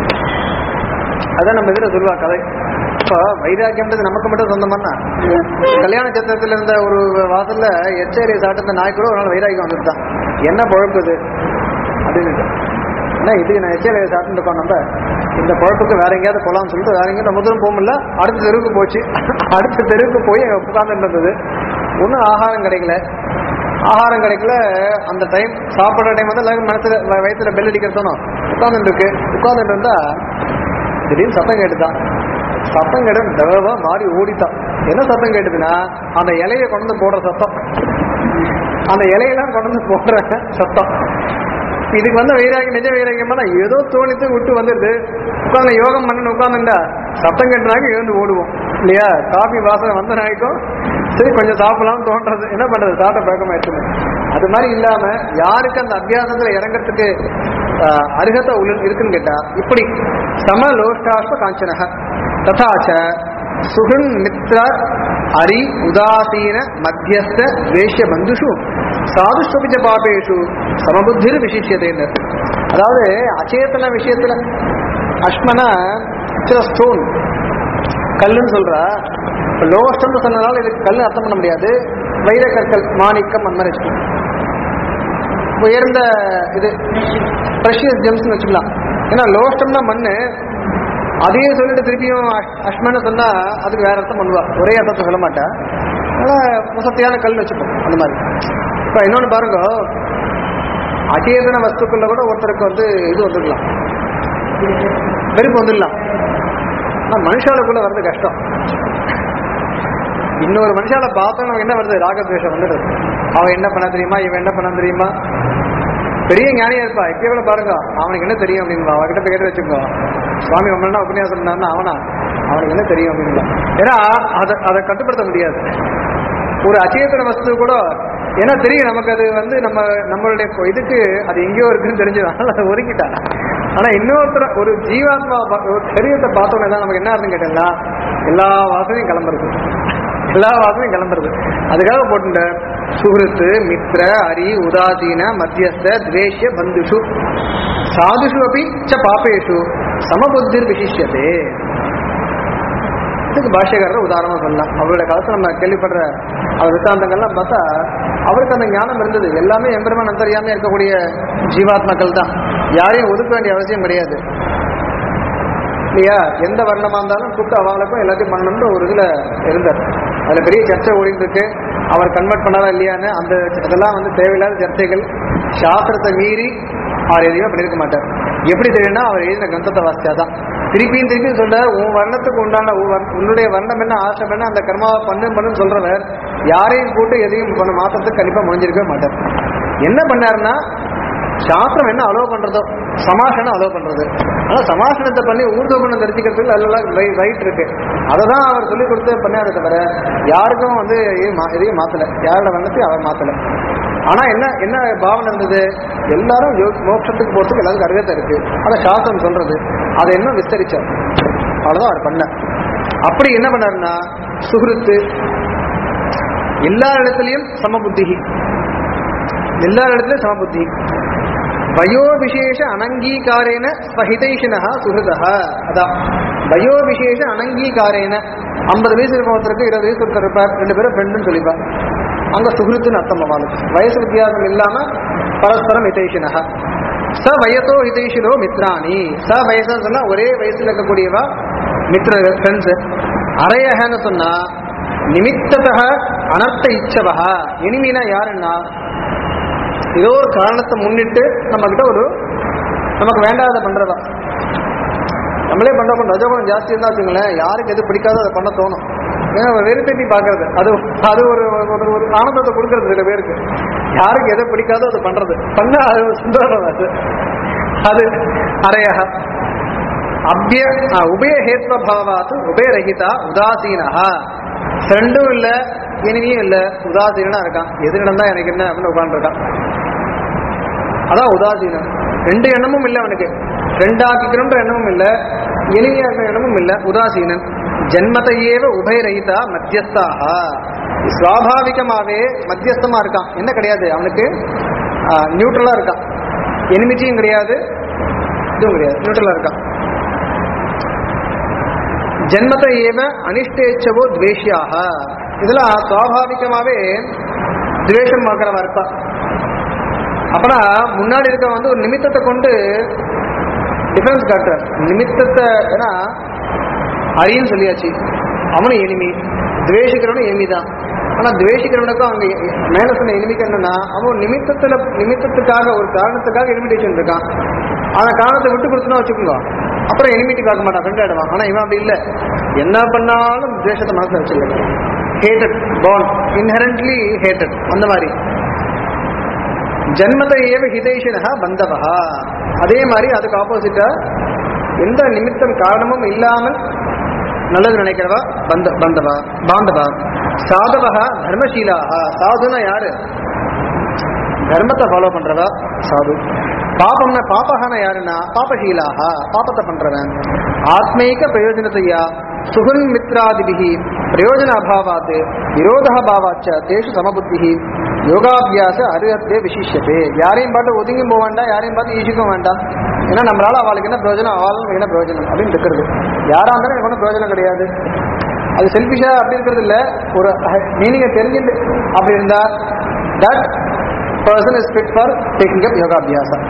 அதான் நம்ம இதுல சொல்லுவா கதை இப்போ வைராக்கியம்ன்றது நமக்கு மட்டும் சொந்தமானா கல்யாண சத்திரத்துல இருந்த ஒரு வாசல்ல எச்சேரியை சாப்பிட்ட நாய் கூட ஒரு நாள் வைராக்கியம் வந்துட்டான் என்ன பழப்பு இது அப்படின்னு ஏன்னா இது நான் எச்சேரியை சாப்பிட்டு இருக்கோம் நம்ம இந்த பழப்புக்கு வேற எங்கேயாவது போகலாம்னு சொல்லிட்டு வேற எங்கேயும் ரொம்ப தூரம் போக முடியல அடுத்த தெருவுக்கு போச்சு அடுத்த தெருவுக்கு போய் அங்கே உட்கார்ந்துட்டு இருந்தது ஒன்றும் ஆகாரம் கிடைக்கல ஆகாரம் கிடைக்கல அந்த டைம் சாப்பிட்ற டைம் வந்து எல்லாருக்கும் மனசுல வ- வயித்துல பெல் அடிக்கிறதோனும் உட்கார்ந்துட்டு இருக்கு உட்கார்ந்துட்டு இருந்தா திடீர்னு சத்தம் கேட்டுதான் சத்தம் கேட்டு டவா மாறி ஓடித்தான் என்ன சத்தம் கேட்டுதுன்னா அந்த இலையை கொண்டு வந்து போடுற சத்தம் அந்த இலையெல்லாம் கொண்டு வந்து போடுற சத்தம் இதுக்கு வந்து வைராகியம் நிஜ வைராகியமான ஏதோ தோணித்து விட்டு வந்துடுது உட்காந்து யோகம் பண்ணு உட்காந்துண்டா சத்தம் கட்டுறாங்க எழுந்து ஓடுவோம் இல்லையா காபி வாசனை வந்த நாய்க்கும் சரி கொஞ்சம் சாப்பிடலாம்னு தோன்றது என்ன பண்றது சாப்பிட்ட பழக்கமாயிடுச்சு அது மாதிரி இல்லாம யாருக்கு அந்த அபியாசத்துல இறங்கறதுக்கு ஆஹ், அருகதை உள்ள இருக்குன்னு கேட்டா இப்படி சம லோஷ்டாஷ்ட காஞ்சனக ததாச்ச சுகன் மித்ர அரி உதாசீன மத்தியஸ்த துவேஷ்ய பந்துஷு சாதுஷ்வபிச்ச பாபேஷு சமபுத்திர் விசிஷ்யதேன்னு அதாவது அச்சேதன விஷயத்துல அஷ்மனா ஸ்டோன் கல்லுன்னு சொல்றா இப்போ லோஷ்டம்னு சொன்னதால இதுக்கு கல் அர்த்தம் பண்ண முடியாது வைர கற்கள் மாணிக்கம் அந்த மாதிரி வச்சுக்கணும் உயர்ந்த இது ப்ரெஷியஸ் ஜெம்ஸ்னு வச்சுக்கலாம் ஏன்னா லோஷ்டம்னா மண்ணு அதையே சொல்லிட்டு திருப்பியும் அஷ்- அஷ்மன்னு சொன்னா அதுக்கு வேற அர்த்தம் பண்ணுவா ஒரே அர்த்தத்தை சொல்ல மாட்டா அதனால வசதியான கல் வச்சுப்போம் அந்த மாதிரி இப்போ இன்னொன்று பாருங்க அச்சேதன வஸ்துக்குள்ள கூட ஒருத்தருக்கு வந்து இது வந்துடலாம் வெறுப்பு வந்துடலாம் ஆனால் மனுஷாளுக்குள்ள வர்றது கஷ்டம் இன்னொரு மனுஷால பார்த்தா நமக்கு என்ன வருது ராகத்வேஷம் வந்துடுது அவன் என்ன பண்ண தெரியுமா இவன் என்ன பண்ண தெரியுமா பெரிய ஞானியா இருப்பா இப்பயே கூட பாருங்க அவனுக்கு என்ன தெரியும் அப்படின்னு அவகிட்ட போய் கேட்டு வச்சுக்கோ சுவாமி உங்களா உபன்யாசம் பண்ணாருன்னா அவனா அவனுக்கு என்ன தெரியும் அப்படின்னு ஏன்னா அதை அதை கட்டுப்படுத்த முடியாது ஒரு அச்சேதன வஸ்து கூட ஏன்னா தெரியும் நமக்கு அது வந்து நம்ம நம்மளுடைய கொ- இதுக்கு அது எங்கேயோ இருக்குன்னு தெரிஞ்சதுனால அதை ஒதுக்கிட்டான் ஆனா இன்னொருத்தர ஒரு ஜீவாத்மா பா- ஒரு சரீரத்தை பார்த்தோன்னே தான் நமக்கு என்ன அர்த்தம் கேட்டீங்கன்னா எல்லா வாசனையும் கிளம்புறது எல்லா வாசனையும் கிளம்புறது அதுக்காக போட்டுட்ட சுகிருத்து மித்ர அரி உதாசீன மத்தியஸ்த துவேஷ்ய பந்துஷு சாதுஷு அப்படி ச பாப்பேஷு சமபுத்திர் விசிஷ்யதே இதுக்கு பாஷ்யக்காரர் உதாரணமா சொல்லலாம் அவருடைய காலத்துல நம்ம கேள்விப்படுற அவர் வித்தாந்தங்கள்லாம் பார்த்தா அவருக்கு அந்த ஞானம் இருந்தது எல்லாமே எம்பெருமான் அந்தரியாம இருக்கக்கூடிய ஜீவாத்மாக்கள் தான் யாரையும் ஒதுக்க வேண்டிய அவசியம் கிடையாது இல்லையா எந்த வர்ணமா இருந்தாலும் கூப்பிட்டு அவளுக்கும் எல்லாத்தையும் பண்ணணும்னு ஒரு இதுல இருந்தார் அதுல பெரிய சர்ச்சை ஓடிட்டு இருக்கு அவர் கன்வெர்ட் பண்ணாரா இல்லையான்னு அந்த அதெல்லாம் வந்து தேவையில்லாத சர்ச்சைகள் சாஸ்திரத்தை மீறி அவர் எதையுமே பண்ணியிருக்க மாட்டார் எப்படி தெரியும்னா அவர் எழுதின கிரந்தத்தை வாசிச்சாதான் திருப்பியும் திருப்பியும் சொல்ற உன் வர்ணத்துக்கு உண்டான உன் வர்- உன்னுடைய வர்ணம் என்ன ஆசை என்ன அந்த கர்மாவை பண்ணு பண்ணுன்னு சொல்றவர் யாரையும் கூட்டு எதையும் பண்ண மாத்திரத்துக்கு கண்டிப்பா முடிஞ்சிருக்கவே மாட்டார் என்ன பண்ணாருன்னா சாஸ்திரம் என்ன அலோவ் பண்றதோ சமாசனம் அலோவ் பண்றது ஆனா சமாசனத்தை பண்ணி ஊர்தோபணம் தெரிஞ்சுக்கிறதுக்கு அதெல்லாம் ரைட் இருக்கு அதை தான் அவர் சொல்லி கொடுத்து பண்ணாரு தவிர யாருக்கும் வந்து எதையும் மா- எதையும் மாத்தல யாரோட வண்ணத்தையும் அவர் மாத்தல ஆனா என்ன என்ன பாவனை இருந்தது எல்லாரும் யோ- மோட்சத்துக்கு போறதுக்கு எல்லாருக்கும் அருகத்தை இருக்கு அதை சாஸ்திரம் சொல்றது அதை இன்னும் விஸ்தரிச்சார் அவ்வளவுதான் அவர் பண்ண அப்படி என்ன பண்ணாருன்னா சுகிருத்து எல்லா இடத்துலயும் சமபுத்தி எல்லா இடத்துலயும் சமபுத்தி வயோ விசேஷ அனங்கீகாரேன ஸ்வஹிதைஷினா சுகிருதா அதான் வயோ விசேஷ அனங்கீகாரேன ஐம்பது வயசு இருக்க ஒருத்தருக்கு இருபது வயசு ஒருத்தர் இருப்பார் ரெண்டு பேரும் ஃப்ரெண்டுன்னு சொல்லிப்பார் அங்க சுகிருத்துன்னு அர்த்தம் அவளுக்கு வயசு வித்தியாசம் இல்லாம பரஸ்பரம் ஹிதைஷினா ச வயசோ ஹிதைஷினோ மித்ராணி ச வயசுன்னு சொன்னா ஒரே வயசுல இருக்கக்கூடியவா மித்ர ஃப்ரெண்ட்ஸ் அரையகன்னு சொன்னா நிமித்ததக அனர்த்த இச்சவா இனிமீனா யாருன்னா ஏதோ ஒரு காரணத்தை முன்னிட்டு நம்ம கிட்ட ஒரு நமக்கு வேண்டாத பண்றதா நம்மளே பண்றோம் ரஜகுணம் ஜாஸ்தி இருந்தா வச்சுங்களேன் யாருக்கு எது பிடிக்காதோ அதை பண்ண தோணும் ஏன்னா வெறுப்பேத்தி பாக்குறது அது அது ஒரு ஒரு ஒரு ஆனந்தத்தை கொடுக்கறது சில பேருக்கு யாருக்கு எதை பிடிக்காதோ அது பண்றது பண்ண அது ஒரு சுந்தரம் அது அது அரையக அபிய ஆ, உபயஹேத்வ பாவாத்து உபயரகிதா உதாசீனஹா ஃப்ரெண்டும் இல்ல இனிமையும் இல்ல உதாசீனா இருக்கான் எது நடந்தா எனக்கு என்ன அப்படின்னு உட்காந்துருக்கான் அதான் உதாசீனம் ரெண்டு எண்ணமும் இல்லை அவனுக்கு ரெண்டாக்கிக்கணுன்ற எண்ணமும் இல்லை இனிமையா இருக்கிற எண்ணமும் இல்லை உதாசீனன் ஜென்மத்தையேவ உபயரகிதா மத்தியஸ்தாக சுவாபாவிகமாவே மத்தியஸ்தமா இருக்கான் என்ன கிடையாது அவனுக்கு நியூட்ரலா இருக்கான் எனிமிட்டியும் கிடையாது இதுவும் கிடையாது நியூட்ரலா இருக்கான் ஜென்மத்தை ஏவ அனிஷ்டேச்சவோ துவேஷியாக இதெல்லாம் சுவாபாவிகமாவே துவேஷம் பார்க்கிறவா இருப்பா அப்பனா முன்னாடி இருக்க வந்து ஒரு நிமித்தத்தை கொண்டு டிஃபரன்ஸ் காட்டுறார் நிமித்தத்தை ஏன்னா அரின்னு சொல்லியாச்சு அவனும் எனிமி துவேஷிக்கிறவனும் எனிமி தான் ஆனா துவேஷிக்கிறவனுக்கும் அங்க மேல சொன்ன எனிமிக்கு என்னன்னா அவன் நிமித்தத்துல நிமித்தத்துக்காக ஒரு காரணத்துக்காக எனிமிட்டேஷன் இருக்கான் அந்த காரணத்தை விட்டு கொடுத்துனா வச்சுக்கோங்க அப்புறம் எனிமிட்டி பார்க்க மாட்டான் ஃப்ரெண்ட் ஆயிடுவான் ஆனா இவன் அப்படி இல்லை என்ன பண்ணாலும் துவேஷத்தை மனசுல வச்சிருக்கான் ஹேட்டட் பாண்ட் இன்ஹரண்ட்லி ஹேட்டட் அந்த மாதிரி ஜன்மத ஏவ ஹிதைஷினஹ பந்தவஹா அதே மாதிரி அதுக்கு ஆப்போசிட்டா எந்த நிமித்தம் காரணமும் இல்லாமல் நல்லது நினைக்கிறவா பந்த பந்தவா பாந்தவா சாதவா தர்மசீலாஹா சாதுனா யாரு தர்மத்தை ஃபாலோ பண்றவா சாது பாபம்னா பாபகான யாருன்னா பாபசீலாஹா பாபத்தை பண்றவன் ஆத்மீக பிரயோஜனத்தையா சுகன் மித்ராதிபிகி பிரயோஜன அபாவாத் விரோத பாவாச்ச தேஷு சமபுத்தி யோகாபியாச அருகத்தே விசிஷ்யத்தே யாரையும் பார்த்து ஒதுங்கி போக வேண்டாம் யாரையும் பார்த்து ஈசிக்க வேண்டாம் ஏன்னா நம்மளால அவளுக்கு என்ன பிரயோஜனம் அவளுக்கு என்ன பிரயோஜனம் அப்படின்னு இருக்கிறது யாரா இருந்தாலும் எனக்கு ஒன்றும் பிரயோஜனம் கிடையாது அது செல்ஃபிஷா அப்படி இருக்கிறது இல்ல ஒரு மீனிங்கை தெரிஞ்சுட்டு அப்படி இருந்தா that person is fit for taking up யோகாபியாசம்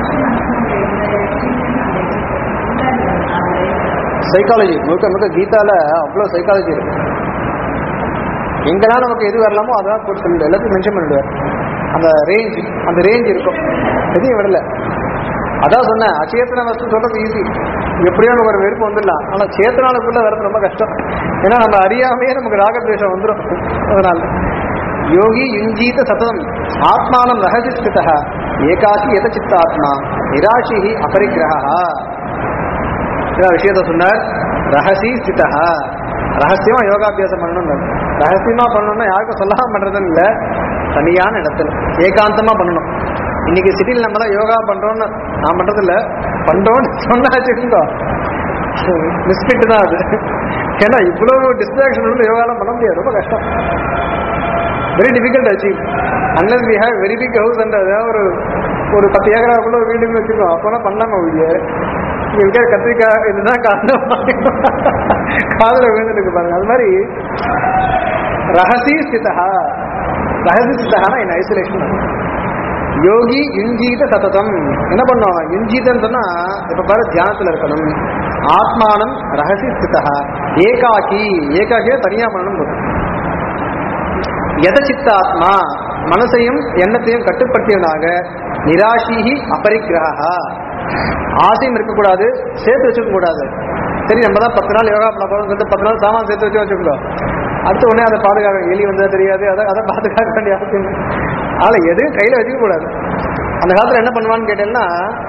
சைக்காலஜி முழுக்க முழுக்க கீதால அவ்வளோ சைக்காலஜி இருக்கு எங்கெல்லாம் நமக்கு எது வரலாமோ அதான் போட்டு சொல்லிடு எல்லாத்தையும் மென்ஷன் பண்ணிடுவார் அந்த ரேஞ்ச் அந்த ரேஞ்ச் இருக்கும் எதையும் விடல அதான் சொன்னேன் அச்சேத்தன வஸ்து சொல்றது ஈஸி எப்படியோ நமக்கு ஒரு வெறுப்பு வந்துடலாம் ஆனா சேத்தனாலுக்குள்ள வர்றது ரொம்ப கஷ்டம் ஏன்னா நம்ம அறியாமையே நமக்கு ராகத்வேஷம் வந்துடும் அதனால யோகி யுஞ்சீத சததம் ஆத்மானம் ரகசி ஸ்திதா ஏகாக்கி எத சித்தாத்மா நிராசி அபரிக்கிரகா இதான் விஷயத்த சொன்னார் ரகசி ஸ்திதா ரகசியமா யோகாபியாசம் பண்ணணும் ரகசியமா பண்ணணும்னா யாருக்கும் சொல்லாம பண்றதுன்னு இல்ல தனியான இடத்துல ஏகாந்தமா பண்ணணும் இன்னைக்கு சிட்டியில் நம்ம தான் யோகா பண்றோம்னு நான் பண்றது இல்ல பண்றோம்னு சொன்னா வச்சுக்கோ மிஸ்பிட் தான் அது ஏன்னா இவ்வளவு டிஸ்ட்ராக்ஷன் உள்ள யோகாலாம் பண்ண முடியாது ரொம்ப கஷ்டம் very difficult achieve unless we have very big house and அதாவது ஒரு ஒரு பத்து ஏக்கராக்குள்ள ஒரு வீடுன்னு வச்சுக்கோ அப்போலாம் பண்ணாம வீடு இங்க இருக்கிற கத்திரிக்காய் இதுதான் காரணம் காதல விழுந்துருக்கு பாருங்க அது மாதிரி ரகசி ஸ்திதா ரகசி ஸ்திதா இன் ஐசோலேஷன் யோகி யுஞ்சீத சததம் என்ன பண்ணுவாங்க யுஞ்சீதன்னு சொன்னா இப்ப பாரு தியானத்துல இருக்கணும் ஆத்மானம் ரகசி ஸ்திதா ஏகாக்கி ஏகாக்கிய தனியா பண்ணணும் போதும் எதச்சித்தாத்மா மனசையும் எண்ணத்தையும் கட்டுப்படுத்தியவனாக நிராசிஹி அபரிக்கிரகா ஆசையும் இருக்கக்கூடாது சேர்த்து வச்சுக்க கூடாது சரி நம்ம தான் பத்து நாள் யோகா பண்ண போறோம்னு சொல்லிட்டு பத்து நாள் சாமான் சேர்த்து வச்சு வச்சுக்கோ அடுத்த உடனே அதை பாதுகாக்க எலி வந்தா தெரியாது அதை அதை பாதுகாக்க வேண்டிய அவசியம் இல்லை. அதனால எதுவும் கையில வச்சுக்க கூடாது அந்த காலத்துல என்ன பண்ணுவான்னு கேட்டேன்னா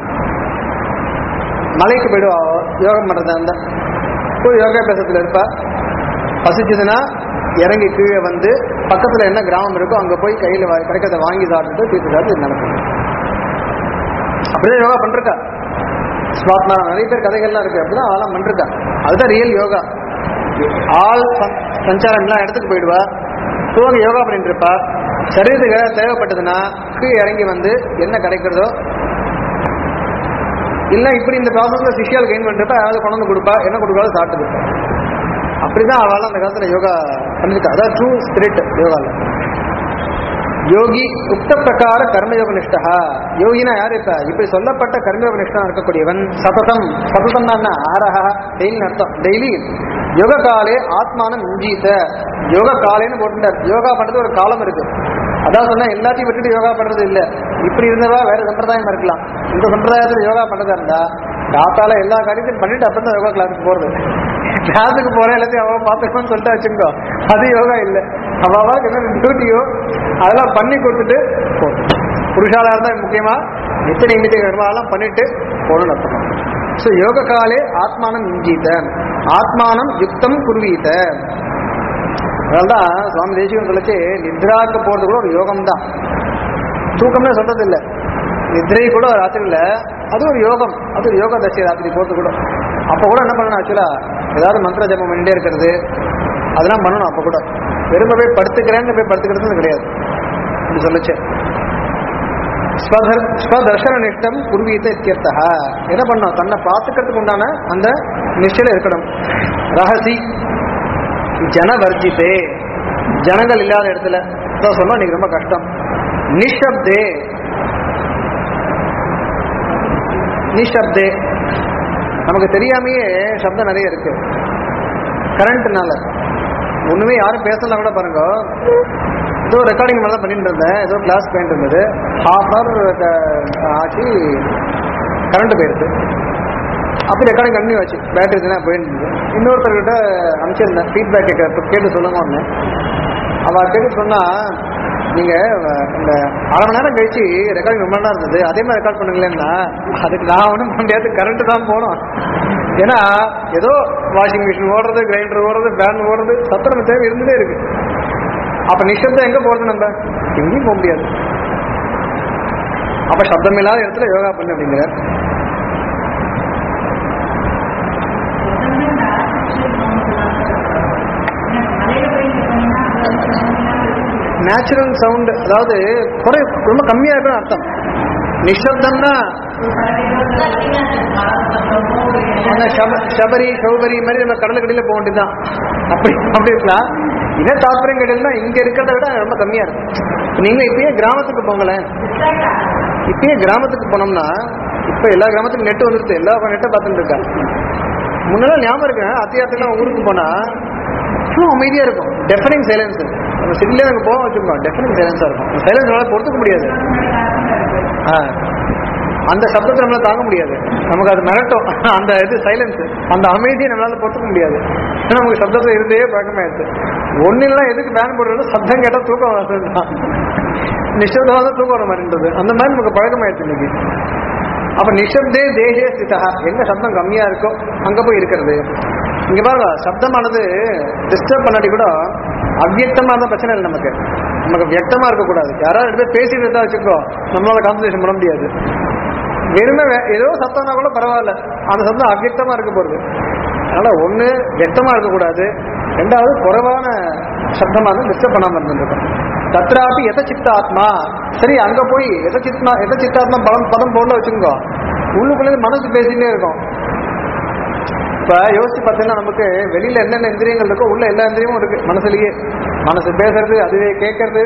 மலைக்கு போயிடுவா அவ, யோகம் பண்றதா இருந்தா போய் யோகாபியாசத்துல இருப்பா பசிச்சதுன்னா இறங்கி கீழே வந்து பக்கத்துல என்ன கிராமம் இருக்கோ அங்க போய் கையில வா- கிடைக்கிறத வாங்கி சாப்பிட்டுட்டு தீர்த்து சாப்பிட்டு இது நடக்கும் அப்படியே யோகா பண்றா ஸ்வாத்மா நிறைய பேர் கதைகள்லாம் இருக்கு அப்படிதான் அதெல்லாம் பண்றா அதுதான் ரியல் யோகா ஆள் சஞ்- சஞ்சாரம் எல்லாம் இடத்துக்கு போயிடுவா துவங்க யோகா பண்ணிட்டு இருப்பா சரீரத்துக்கு ஏதாவது தேவைப்பட்டதுன்னா கீழே இறங்கி வந்து என்ன கிடைக்கிறதோ இல்ல இப்படி இந்த ப்ராசஸ்ல சிஷியால் கெயின் பண்ணிருப்பா யாராவது கொண்டு வந்து கொடுப்பா என்ன கொடுக்காது சாப்பிட்டு அப்படிதான் அவளால் அந்த காலத்துல யோகா பண்ணிருக்கா அதான் ட்ரூ ஸ்பிரிட் யோகால யோகி உக்த பிரகார கர்மயோக நிஷ்டா யோகினா யாரு இப்ப இப்படி சொல்லப்பட்ட கர்மயோக நிஷ்டா இருக்கக்கூடியவன் சததம் சததம் தான் ஆரஹா டெய்லி அர்த்தம் டெய்லி யோக காலே ஆத்மானம் இஞ்சீத யோக காலேன்னு போட்டுட்டார் யோகா பண்றது ஒரு காலம் இருக்கு அதான் சொன்னா எல்லாத்தையும் விட்டுட்டு யோகா பண்றது இல்ல இப்படி இருந்ததா வேற சம்பிரதாயம் இருக்கலாம் இந்த சம்பிரதாயத்துல யோகா பண்றதா இருந்தா காத்தால எல்லா காரியத்தையும் பண்ணிட்டு அப்புறம் தான் யோகா கிளாஸுக்கு போறது கிளாஸுக்கு போறேன் எல்லாத்தையும் அவன் பார்த்துக்கணும்னு சொல்லிட்டு வச்சுக்கோ அது யோகா இல்ல அவளுக்கு என்ன டியூட்டியோ அதெல்லாம் பண்ணி கொடுத்துட்டு போகணும் புருஷாலா இருந்தா முக்கியமா நித்திய நிமித்த கர்மாவெல்லாம் பண்ணிட்டு போகணும் அர்த்தம் ஸோ யோக காலே ஆத்மானம் இஞ்சீத ஆத்மானம் யுக்தம் குருவீத அதனால்தான் சுவாமி தேசிகன் சொல்லிச்சு நித்ராக்கு போறது கூட ஒரு யோகம் தான் தூக்கமே சொல்றது இல்ல நித்ரை கூட ராத்திரி இல்ல அது ஒரு யோகம் அது ஒரு யோக தசை ராத்திரி போறது கூட அப்ப கூட என்ன பண்ணணும் ஆக்சுவலா ஏதாவது மந்திர ஜபம் பண்ணிட்டே இருக்கிறது அதெல்லாம் பண்ணணும் அப்ப கூட வெறும் போய் படுத்துக்கிறேன்னு போய் படுத்துக்கிறது கிடையாது அப்படி சொல்லுச்சு ஸ்வதர் ஸ்வதர்ஷன நிஷ்டம் குருவீத இத்தியர்த்தா என்ன பண்ணணும் தன்னை பார்த்துக்கிறதுக்கு உண்டான அந்த நிஷ்டையில இருக்கணும் ரகசி ஜனவர்ஜிதே ஜனங்கள் இல்லாத இடத்துல அதான் சொன்னா நீங்க ரொம்ப கஷ்டம் நிஷப்தே நிஷப்தே நமக்கு தெரியாமையே சப்தம் நிறைய இருக்கு கரண்ட்னால ஒண்ணுமே யாரும் பேசலாம் கூட பாருங்க ஏதோ ரெக்கார்டிங் மாதிரி தான் பண்ணிட்டு இருந்தேன் ஏதோ கிளாஸ் போயிட்டு இருந்தது ஹாஃப் ஹவர் ஆச்சு கரண்ட் போயிடுது அப்படி ரெக்கார்டிங் கண்டினியூ ஆச்சு பேட்டரி தான் போயிட்டு இருந்தது இன்னொருத்தர்கிட்ட அனுப்பிச்சிருந்தேன் ஃபீட்பேக் கேட்க கேட்டு சொல்லுங்க ஒன்று அவ கேட்டு சொன்னா நீங்க அஹ், இந்த அரை மணி நேரம் கழிச்சு ரெக்கார்டிங் ரொம்ப நேரம் இருந்தது அதே மாதிரி ரெக்கார்ட் பண்ணுங்களேன்னா அதுக்கு நான் ஒன்றும் பண்ண முடியாது கரண்ட் தான் போகணும் ஏன்னா ஏதோ வாஷிங் மிஷின் ஓடுறது கிரைண்டர் ஓடுறது ஃபேன் ஓடுறது சத்திரம் தேவை இருந்துட்டே இருக்கு அப்ப நிஷப்தம் எங்க போறது நம்ம எங்கேயும் போக முடியாது அப்ப சப்தம் இல்லாத இடத்துல யோகா பண்ணு அப்படிங்கிற நேச்சுரல் சவுண்ட் அதாவது குறை ரொம்ப கம்மியா இருக்குன்னு அர்த்தம் நிஷப்தம்னா அந்த சப- சபரி சௌபரி மாதிரி நம்ம கடல் கடையில் போக வேண்டியதுதான் அப்படி அப்படி இருக்கலாம் இதே தாற்பயம் கேட்டீங்கன்னா இங்க இருக்கிறத விட ரொம்ப கம்மியா இருக்கும் இப்ப நீங்க இப்பயே கிராமத்துக்கு போங்களேன் இப்பயே கிராமத்துக்கு போனோம்னா இப்ப எல்லா கிராமத்துக்கும் நெட் வந்துருச்சு எல்லா நெட்டை பார்த்துட்டு இருக்கா முன்னெல்லாம் ஞாபகம் இருக்கு அத்தியாவசியம் ஊருக்கு போனா சும்மா அமைதியா இருக்கும் டெஃபனிங் சைலன்ஸ் நம்ம சிட்டில அங்கே போக வச்சிருக்கோம் டெஃபனிங் சைலன்ஸா இருக்கும் சைலன்ஸ் நம்மளால பொறுத்துக்க முடியாது ஆ. அந்த சப்தத்தை நம்மளால தாங்க முடியாது நமக்கு அது மிரட்டும் அந்த இது சைலன்ஸ் அந்த அமைதியை நம்மளால பொறுத்துக்க முடியாது ஏன்னா நமக்கு சப்தத்தை இருந்தே பழக்கமாயிடுச்சு ஒண்ணு இல்லைன்னா எதுக்கு ஃபேன் போடுறது சப்தம் கேட்டா தூக்கம் வரதுதான் நிஷப்தமாக தான் தூக்கம் வர மாதிரின்றது அந்த மாதிரி நமக்கு பழக்கமாயிடுச்சு இன்னைக்கு அப்ப நிஷப்தே தேசே ஸ்திதா எங்க சப்தம் கம்மியா இருக்கோ அங்க போய் இருக்கிறது இங்க பாருங்க சப்தமானது டிஸ்டர்ப் பண்ணாட்டி கூட அவ்வியக்தமா இருந்தா பிரச்சனை இல்லை நமக்கு நமக்கு வியக்தமா இருக்கக்கூடாது யாராவது ரெண்டு பேர் பேசிட்டு இருந்தா வச்சுக்கோ நம்மளால கான்சன்ட்ரேஷன் பண்ண முடியாது வெறுமை வே- ஏதோ சத்தம்னா கூட பரவாயில்ல அந்த சத்தம் அவ்வியக்தமா இருக்க போகுது அதனால ஒண்ணு வெட்டமா இருக்கக்கூடாது ரெண்டாவது குறைவான சப்தமா இருந்தா டிஸ்டர்ப் பண்ணாம இருந்துருக்கும் தத்ராபி எத சித்தாத்மா சரி அங்க போய் எத சித்மா எத சித்தாத்மா பலம் பதம் போடல வச்சுக்கோ உள்ளுக்குள்ளே மனசு பேசிட்டே இருக்கும் இப்ப யோசிச்சு பார்த்தீங்கன்னா நமக்கு வெளியில என்னென்ன இந்திரியங்கள் இருக்கோ உள்ள எல்லா இந்திரியமும் இருக்கு மனசுலயே மனசு பேசுறது அதுவே கேட்கறது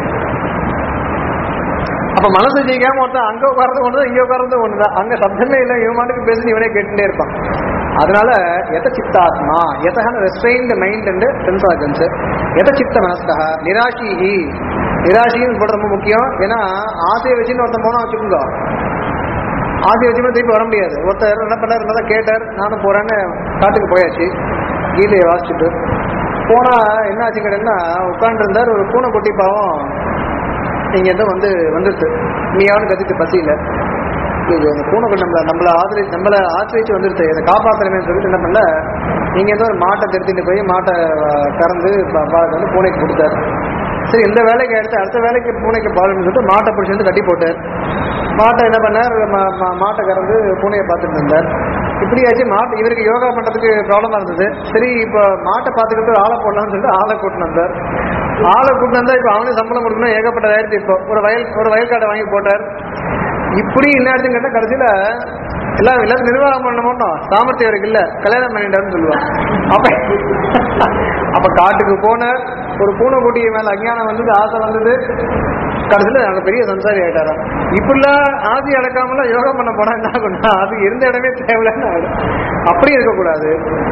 அப்ப மனசு ஜெயிக்காம ஒருத்தன் அங்க உட்கார்றது ஒண்ணுதான் இங்க உட்கார்றது ஒண்ணுதான் அங்க சப்தமே இல்லை இவன் மாட்டுக்கு பேசி இவனே கேட்டுட்டே இருப்பான் அதனால எத சித்தாத்மா எதகான restraint mind and sense organs எத சித்த மனஸ்கா நிராஷிஹி நிராஷின்னு போட ரொம்ப முக்கியம் ஏன்னா ஆசையை வச்சுன்னு ஒருத்தன் போனா வச்சுக்கோங்க ஆசை வச்சுமே திருப்பி வர முடியாது ஒருத்தர் என்ன பண்ணார் இருந்தால் கேட்டார் நானும் போறேன்னு காட்டுக்கு போயாச்சு கீதையை வாசிச்சுட்டு போனா என்ன ஆச்சு கேட்டீங்கன்னா உட்காந்துருந்தார் ஒரு பூனை குட்டி பாவம் இங்க இருந்து வந்து வந்துருச்சு நீயாவது கத்திட்டு பசியில இது அந்த பூனைக்குட்டி நம்மள நம்மள ஆதரி நம்மள ஆசிரிச்சு வந்துருச்சு இதை காப்பாத்தணுமேன்னு சொல்லிட்டு என்ன பண்ணல நீங்க இருந்து ஒரு மாட்டை திருத்திட்டு போய் மாட்டை அஹ், கறந்து பா- பால் வந்து பூனைக்கு கொடுத்தாரு சரி இந்த வேலைக்கு அடுத்து அடுத்த வேலைக்கு பூனைக்கு பால்னு சொல்லிட்டு மாட்டை பிடிச்சி வந்து கட்டி போட்டார் மாட்டை என்ன பண்ணார் மா- மா- மாட்டை கறந்து பூனையை பார்த்துட்டு இருந்தார் இப்படியாச்சு மாட்டு இவருக்கு யோகா பண்றதுக்கு ப்ராப்ளமா இருந்தது சரி இப்போ மாட்டை பார்த்துக்கிட்டு ஒரு ஆளை போடலாம்னு சொல்லிட்டு ஆளை கூட்டிட்டு வந்தார் ஆளை கூட்டிட்டு வந்தா இப்போ அவனுக்கு சம்பளம் கொடுக்கணும் ஏகப்பட்டதாயிரத்து இப்போ ஒரு வயல் ஒரு வயல்காட்டை வாங்கி போட்டார் இப்படி என்ன ஆச்சுன்னு கேட்டா கடைசியில எல்லாம் எல்லாத்தையும் நிர்வாகம் பண்ண மாட்டோம் சாமர்த்தியம் இருக்கு இல்ல கல்யாணம் பண்ணிட்டாருன்னு சொல்லுவான் அப்ப அப்ப காட்டுக்கு போன ஒரு பூனைக்குட்டி மேல அஞ்ஞானம் வந்தது ஆசை வந்தது கடைசியில நாங்க பெரிய சம்சாரி ஆயிட்டாராம் இப்படிலாம் ஆதி அடக்காமலாம் யோகா பண்ண போனா என்ன ஆகும்னா அது இருந்த இடமே தேவையில்லைன்னு ஆயிடும் அப்படி இருக்கக்கூடாது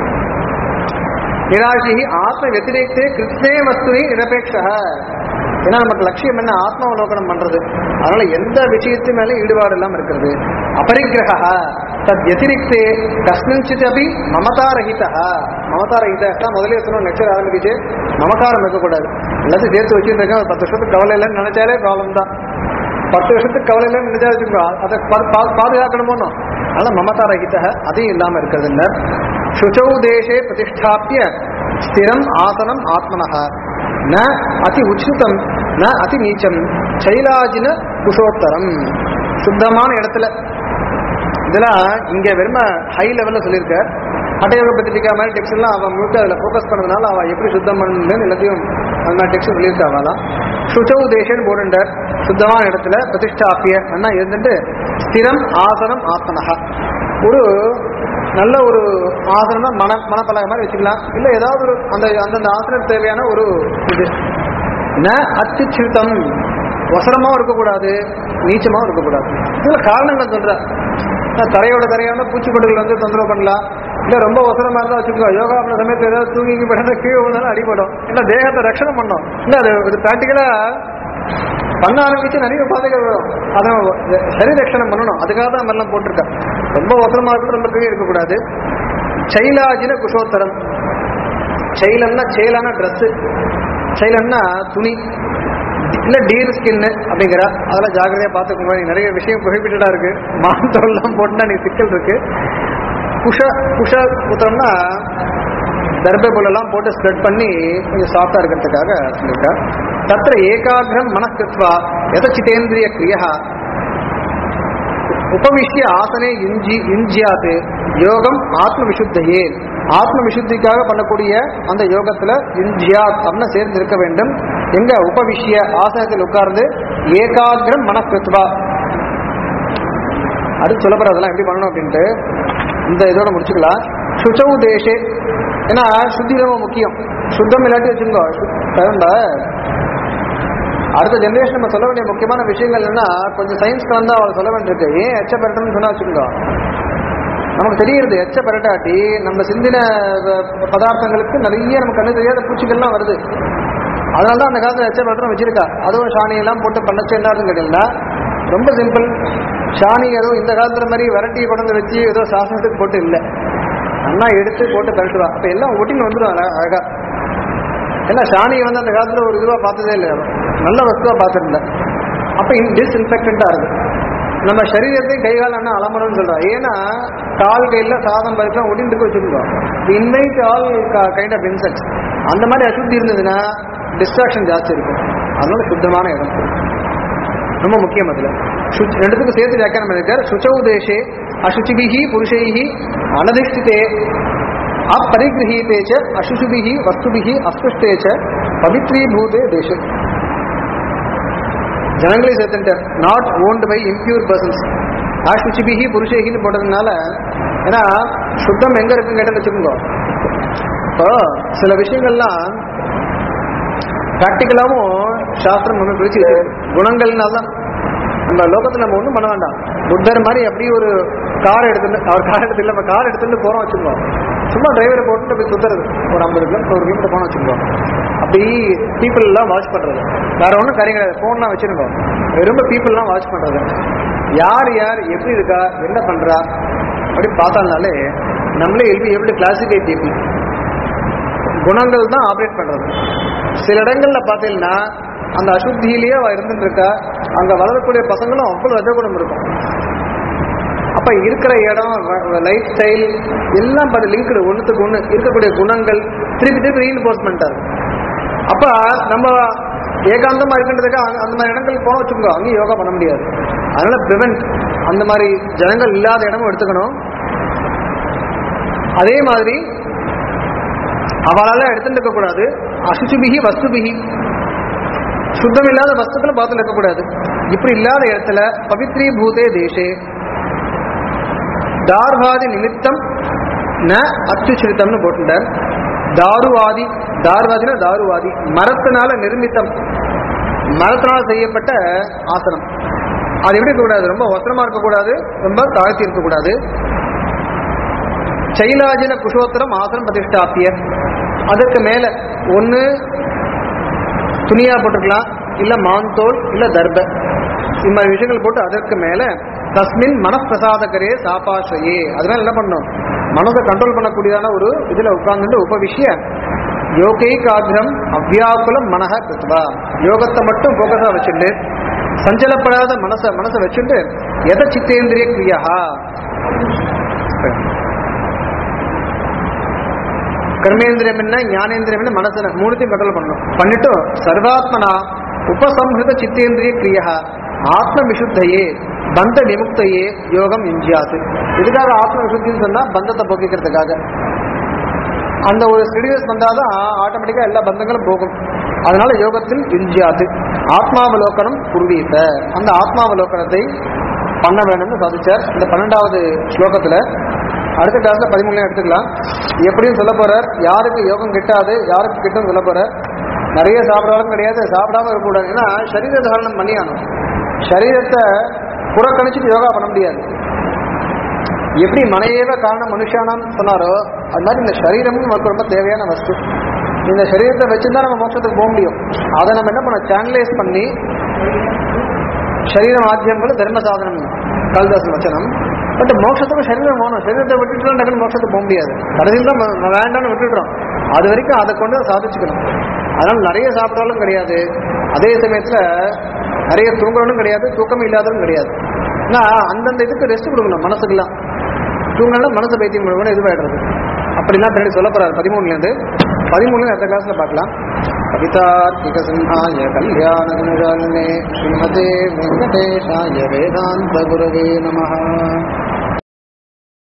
நிராசி ஆத்ம வெத்திரேக்தே கிருஷ்ணே வஸ்துவை நிரபேட்ச ஏன்னா நமக்கு லட்சியம் என்ன ஆத்மாவலோகனம் பண்றது அதனால எந்த விஷயத்து மேல ஈடுபாடு இல்லாம இருக்கிறது அபரிக்கிரக தத் வத்திரிக்தே கஸ்மின்சித் அபி மமதாரஹித மமதாரஹித முதலே சொன்ன லெக்சர் ஆரம்பிச்சு மமகாரம் இருக்கக்கூடாது எல்லாத்தையும் சேர்த்து வச்சுருக்கேன் ஒரு பத்து வருஷத்துக்கு கவலை இல்லைன்னு நினைச்சாலே ப்ராப்ளம் தான் பத்து வருஷத்துக்கு கவலை இல்லைன்னு நினைச்சா வச்சுக்கோ அதை பா- பா- பாதுகாக்கணுமோ அதனால மமதாரஹித அதையும் இல்லாம இருக்கிறது இல்ல சுச்சௌ தேசே பிரதிஷ்டாப்பிய ஸ்திரம் ஆசனம் ஆத்மனः ந அதி உச்சிதம் ந அதி நீச்சம் சைலாஜின குஷோத்தரம் சுத்தமான இடத்துல இதெல்லாம் இங்க வெறும ஹை லெவல்ல சொல்லியிருக்க ஹட்டயோக பத்திரிக்கா மாதிரி டெக்ஸ்ட் எல்லாம் அவன் முழுக்க அதில் ஃபோக்கஸ் பண்ணதுனால அவன் எப்படி சுத்தம் பண்ணுன்னு எல்லாத்தையும் அந்த மாதிரி டெக்ஸ்ட் சொல்லியிருக்கா அவெல்லாம் சுச்சவு தேசன் போடுண்டார் சுத்தமான இடத்துல பிரதிஷ்டாப்பிய அண்ணா இருந்துட்டு ஸ்திரம் ஆசனம் ஆசனஹா ஒரு நல்ல ஒரு ஆசனம்னா மன மனப்பலகை மாதிரி வச்சுக்கலாம் இல்ல ஏதாவது ஒரு அந்த அந்தந்த ஆசனத்துக்கு தேவையான ஒரு இது ந அச்சுச்சிருத்தம் வசரமாவும் இருக்கக்கூடாது நீச்சமாவும் இருக்கக்கூடாது இதுல காரணங்கள் சொல்ற நான் தரையோட தரையான பூச்சிக்கொண்டுகள் வந்து தொந்தரவு பண்ணலாம் இல்ல ரொம்ப அவசரமா இருந்தா வச்சுக்கோ யோகா பண்ண சமயத்துல ஏதாவது தூங்கி போயிட்டா கீழே விழுந்தாலும் அடிபடும் இல்ல தேகத்தை ரட்சணம் பண்ணும் இல்ல அது இது பிராக்டிக்கலா பண்ண ஆரம்பிச்சு நிறைய பாதைகள் வரும் அதை சரி ரட்சணம் பண்ணணும் அதுக்காக தான் எல்லாம் போட்டிருக்கேன் ரொம்ப அவசரமா இருக்கட்டும் ரொம்ப கீழே இருக்கக்கூடாது சைலாஜின குஷோத்தரம் சைலம்னா செயலான ட்ரெஸ் சைலம்னா துணி இல்ல டீர் ஸ்கின் அப்படிங்கிற அதெல்லாம் ஜாக்கிரதையா பார்த்துக்கோங்க நீ நிறைய விஷயம் ப்ரொஹிபிட்டடா இருக்கு மாந்தோல்லாம் போட்டுனா நீ சிக்கல் இருக்கு குஷ குஷ குத்தம்னா தர்பை புல்லெல்லாம் போட்டு ஸ்ப்ரெட் பண்ணி கொஞ்சம் சாஃப்டா இருக்கிறதுக்காக சொல்லியிருக்கார் தத்திர ஏகாகிரம் மனஸ்கிருத்வா எதச்சிதேந்திரிய கிரியா உபவிஷ்ய ஆசனே இஞ்சி இஞ்சியாது யோகம் ஆத்ம விசுத்தையே ஆத்ம விசுத்திக்காக பண்ணக்கூடிய அந்த யோகத்துல இஞ்சியாத் அப்படின்னு சேர்ந்து இருக்க வேண்டும் எங்க உபவிஷ்ய ஆசனத்தில் உட்கார்ந்து ஏகாகிரம் மனஸ்கிருத்வா அடுத்து சொல்ல போற அதெல்லாம் எப்படி பண்ணணும் அப்படின்ட்டு இந்த இதோட முடிச்சுக்கலாம் சுச்சவு தேசே ஏன்னா சுத்தி ரொம்ப முக்கியம் சுத்தம் இல்லாட்டி வச்சுக்கோ தகுந்த அடுத்த ஜெனரேஷன் நம்ம சொல்ல வேண்டிய முக்கியமான விஷயங்கள் என்னன்னா கொஞ்சம் சயின்ஸ் கலந்தா அவள் சொல்ல வேண்டியிருக்கு ஏன் எச்ச பெரட்டன்னு சொன்னா வச்சுக்கோ நமக்கு தெரியுது எச்ச பெரட்டாட்டி நம்ம சிந்தின அஹ், பதார்த்தங்களுக்கு நிறைய நம்ம கண்ணு தெரியாத பூச்சிகள்லாம் வருது அதனால தான் அந்த காலத்துல எச்ச பெரட்டம் வச்சிருக்கா அதுவும் சாணி எல்லாம் போட்டு பண்ணச்சு என்ன ஆகுதுன்னு கேட்டீங்கன்னா ரொம்ப சிம்பிள் சாணி ஏதோ இந்த காலத்துல மாதிரி வரட்டி கொண்டு வச்சு ஏதோ சாசனத்துக்கு போட்டு இல்லை அண்ணா எடுத்து போட்டு பெரட்டுவா அப்ப எல்லாம் ஒட்டின்னு வந்துடும் அழகா ஏன்னா சாணியை வந்து அந்த காலத்துல ஒரு இதுவா பார்த்ததே இல்லை அவன். நல்ல வஸ்துவா பார்த்துருந்தேன் அப்ப டிஸ்இன்ஃபெக்டண்டா இருக்கு நம்ம சரீரத்தையும் கை கால் அண்ணா அலம்பணும்னு சொல்றோம் ஏன்னா கால் கையில சாதம் பருக்கலாம் ஒட்டிட்டு வச்சிருக்கோம் invite all kind of insects அந்த மாதிரி அசுத்தி இருந்ததுன்னா டிஸ்ட்ராக்ஷன் ஜாஸ்தி இருக்கும் அதனால சுத்தமான இடம் ரொம்ப முக்கியம் அதுல சுச்- ரெண்டுத்துக்கும் சேர்த்து வியாக்கியானம் பண்ணிருக்கார் சுச்சௌ தேசே அசுச்சிபிஹி புருஷைஹி அனதிஷ்டிதே அப்பரிகிரகீதே ச அசுசுபிஹி வஸ்துபிஹி அஸ்புஷ்டே ச பவித்ரீபூதே தேசே ஜனங்களே சேர்த்துட்டார் not owned by impure persons ஆஷுச்சிபிஹி புருஷேகின்னு போட்டதுனால ஏன்னா சுத்தம் எங்க இருக்குன்னு கேட்டு வச்சுக்கோங்க இப்போ சில விஷயங்கள்லாம் ப்ராக்டிக்கலாவும் சாஸ்திரம் நம்ம பிரிச்சு வச்சிருக்கு குணங்கள்னால தான் நம்ம லோகத்துல நம்ம ஒன்றும் பண்ண வேண்டாம் புத்தர் மாதிரி அப்படி ஒரு கார் எடுத்துட்டு அவர் கார் எடுத்து நம்ம கார் எடுத்துட்டு போறோம் வச்சுக்கோங்க சும்மா டிரைவரை போட்டு போய் சுத்துறது ஒரு ஐம்பது கிலோமீட்டர் ஒரு கிலோமீட்டர் போனோம் வச்சுக்கோங்க அப்படி பீப்புள் எல்லாம் வாட்ச் பண்றது வேற ஒன்றும் காரியம் கிடையாது ஃபோன்லாம் வச்சிருக்கோம் வெறும் பீப்புள் எல்லாம் வாட்ச் பண்றது யார் யார் எப்படி இருக்கா என்ன பண்றா அப்படி பார்த்தாலே நம்மளே எப்படி எப்படி கிளாசிஃபை பீப்புள் குணங்கள் தான் ஆப்ரேட் பண்றது சில இடங்கள்ல பார்த்தீங்கன்னா அந்த அசுத்தியிலேயே அவ இருந்துட்டு இருக்கா அங்க வளரக்கூடிய பசங்களும் அவ்வளவு ரஜகுணம் இருக்கும் அப்ப இருக்கிற இடம் லைஃப் ஸ்டைல் எல்லாம் பார்த்து லிங்க்டு ஒண்ணுத்துக்கு ஒண்ணு இருக்கக்கூடிய குணங்கள் திருப்பி திருப்பி ரீஇன்போர்ஸ்மெண்ட் ஆகும் அப்ப நம்ம ஏகாந்தமா இருக்கின்றதுக்கு அந்த- அந்த மாதிரி இடங்களுக்கு போன வச்சுக்கோங்க அங்கேயும் யோகா பண்ண முடியாது அதனால பிரிவென்ட் அந்த மாதிரி ஜனங்கள் இல்லாத இடமும் எடுத்துக்கணும் அதே மாதிரி அவளால எடுத்துட்டு இருக்க கூடாது அசுச்சுபிகி வஸ்துபிகி சுத்தம் இல்லாத வஸ்துக்களை பார்த்து இருக்கக்கூடாது இப்படி இல்லாத இடத்துல பவித்ரி பூதே தேசே தார்வாதி நிமித்தம் ந அச்சுச்சிரித்தம்னு போட்டுட்டார் தாருவாதி தார்வாதினா தாருவாதி மரத்தினால நிர்மித்தம் மரத்தினால செய்யப்பட்ட ஆசனம் அது எப்படி இருக்கக்கூடாது ரொம்ப ஒசரமா இருக்கக்கூடாது ரொம்ப தாழ்த்தி இருக்கக்கூடாது சைலாஜின குஷோத்திரம் ஆசனம் பிரதிஷ்டாப்பிய அதுக்கு மேல ஒண்ணு துணியா போட்டுக்கலாம் இல்ல மாந்தோல் இல்ல தர்ப இந்த மாதிரி விஷயங்கள் போட்டு அதற்கு மேல தஸ்மின் மனப்பிரசாதகரே சாபாசையே அதனால என்ன பண்ணணும் மனதை கண்ட்ரோல் பண்ணக்கூடியதான ஒரு இதுல உட்கார்ந்துட்டு உபவிஷ்ய யோகைகாகிரம் அவ்யாக்குலம் மனக கிருத்வா யோகத்தை மட்டும் போக்கஸா வச்சுட்டு சஞ்சலப்படாத மனசை மனசை வச்சுட்டு எத சித்தேந்திரிய கிரியா கர்மேந்திரியம் என்ன ஞானேந்திரியம் என்ன மனசு மூணுத்தையும் கண்ட்ரோல் பண்ணணும் பண்ணிட்டு சர்வாத்மனா உபசம்ஹிருத சித்தேந்திரிய கிரியா ஆத்ம விசுத்தையே பந்த விமுக்தையே யோகம் இஞ்சியாது இதுக்காக ஆத்ம விசுத்தின்னு சொன்னா பந்தத்தை போக்கிக்கிறதுக்காக அந்த ஒரு ஸ்டெடினஸ் வந்தாதான் ஆட்டோமேட்டிக்கா எல்லா பந்தங்களும் போகும் அதனால யோகத்தில் இஞ்சியாது ஆத்மாவலோகனம் குருவீத்த அந்த ஆத்மாவலோகனத்தை பண்ண வேணும்னு சாதிச்சார் இந்த பன்னெண்டாவது ஸ்லோகத்துல அடுத்த கிளாஸ்ல பதிமூணுல எடுத்துக்கலாம் எப்படியும் சொல்ல போறார் யாருக்கு யோகம் கிட்டாது யாருக்கு கிட்டும் சொல்ல போறார் நிறைய சாப்பிடாலும் கிடையாது சாப்பிடாம இருக்கக்கூடாது ஏன்னா சரீர தாரணம் பண்ணியானும் சரீரத்தை புறக்கணிச்சுட்டு யோகா பண்ண முடியாது எப்படி மனையேவ காரணம் மனுஷானாம் சொன்னாரோ அது மாதிரி இந்த சரீரமும் நமக்கு ரொம்ப தேவையான வஸ்து இந்த சரீரத்தை வச்சுதான் நம்ம மோட்சத்துக்கு போக முடியும் அதை நம்ம என்ன பண்ண சேனலைஸ் பண்ணி சரீர மாத்தியங்கள் தர்ம சாதனம் காளிதாஸ் வச்சனம் பட் மோட்சத்துக்கு சரீரம் போகணும் சரீரத்தை விட்டுட்டு டக்குனு மோட்சத்துக்கு போக முடியாது கடைசியில் தான் நம்ம வேண்டாம்னு விட்டுடுறோம் அது வரைக்கும் அதை கொண்டு சாதிச்சுக்கணும் அதனால நிறைய சாப்பிட்டாலும் கிடையாது அதே சமயத்துல நிறைய தூங்குறவனும் கிடையாது தூக்கம் இல்லாதவனும் கிடையாது ஆனா அந்தந்த இதுக்கு ரெஸ்ட் கொடுக்கணும் மனசுக்கெல்லாம் தூங்கினாலும் மனசு பைத்தியம் பண்ணுவோம் இதுவாயிடுறது அப்படிலாம் பின்னாடி சொல்ல போறாரு பதிமூணுல இருந்து பதிமூணுல அடுத்த கிளாஸ்ல பார்க்கலாம் கவிதார்த்திக சிம்ஹாய கல்யாண குணஜாலினே ஸ்ரீமதே வெங்கடேஷாய வேதாந்த குரவே நமஹ